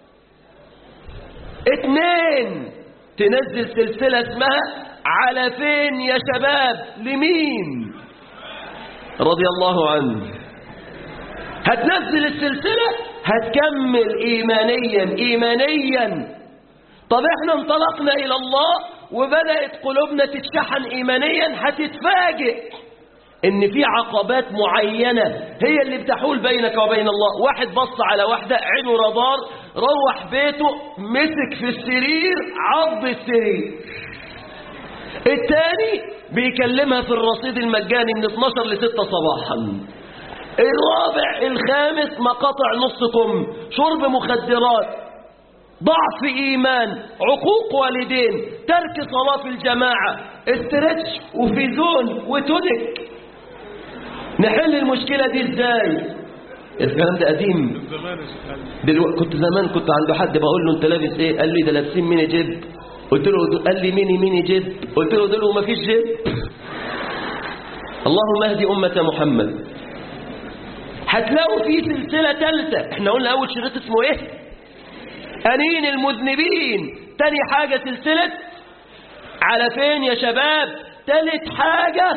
اتنين تنزل سلسلة اسمها على فين يا شباب لمين رضي الله عنه هتنزل السلسلة هتكمل إيمانيا إيمانيا طب احنا انطلقنا إلى الله وبدأت قلوبنا تتشحن إيمانيا هتتفاجئ ان في عقبات معينة هي اللي بتحول بينك وبين الله واحد بص على واحدة عينه رادار روح بيته مسك في السرير عض السرير الثاني بيكلمها في الرصيد المجاني من 12 ل 6 صباحا الرابع الخامس مقاطع نص كم شرب مخدرات ضعف إيمان عقوق والدين ترك صلاة في الجماعة استرتش وفيزون وتدك نحل المشكلة دي ازاي الكلام ده قديم دلوقتي كنت زمان كنت عند حد بقول له انت لابس ايه قال لي ده لابسين ميني جيب قلت له قال لي ميني ميني جيب قلت له دول ما فيش جيب اللهم اهدي أمة محمد هتلاقوا في سلسلة ثالثة احنا قلنا أول شريط اسمه ايه أنين المذنبين تاني حاجة سلسلة على فين يا شباب تالت حاجة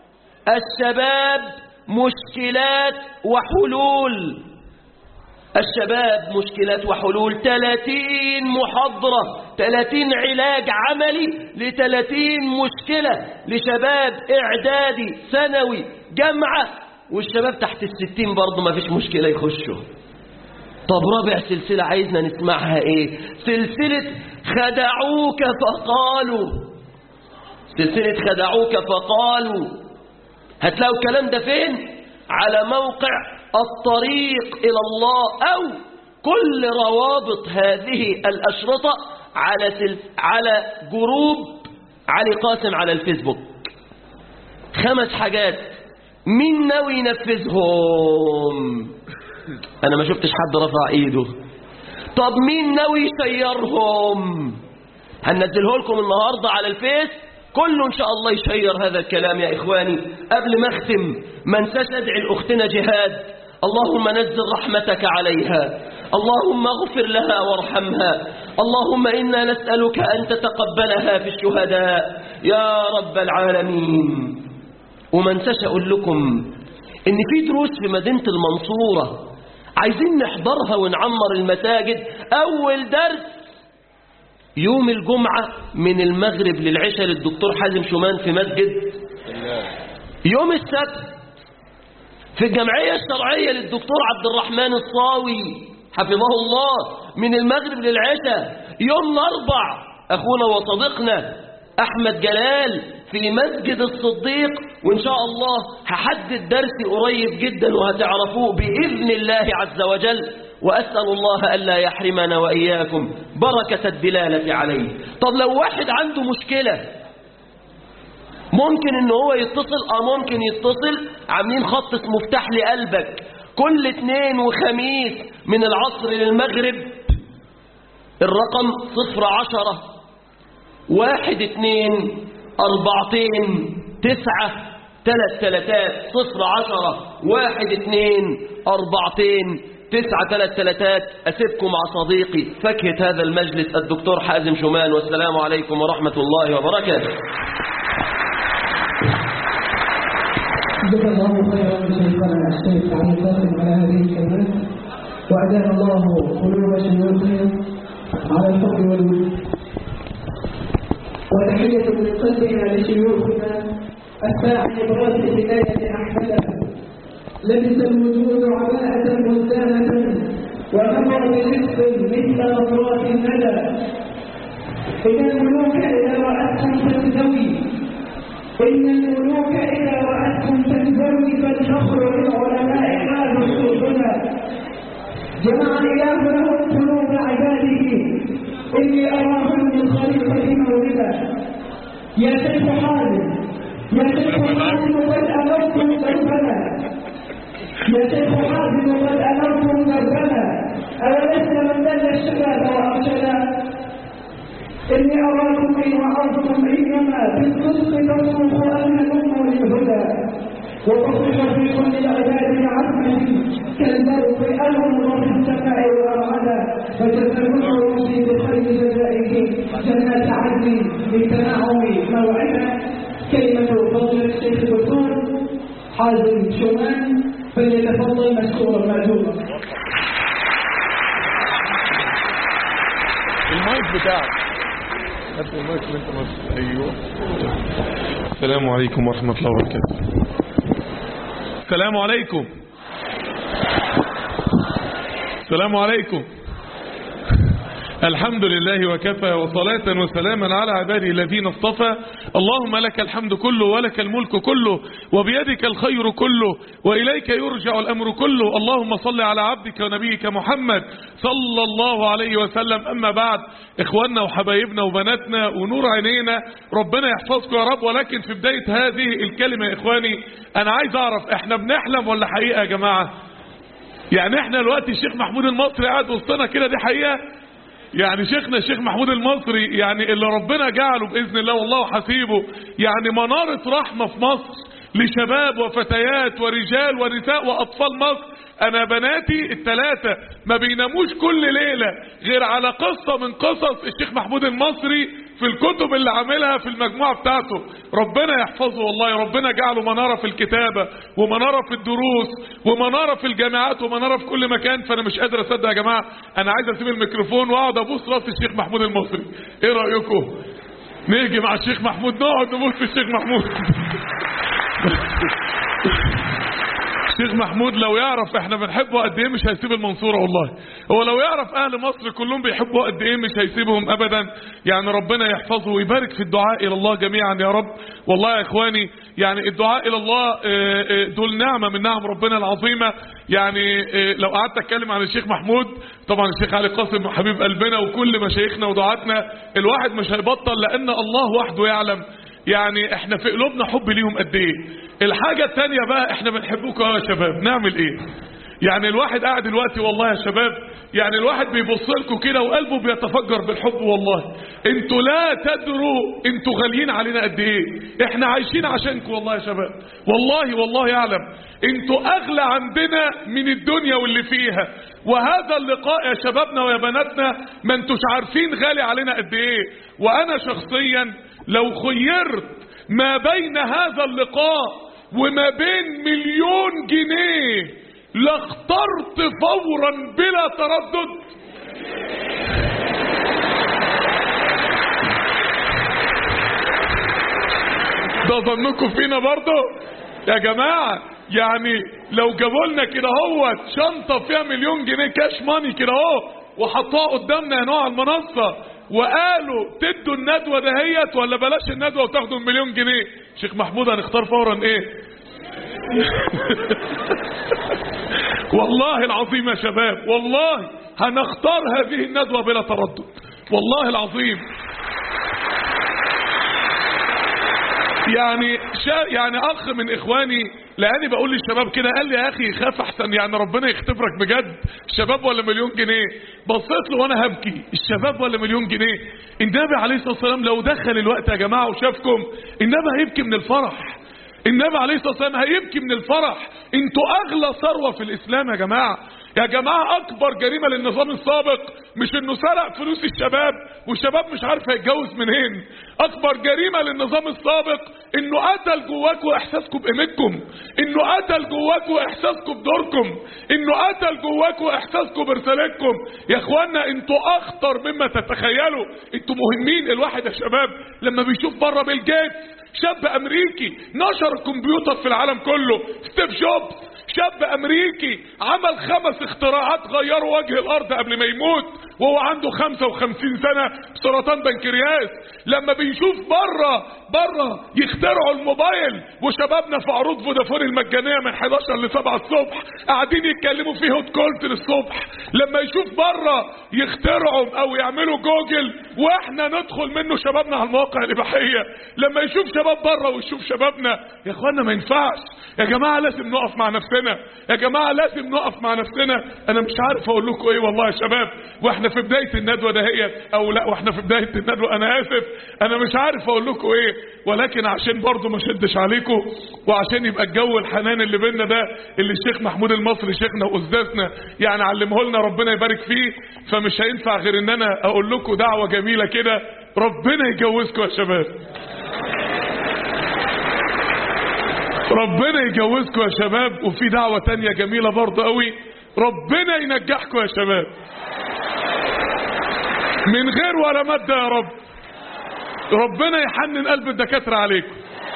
الشباب مشكلات وحلول الشباب مشكلات وحلول 30 محاضرة 30 علاج عملي ل 30 مشكلة لشباب إعدادي ثانوي جامعة والشباب تحت الستين برضه ما فيش مشكلة يخشوا طب رابع سلسلة عايزنا نسمعها ايه سلسلة خدعوك فقالوا سلسلة خدعوك فقالوا هتلاقوا الكلام ده فين على موقع الطريق إلى الله أو كل روابط هذه الأشرطة على سل... على جروب علي قاسم على الفيسبوك خمس حاجات مين ناوي ينفذهم أنا ما شفتش حد رفع إيده طب مين ناوي يشيرهم هننزله لكم النهاردة على الفيس كله إن شاء الله يشير هذا الكلام يا إخواني قبل ما أختم ما انساش أدعي لأختنا جهاد اللهم نزل رحمتك عليها اللهم اغفر لها وارحمها اللهم إنا نسألك أن تتقبلها في الشهداء يا رب العالمين وما انساش أقول لكم إن في دروس في مدينة المنصورة عايزين نحضرها ونعمر المساجد أول درس يوم الجمعة من المغرب للعشاء للدكتور حازم شومان في مسجد يوم السبت في الجمعية الشرعية للدكتور عبد الرحمن الصاوي حفظه الله من المغرب للعشاء يوم الأربع أخونا وصديقنا أحمد جلال في مسجد الصديق وإن شاء الله هحدد درسي قريب جدا وهتعرفوه بإذن الله عز وجل وأسأل الله ألا يحرمنا وإياكم بركة الدلالة عليه طب لو واحد عنده مشكلة ممكن ان هو يتصل اه ممكن يتصل عاملين خط اسمه افتح لي قلبك كل اثنين وخميس من العصر للمغرب الرقم صفر عشرة واحد اثنين اربعتين تسعة ثلاث ثلاثات صفر عشرة واحد اثنين اربعتين تسعة ثلاث ثلاثات أسيبكم مع صديقي فكهة هذا المجلس الدكتور حازم شومان والسلام عليكم ورحمة الله وبركاته جزا الله خيرا شيخنا الشيخ علي قاسم على هذه الكلمات وأدام الله قلوب شيوخنا على الحب والود وتحية من قلبنا لشيوخنا الساعي براس الهداية أحمد لبس الوجود عباءة مزدانة ومر برزق مثل نظرات الندى إن الملوك إذا رأتهم تزدوي إن الملوك إذا رأتهم تنزوي فالفخر للعلماء حال صوتنا جمع الإله لهم قلوب عباده إني أراهم من خليقة مولدا يا شيخ حازم يا شيخ حازم قد أمرتم دربنا يا شيخ حازم قد أمرتم دربنا أولسنا من دل الشباب وأرشدا إني أراكم إن وعظتم إنما بالصدق تصرخ أن الأم للهدى وتصرخ في كل العباد بعزمه كالبرق أنور في السماء والأرعدى فتزلون روحي بخير جزائه جنات عدن لتنعم موعدا كلمة فضل الشيخ الدكتور حازم شومان فليتفضل مشكورا مأجورا المايك بتاعك هات المايك اللي انت ماسكه ايوه السلام عليكم ورحمه الله وبركاته السلام عليكم السلام عليكم الحمد لله وكفى وصلاة وسلاما على عباده الذين اصطفى اللهم لك الحمد كله ولك الملك كله وبيدك الخير كله وإليك يرجع الأمر كله اللهم صل على عبدك ونبيك محمد صلى الله عليه وسلم أما بعد إخواننا وحبايبنا وبناتنا ونور عينينا ربنا يحفظكم يا رب ولكن في بداية هذه الكلمة يا إخواني أنا عايز أعرف إحنا بنحلم ولا حقيقة يا جماعة يعني إحنا دلوقتي الشيخ محمود المصري قاعد وسطنا كده دي حقيقة يعني شيخنا الشيخ محمود المصري يعني اللي ربنا جعله بإذن الله والله حسيبه يعني منارة رحمة في مصر لشباب وفتيات ورجال ونساء وأطفال مصر انا بناتي الثلاثه ما بيناموش كل ليله غير على قصه من قصص الشيخ محمود المصري في الكتب اللي عاملها في المجموعه بتاعته ربنا يحفظه والله ربنا جعله مناره في الكتابه ومناره في الدروس ومناره في الجامعات ومناره في كل مكان فانا مش قادر اصدق يا جماعه انا عايز اسيب الميكروفون واقعد ابوس راس الشيخ محمود المصري ايه رايكم نيجي مع الشيخ محمود نقعد نبوس في الشيخ محمود الشيخ محمود لو يعرف احنا بنحبه قد ايه مش هيسيب المنصورة والله هو لو يعرف اهل مصر كلهم بيحبوا قد ايه مش هيسيبهم ابدا يعني ربنا يحفظه ويبارك في الدعاء الى الله جميعا يا رب والله يا اخواني يعني الدعاء الى الله اه، اه، دول نعمة من نعم ربنا العظيمة يعني اه، لو قعدت اتكلم عن الشيخ محمود طبعا الشيخ علي قاسم حبيب قلبنا وكل مشايخنا ودعاتنا الواحد مش هيبطل لان الله وحده يعلم يعني احنا في قلوبنا حب ليهم قد ايه الحاجة التانية بقى احنا بنحبكم يا شباب نعمل ايه يعني الواحد قاعد دلوقتي والله يا شباب يعني الواحد بيبص لكم كده وقلبه بيتفجر بالحب والله انتوا لا تدروا انتوا غاليين علينا قد ايه احنا عايشين عشانكم والله يا شباب والله والله يعلم انتوا اغلى عندنا من الدنيا واللي فيها وهذا اللقاء يا شبابنا ويا بناتنا ما انتوش عارفين غالي علينا قد ايه وانا شخصيا لو خيرت ما بين هذا اللقاء وما بين مليون جنيه لاخترت فورا بلا تردد ده ظنكم فينا برضه يا جماعة يعني لو جابوا لنا كده هو شنطة فيها مليون جنيه كاش ماني كده اهو وحطوها قدامنا هنا على المنصة وقالوا تدوا الندوة دهيت ولا بلاش الندوة وتاخدوا المليون جنيه شيخ محمود هنختار فورا ايه والله العظيم يا شباب والله هنختار هذه الندوة بلا تردد والله العظيم يعني شا يعني اخ من اخواني لاني بقول للشباب كده قال لي يا اخي خاف احسن يعني ربنا يختبرك بجد الشباب ولا مليون جنيه بصيت له وانا هبكي الشباب ولا مليون جنيه النبي عليه الصلاه والسلام لو دخل الوقت يا جماعه وشافكم النبي هيبكي من الفرح النبي عليه الصلاه والسلام هيبكي من الفرح انتوا اغلى ثروه في الاسلام يا جماعه يا جماعة أكبر جريمة للنظام السابق مش إنه سرق فلوس الشباب والشباب مش عارف هيتجوز منين أكبر جريمة للنظام السابق إنه قتل جواكوا إحساسكم بقيمتكم إنه قتل جواكوا إحساسكم بدوركم إنه قتل جواكوا إحساسكم برسالتكم يا إخوانا أنتوا أخطر مما تتخيلوا أنتوا مهمين الواحد يا شباب لما بيشوف بره بيل جيتس شاب أمريكي نشر الكمبيوتر في العالم كله ستيف جوبز شاب امريكي عمل خمس اختراعات غيروا وجه الارض قبل ما يموت وهو عنده 55 سنة سرطان بنكرياس لما بيشوف بره بره يخترعوا الموبايل وشبابنا في عروض فودافون المجانية من 11 ل 7 الصبح قاعدين يتكلموا فيه هوت كولت للصبح لما يشوف بره يخترعوا او يعملوا جوجل واحنا ندخل منه شبابنا على المواقع الاباحية لما يشوف شباب بره ويشوف شبابنا يا اخوانا ما ينفعش يا جماعة لازم نقف مع نفسنا يا جماعة لازم نقف مع نفسنا انا مش عارف اقول لكم ايه والله يا شباب واحنا في بداية الندوة دهيت او لا واحنا في بداية الندوة انا اسف انا مش عارف اقول لكم ايه ولكن عشان برضو ما شدش عليكم وعشان يبقى الجو الحنان اللي بينا ده اللي الشيخ محمود المصري شيخنا واستاذنا يعني علمه لنا ربنا يبارك فيه فمش هينفع غير ان انا اقول لكم دعوة جميلة كده ربنا يجوزكم يا شباب ربنا يجوزكم يا شباب وفي دعوة تانية جميلة برضه قوي ربنا ينجحكم يا شباب من غير ولا مادة يا رب ربنا يحنن قلب الدكاترة عليكم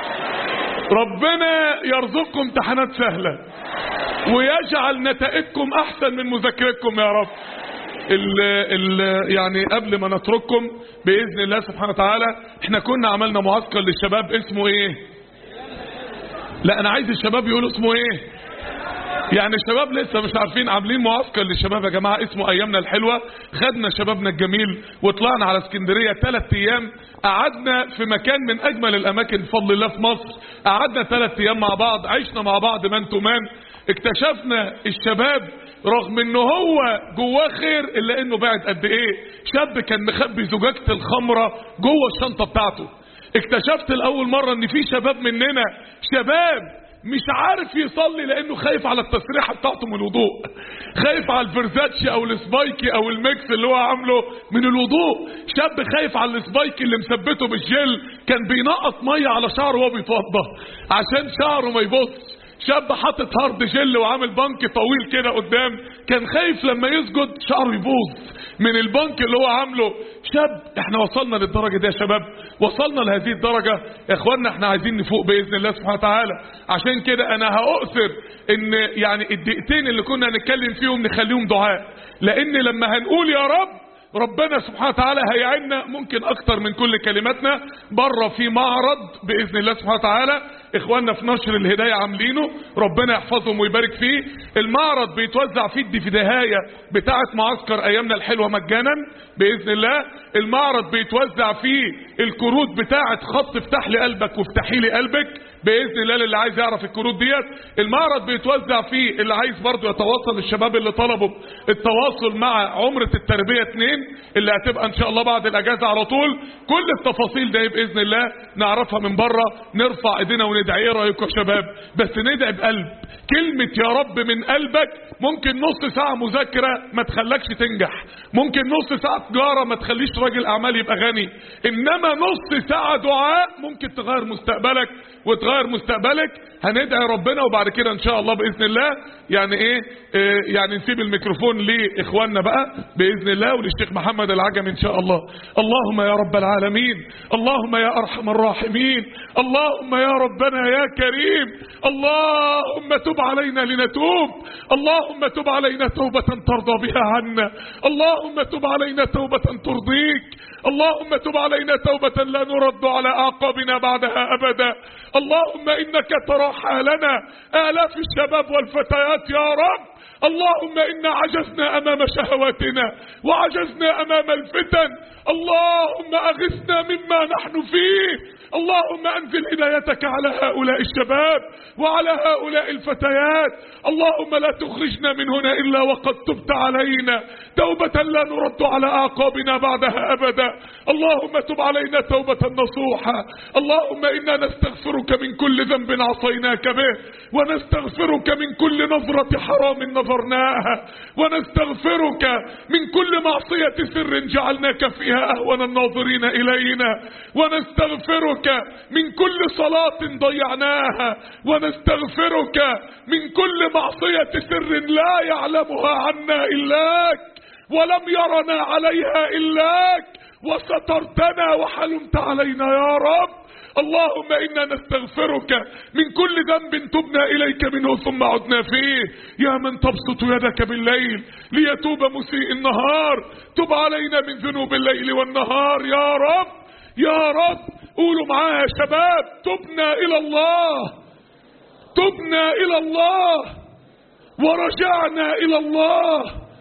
ربنا يرزقكم امتحانات سهلة ويجعل نتائجكم احسن من مذاكرتكم يا رب ال ال يعني قبل ما نترككم باذن الله سبحانه وتعالى احنا كنا عملنا معسكر للشباب اسمه ايه لا انا عايز الشباب يقولوا اسمه ايه يعني الشباب لسه مش عارفين عاملين معسكر للشباب يا جماعة اسمه ايامنا الحلوة خدنا شبابنا الجميل وطلعنا على اسكندرية ثلاث ايام قعدنا في مكان من اجمل الاماكن بفضل الله في مصر قعدنا ثلاث ايام مع بعض عشنا مع بعض مان تو مان اكتشفنا الشباب رغم انه هو جواه خير الا انه بعد قد ايه شاب كان مخبي زجاجة الخمرة جوه الشنطة بتاعته اكتشفت الاول مرة ان في شباب مننا شباب مش عارف يصلي لانه خايف على التسريحه بتاعته من الوضوء خايف على الفرزاتشي او السبايكي او الميكس اللي هو عامله من الوضوء شاب خايف على السبايكي اللي مثبته بالجل كان بينقط ميه على شعره وهو بيتوضى عشان شعره ما يبص شاب حاطط هارد جل وعامل بنك طويل كده قدام كان خايف لما يسجد شعره يبوظ من البنك اللي هو عامله شاب احنا وصلنا للدرجة دي يا شباب وصلنا لهذه الدرجة يا اخوانا احنا عايزين نفوق بإذن الله سبحانه وتعالى عشان كده انا هأؤثر ان يعني الدقيقتين اللي كنا هنتكلم فيهم نخليهم دعاء لان لما هنقول يا رب ربنا سبحانه وتعالى هيعيننا ممكن اكتر من كل كلماتنا بره في معرض باذن الله سبحانه وتعالى اخواننا في نشر الهدايه عاملينه ربنا يحفظهم ويبارك فيه المعرض بيتوزع فيه الدفدهايه بتاعه معسكر ايامنا الحلوه مجانا باذن الله المعرض بيتوزع فيه الكروت بتاعه خط افتح لي قلبك وافتحي لي قلبك باذن الله للي عايز يعرف الكروت ديت المعرض بيتوزع فيه اللي عايز برضه يتواصل الشباب اللي طلبوا التواصل مع عمره التربيه اتنين اللي هتبقى ان شاء الله بعد الاجازه على طول كل التفاصيل دي باذن الله نعرفها من بره نرفع ايدينا وندعي ايه رايكم يا شباب بس ندعي بقلب كلمه يا رب من قلبك ممكن نص ساعه مذاكره ما تخلكش تنجح ممكن نص ساعه تجاره ما تخليش راجل اعمال يبقى غني انما نص ساعه دعاء ممكن تغير مستقبلك وتغير مستقبلك هندعي ربنا وبعد كده ان شاء الله باذن الله يعني ايه, إيه يعني نسيب الميكروفون لاخواننا بقى باذن الله وللشيخ محمد العجمي ان شاء الله اللهم يا رب العالمين اللهم يا ارحم الراحمين اللهم يا ربنا يا كريم اللهم تب علينا لنتوب اللهم تب علينا توبة ترضى بها عنا اللهم تب علينا توبة ترضيك اللهم تب علينا توبة لا نرد على أعقابنا بعدها أبدا اللهم إنك ترى حالنا آلاف الشباب والفتيات يا رب اللهم إنا عجزنا أمام شهواتنا وعجزنا أمام الفتن اللهم أغثنا مما نحن فيه اللهم أنزل هدايتك على هؤلاء الشباب وعلى هؤلاء الفتيات اللهم لا تخرجنا من هنا إلا وقد تبت علينا توبة لا نرد على أعقابنا بعدها أبدا اللهم تب علينا توبة نصوحة اللهم إنا نستغفرك من كل ذنب عصيناك به ونستغفرك من كل نظرة حرام نظرناها ونستغفرك من كل معصية سر جعلناك فيها أهون الناظرين إلينا ونستغفرك من كل صلاة ضيعناها ونستغفرك من كل معصية سر لا يعلمها عنا إلاك ولم يرنا عليها إلاك وسترتنا وحلمت علينا يا رب اللهم إنا نستغفرك من كل ذنب تبنا إليك منه ثم عدنا فيه يا من تبسط يدك بالليل ليتوب مسيء النهار تب علينا من ذنوب الليل والنهار يا رب يا رب قولوا معايا يا شباب تبنا إلى الله تبنا إلى الله ورجعنا إلى الله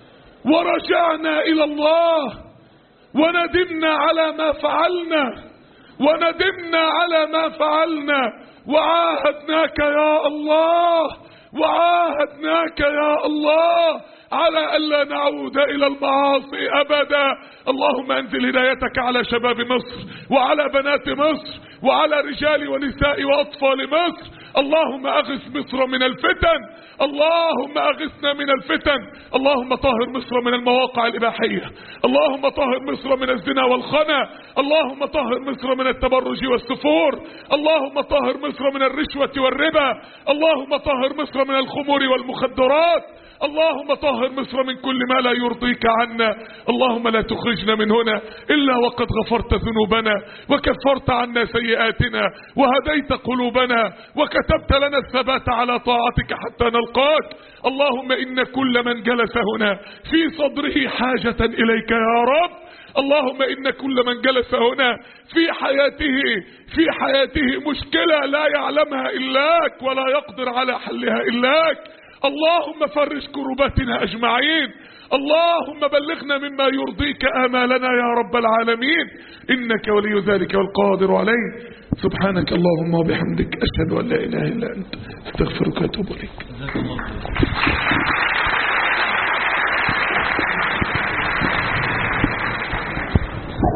ورجعنا إلى الله وندمنا على ما فعلنا وندمنا على ما فعلنا وعاهدناك يا الله وعاهدناك يا الله على ألا نعود إلى المعاصي أبدا اللهم أنزل هدايتك على شباب مصر وعلى بنات مصر وعلى رجال ونساء وأطفال مصر اللهم أغث مصر من الفتن اللهم أغثنا من الفتن اللهم طهر مصر من المواقع الإباحية اللهم طهر مصر من الزنا والخنا اللهم طهر مصر من التبرج والسفور اللهم طهر مصر من الرشوة والربا اللهم طهر مصر من الخمور والمخدرات اللهم طهر مصر من كل ما لا يرضيك عنا اللهم لا تخرجنا من هنا إلا وقد غفرت ذنوبنا وكفرت عنا سيئاتنا وهديت قلوبنا وكتبت لنا الثبات على طاعتك حتى نلقاك اللهم إن كل من جلس هنا في صدره حاجة إليك يا رب اللهم إن كل من جلس هنا في حياته في حياته مشكلة لا يعلمها إلاك ولا يقدر على حلها إلاك اللهم فرج كرباتنا أجمعين اللهم بلغنا مما يرضيك آمالنا يا رب العالمين إنك ولي ذلك والقادر عليه سبحانك اللهم وبحمدك أشهد أن لا إله إلا أنت استغفرك وأتوب إليك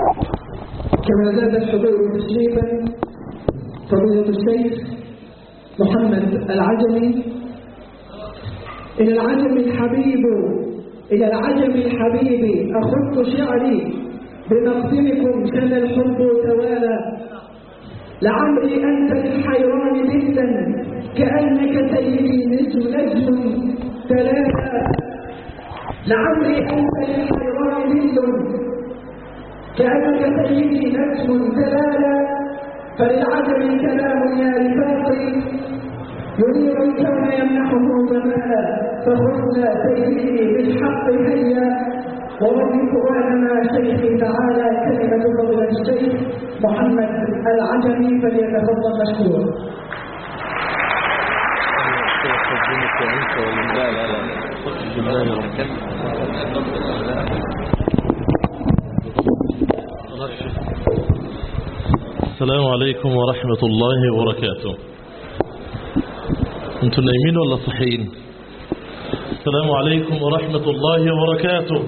كما زاد الحضور تسليما فضيلة الشيخ محمد العجمي إلى العجم الحبيب إلى العجم الحبيب أخذت شعري بمقدمكم كان الحب توالى لعمري أنت للحيران بدا كأنك سيدي نجم نجم ثلاثة لعمري أنت للحيران بدا كأنك سيدي نجم ثلاثة فللعجم كلام يا رفاقي ينير الكون يمنحه جمالا فخذنا سيدي بالحق هيا ووظف علما شيخي تعالى كلمة فضل الشيخ محمد العجمي فليتفضل مشكورا السلام عليكم ورحمة الله وبركاته انتوا نايمين ولا صحيين السلام عليكم ورحمة الله وبركاته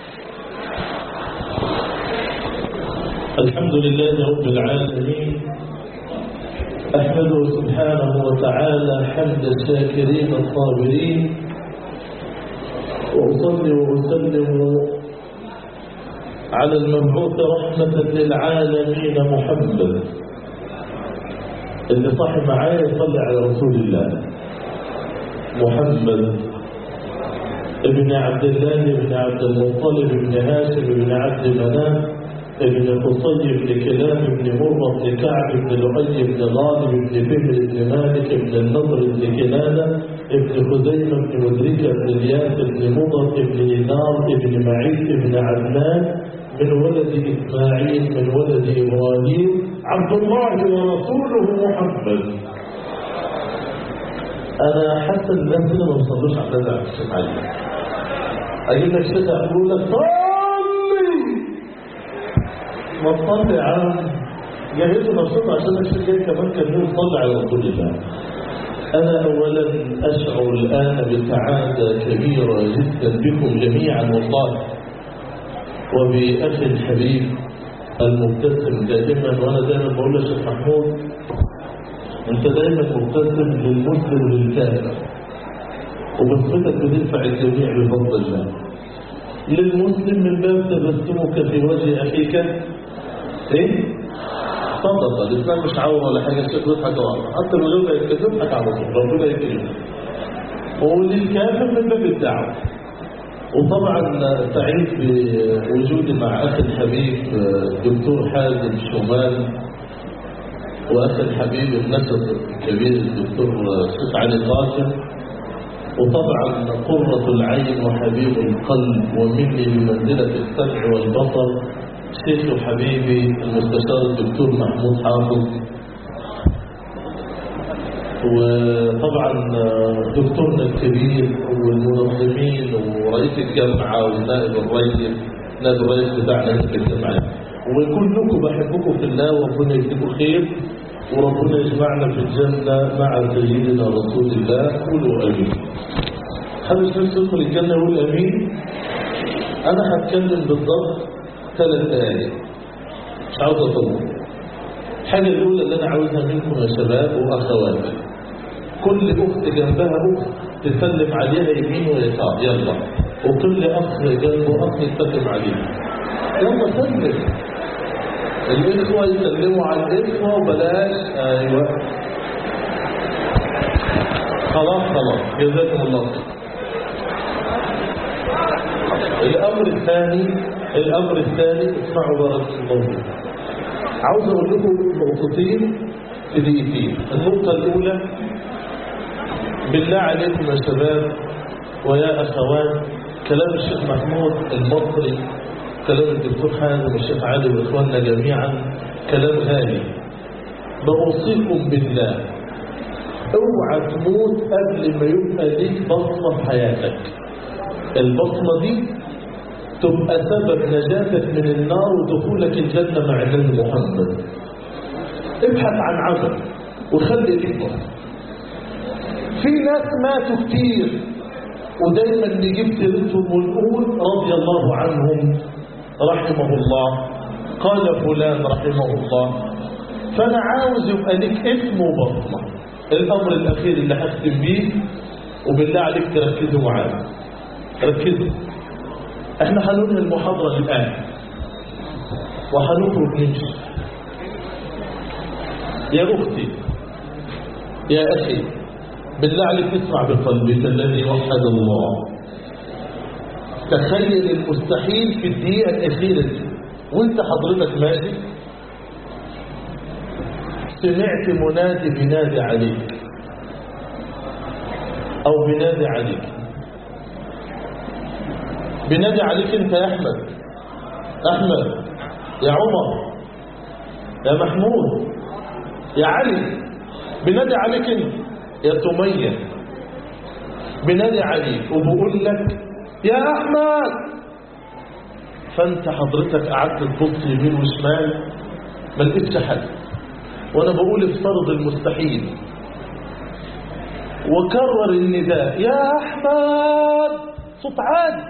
الحمد لله رب العالمين أحمده سبحانه وتعالى حمد الشاكرين الصابرين وأصلي وأسلم على المبعوث رحمة للعالمين محمد اللي صاحب معايا يصلي على رسول الله محمد ابن عبد الله بن عبد المطلب بن هاشم بن عبد مناف ابن قصي بن كلاب بن مرة بن كعب بن لؤي بن غالب بن فهر بن مالك بن النضر بن كنانة ابن خزيمة بن مدركة بن الياس بن مضر بن دينار بن معيس بن عدنان من ولد إسماعيل من ولد إبراهيم عبد الله ورسوله محمد أنا حاسس الناس هنا ما بيصلوش على النبي عليه الصلاة والسلام أجيب لك شتاء أقول لك صلي ما تصلي يا عم جهزوا نفسكم عشان الشيخ جاي كمان كان يقول صلي على رسول الله أنا أولا أشعر الآن بسعادة كبيرة جدا بكم جميعا والله وبأخي الحبيب المبتسم دائما وأنا دائما بقول للشيخ محمود أنت دائما مبتسم للمسلم وللكافر وبصفتك بتدفع الجميع بفضل الله للمسلم من باب تبسمك في وجه أخيك إيه؟ صدق الإسلام مش عور ولا حاجة الشيخ يضحك حتى لو لو يضحك على طول ربنا يكرمك وللكافر من باب الدعوة وطبعا سعيد بوجودي مع أخي الحبيب دكتور حازم شمال وأخي الحبيب النسب الكبير الدكتور الشيخ علي قاسم وطبعا قرة العين وحبيب القلب ومني بمنزلة السمع والبصر شيخ وحبيبي المستشار الدكتور محمود حافظ وطبعا دكتورنا الكبير والمنظمين ورئيس الجامعة والنائب الرئيس نائب الرئيس بتاعنا في الجامعة وكلكم بحبكم في الله وربنا يجزيكم خير وربنا يجمعنا في الجنة مع سيدنا رسول الله قولوا امين حد مش يدخل الجنة يقول امين انا هتكلم بالضبط ثلاث دقائق مش عاوز اطول الحاجة الأولى اللي أنا عاوزها منكم يا شباب وأخواتي كل أخت جنبها أخت تسلم عليها يمين ويسار يلا وكل أخ جنبه أخ يسلم عليها يلا سلم الإخوة يسلموا على الإخوة وبلاش أيوة خلاص خلاص جزاكم الله خير الأمر الثاني الأمر الثاني اسمعوا بارك الله فيكم عاوز أقول لكم نقطتين في دقيقتين النقطة الأولى بالله عليكم يا شباب ويا أخوات كلام الشيخ محمود المصري كلام الدكتور حازم والشيخ علي وإخواننا جميعا كلام غالي بوصيكم بالله اوعى تموت قبل ما يبقى ليك بصمة في حياتك البصمة دي تبقى سبب نجاتك من النار ودخولك الجنة مع النبي محمد ابحث عن عمل وخلي ليك بصمة في ناس ماتوا كتير ودايما نجيب سيرتهم ونقول رضي الله عنهم رحمه الله قال فلان رحمه الله فانا عاوز يبقى لك اسم وبصمه الأمر الأخير اللي هختم بيه وبالله عليك تركزوا معايا ركزوا احنا هننهي المحاضرة الآن وهنخرج نمشي يا أختي يا أخي بالله عليك اسمع بقلبك الذي وحد الله تخيل المستحيل في الدقيقة الأخيرة دي وانت حضرتك ماشي سمعت منادي بينادي عليك او بينادي عليك بينادي عليك انت يا احمد احمد يا عمر يا محمود يا علي بينادي عليك انت يا سميه بينادي عليك وبقول لك يا احمد فانت حضرتك قعدت تبص يمين وشمال ما لقيتش حد وانا بقول افترض المستحيل وكرر النداء يا احمد صوت عالي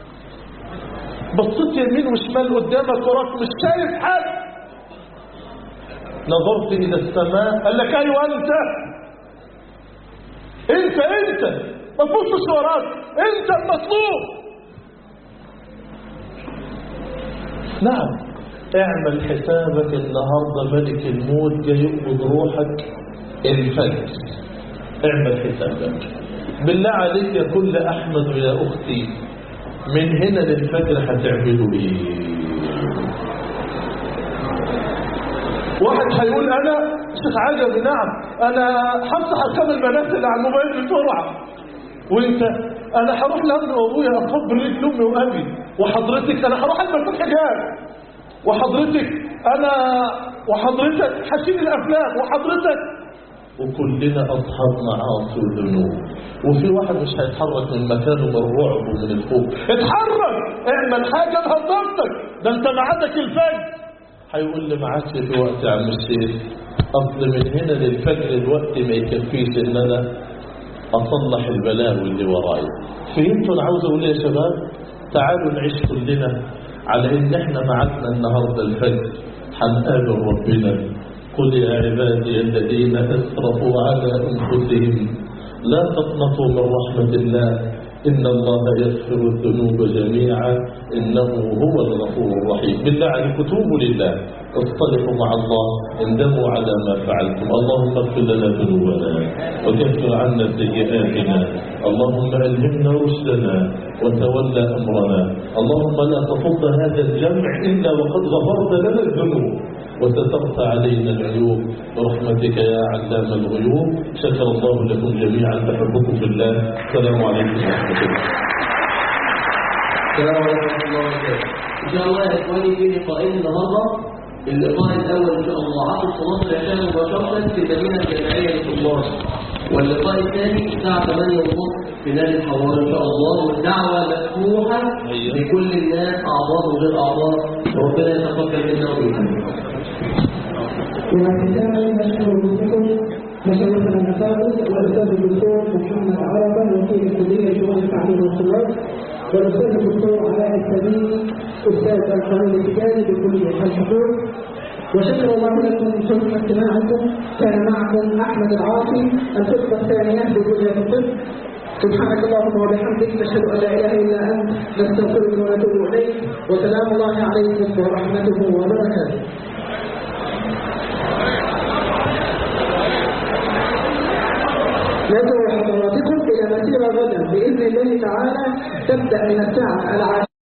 بصيت يمين وشمال قدامك وراك مش شايف حد نظرت الى السماء قال لك ايوه انت انت انت ما تبصش وراك انت المطلوب نعم اعمل حسابك النهاردة ملك الموت جاي يقبض روحك الفجر اعمل حسابك بالله عليك يا كل احمد ويا اختي من هنا للفجر هتعملوا ايه واحد هيقول انا شيخ عجب نعم انا همسح ارقام البنات اللي على الموبايل بسرعه وانت انا هروح لامي وابويا اقبل رجل امي وابي وحضرتك انا هروح البس الحجاب وحضرتك انا وحضرتك هشيل الافلام وحضرتك وكلنا اصحاب معاصي وذنوب وفي واحد مش هيتحرك من مكانه من الرعب ومن الخوف اتحرك اعمل حاجه بهضمتك ده انت ميعادك الفجر هيقول لي ما عادش في وقت يا عم الشيخ اصل من هنا للفجر الوقت ما يكفيش ان انا اصلح البلاوي اللي ورايا فهمتوا انا عاوز اقول إيه يا شباب تعالوا نعيش كلنا على ان احنا معادنا النهارده الفجر هنقابل ربنا قل يا عبادي الذين اسرفوا على انفسهم لا تقنطوا من رحمه الله إن الله يغفر الذنوب جميعا إنه هو الغفور الرحيم بالله عليكم توبوا لله اصطلحوا مع الله اندموا على ما فعلتم اللهم اغفر لنا ذنوبنا وكفر عنا سيئاتنا اللهم ألهمنا رشدنا وتولى أمرنا اللهم لا تفض هذا الجمع إلا وقد غفرت لنا الذنوب وسترت علينا العيوب برحمتك يا علام الغيوب شكر الله لكم جميعا بحبكم في الله السلام عليكم ورحمة الله السلام عليكم ورحمة الله وبركاته. إن شاء الله يا إخواني في لقاءين النهاردة اللقاء الأول إن شاء الله عصر صلاة العشاء مباشرة في المدينة الجامعية للطلاب واللقاء الثاني الساعة 8 ونصف في نادي الحوار إن شاء الله والدعوة مفتوحة لكل الناس أعضاء وغير أعضاء ربنا يتقبل منا ومنكم. وختاما نشكر بكم مشايخنا المفاضل والاستاذ الدكتور محمد عرفه وكيل الكليه لشؤون التعليم والطلاب والاستاذ الدكتور علاء السبيل استاذ القانون التجاري بكليه الحقوق وشكر الله لكم حسن استماعكم كان معكم احمد العاصي الخطبه الثانيه بكليه الطب سبحانك اللهم وبحمدك نشهد ان لا اله الا انت نستغفرك ونتوب اليك وسلام الله عليكم ورحمته وبركاته ندعو حضراتكم إلى مسيرة غدا بإذن الله تعالى تبدأ من الساعة العاشرة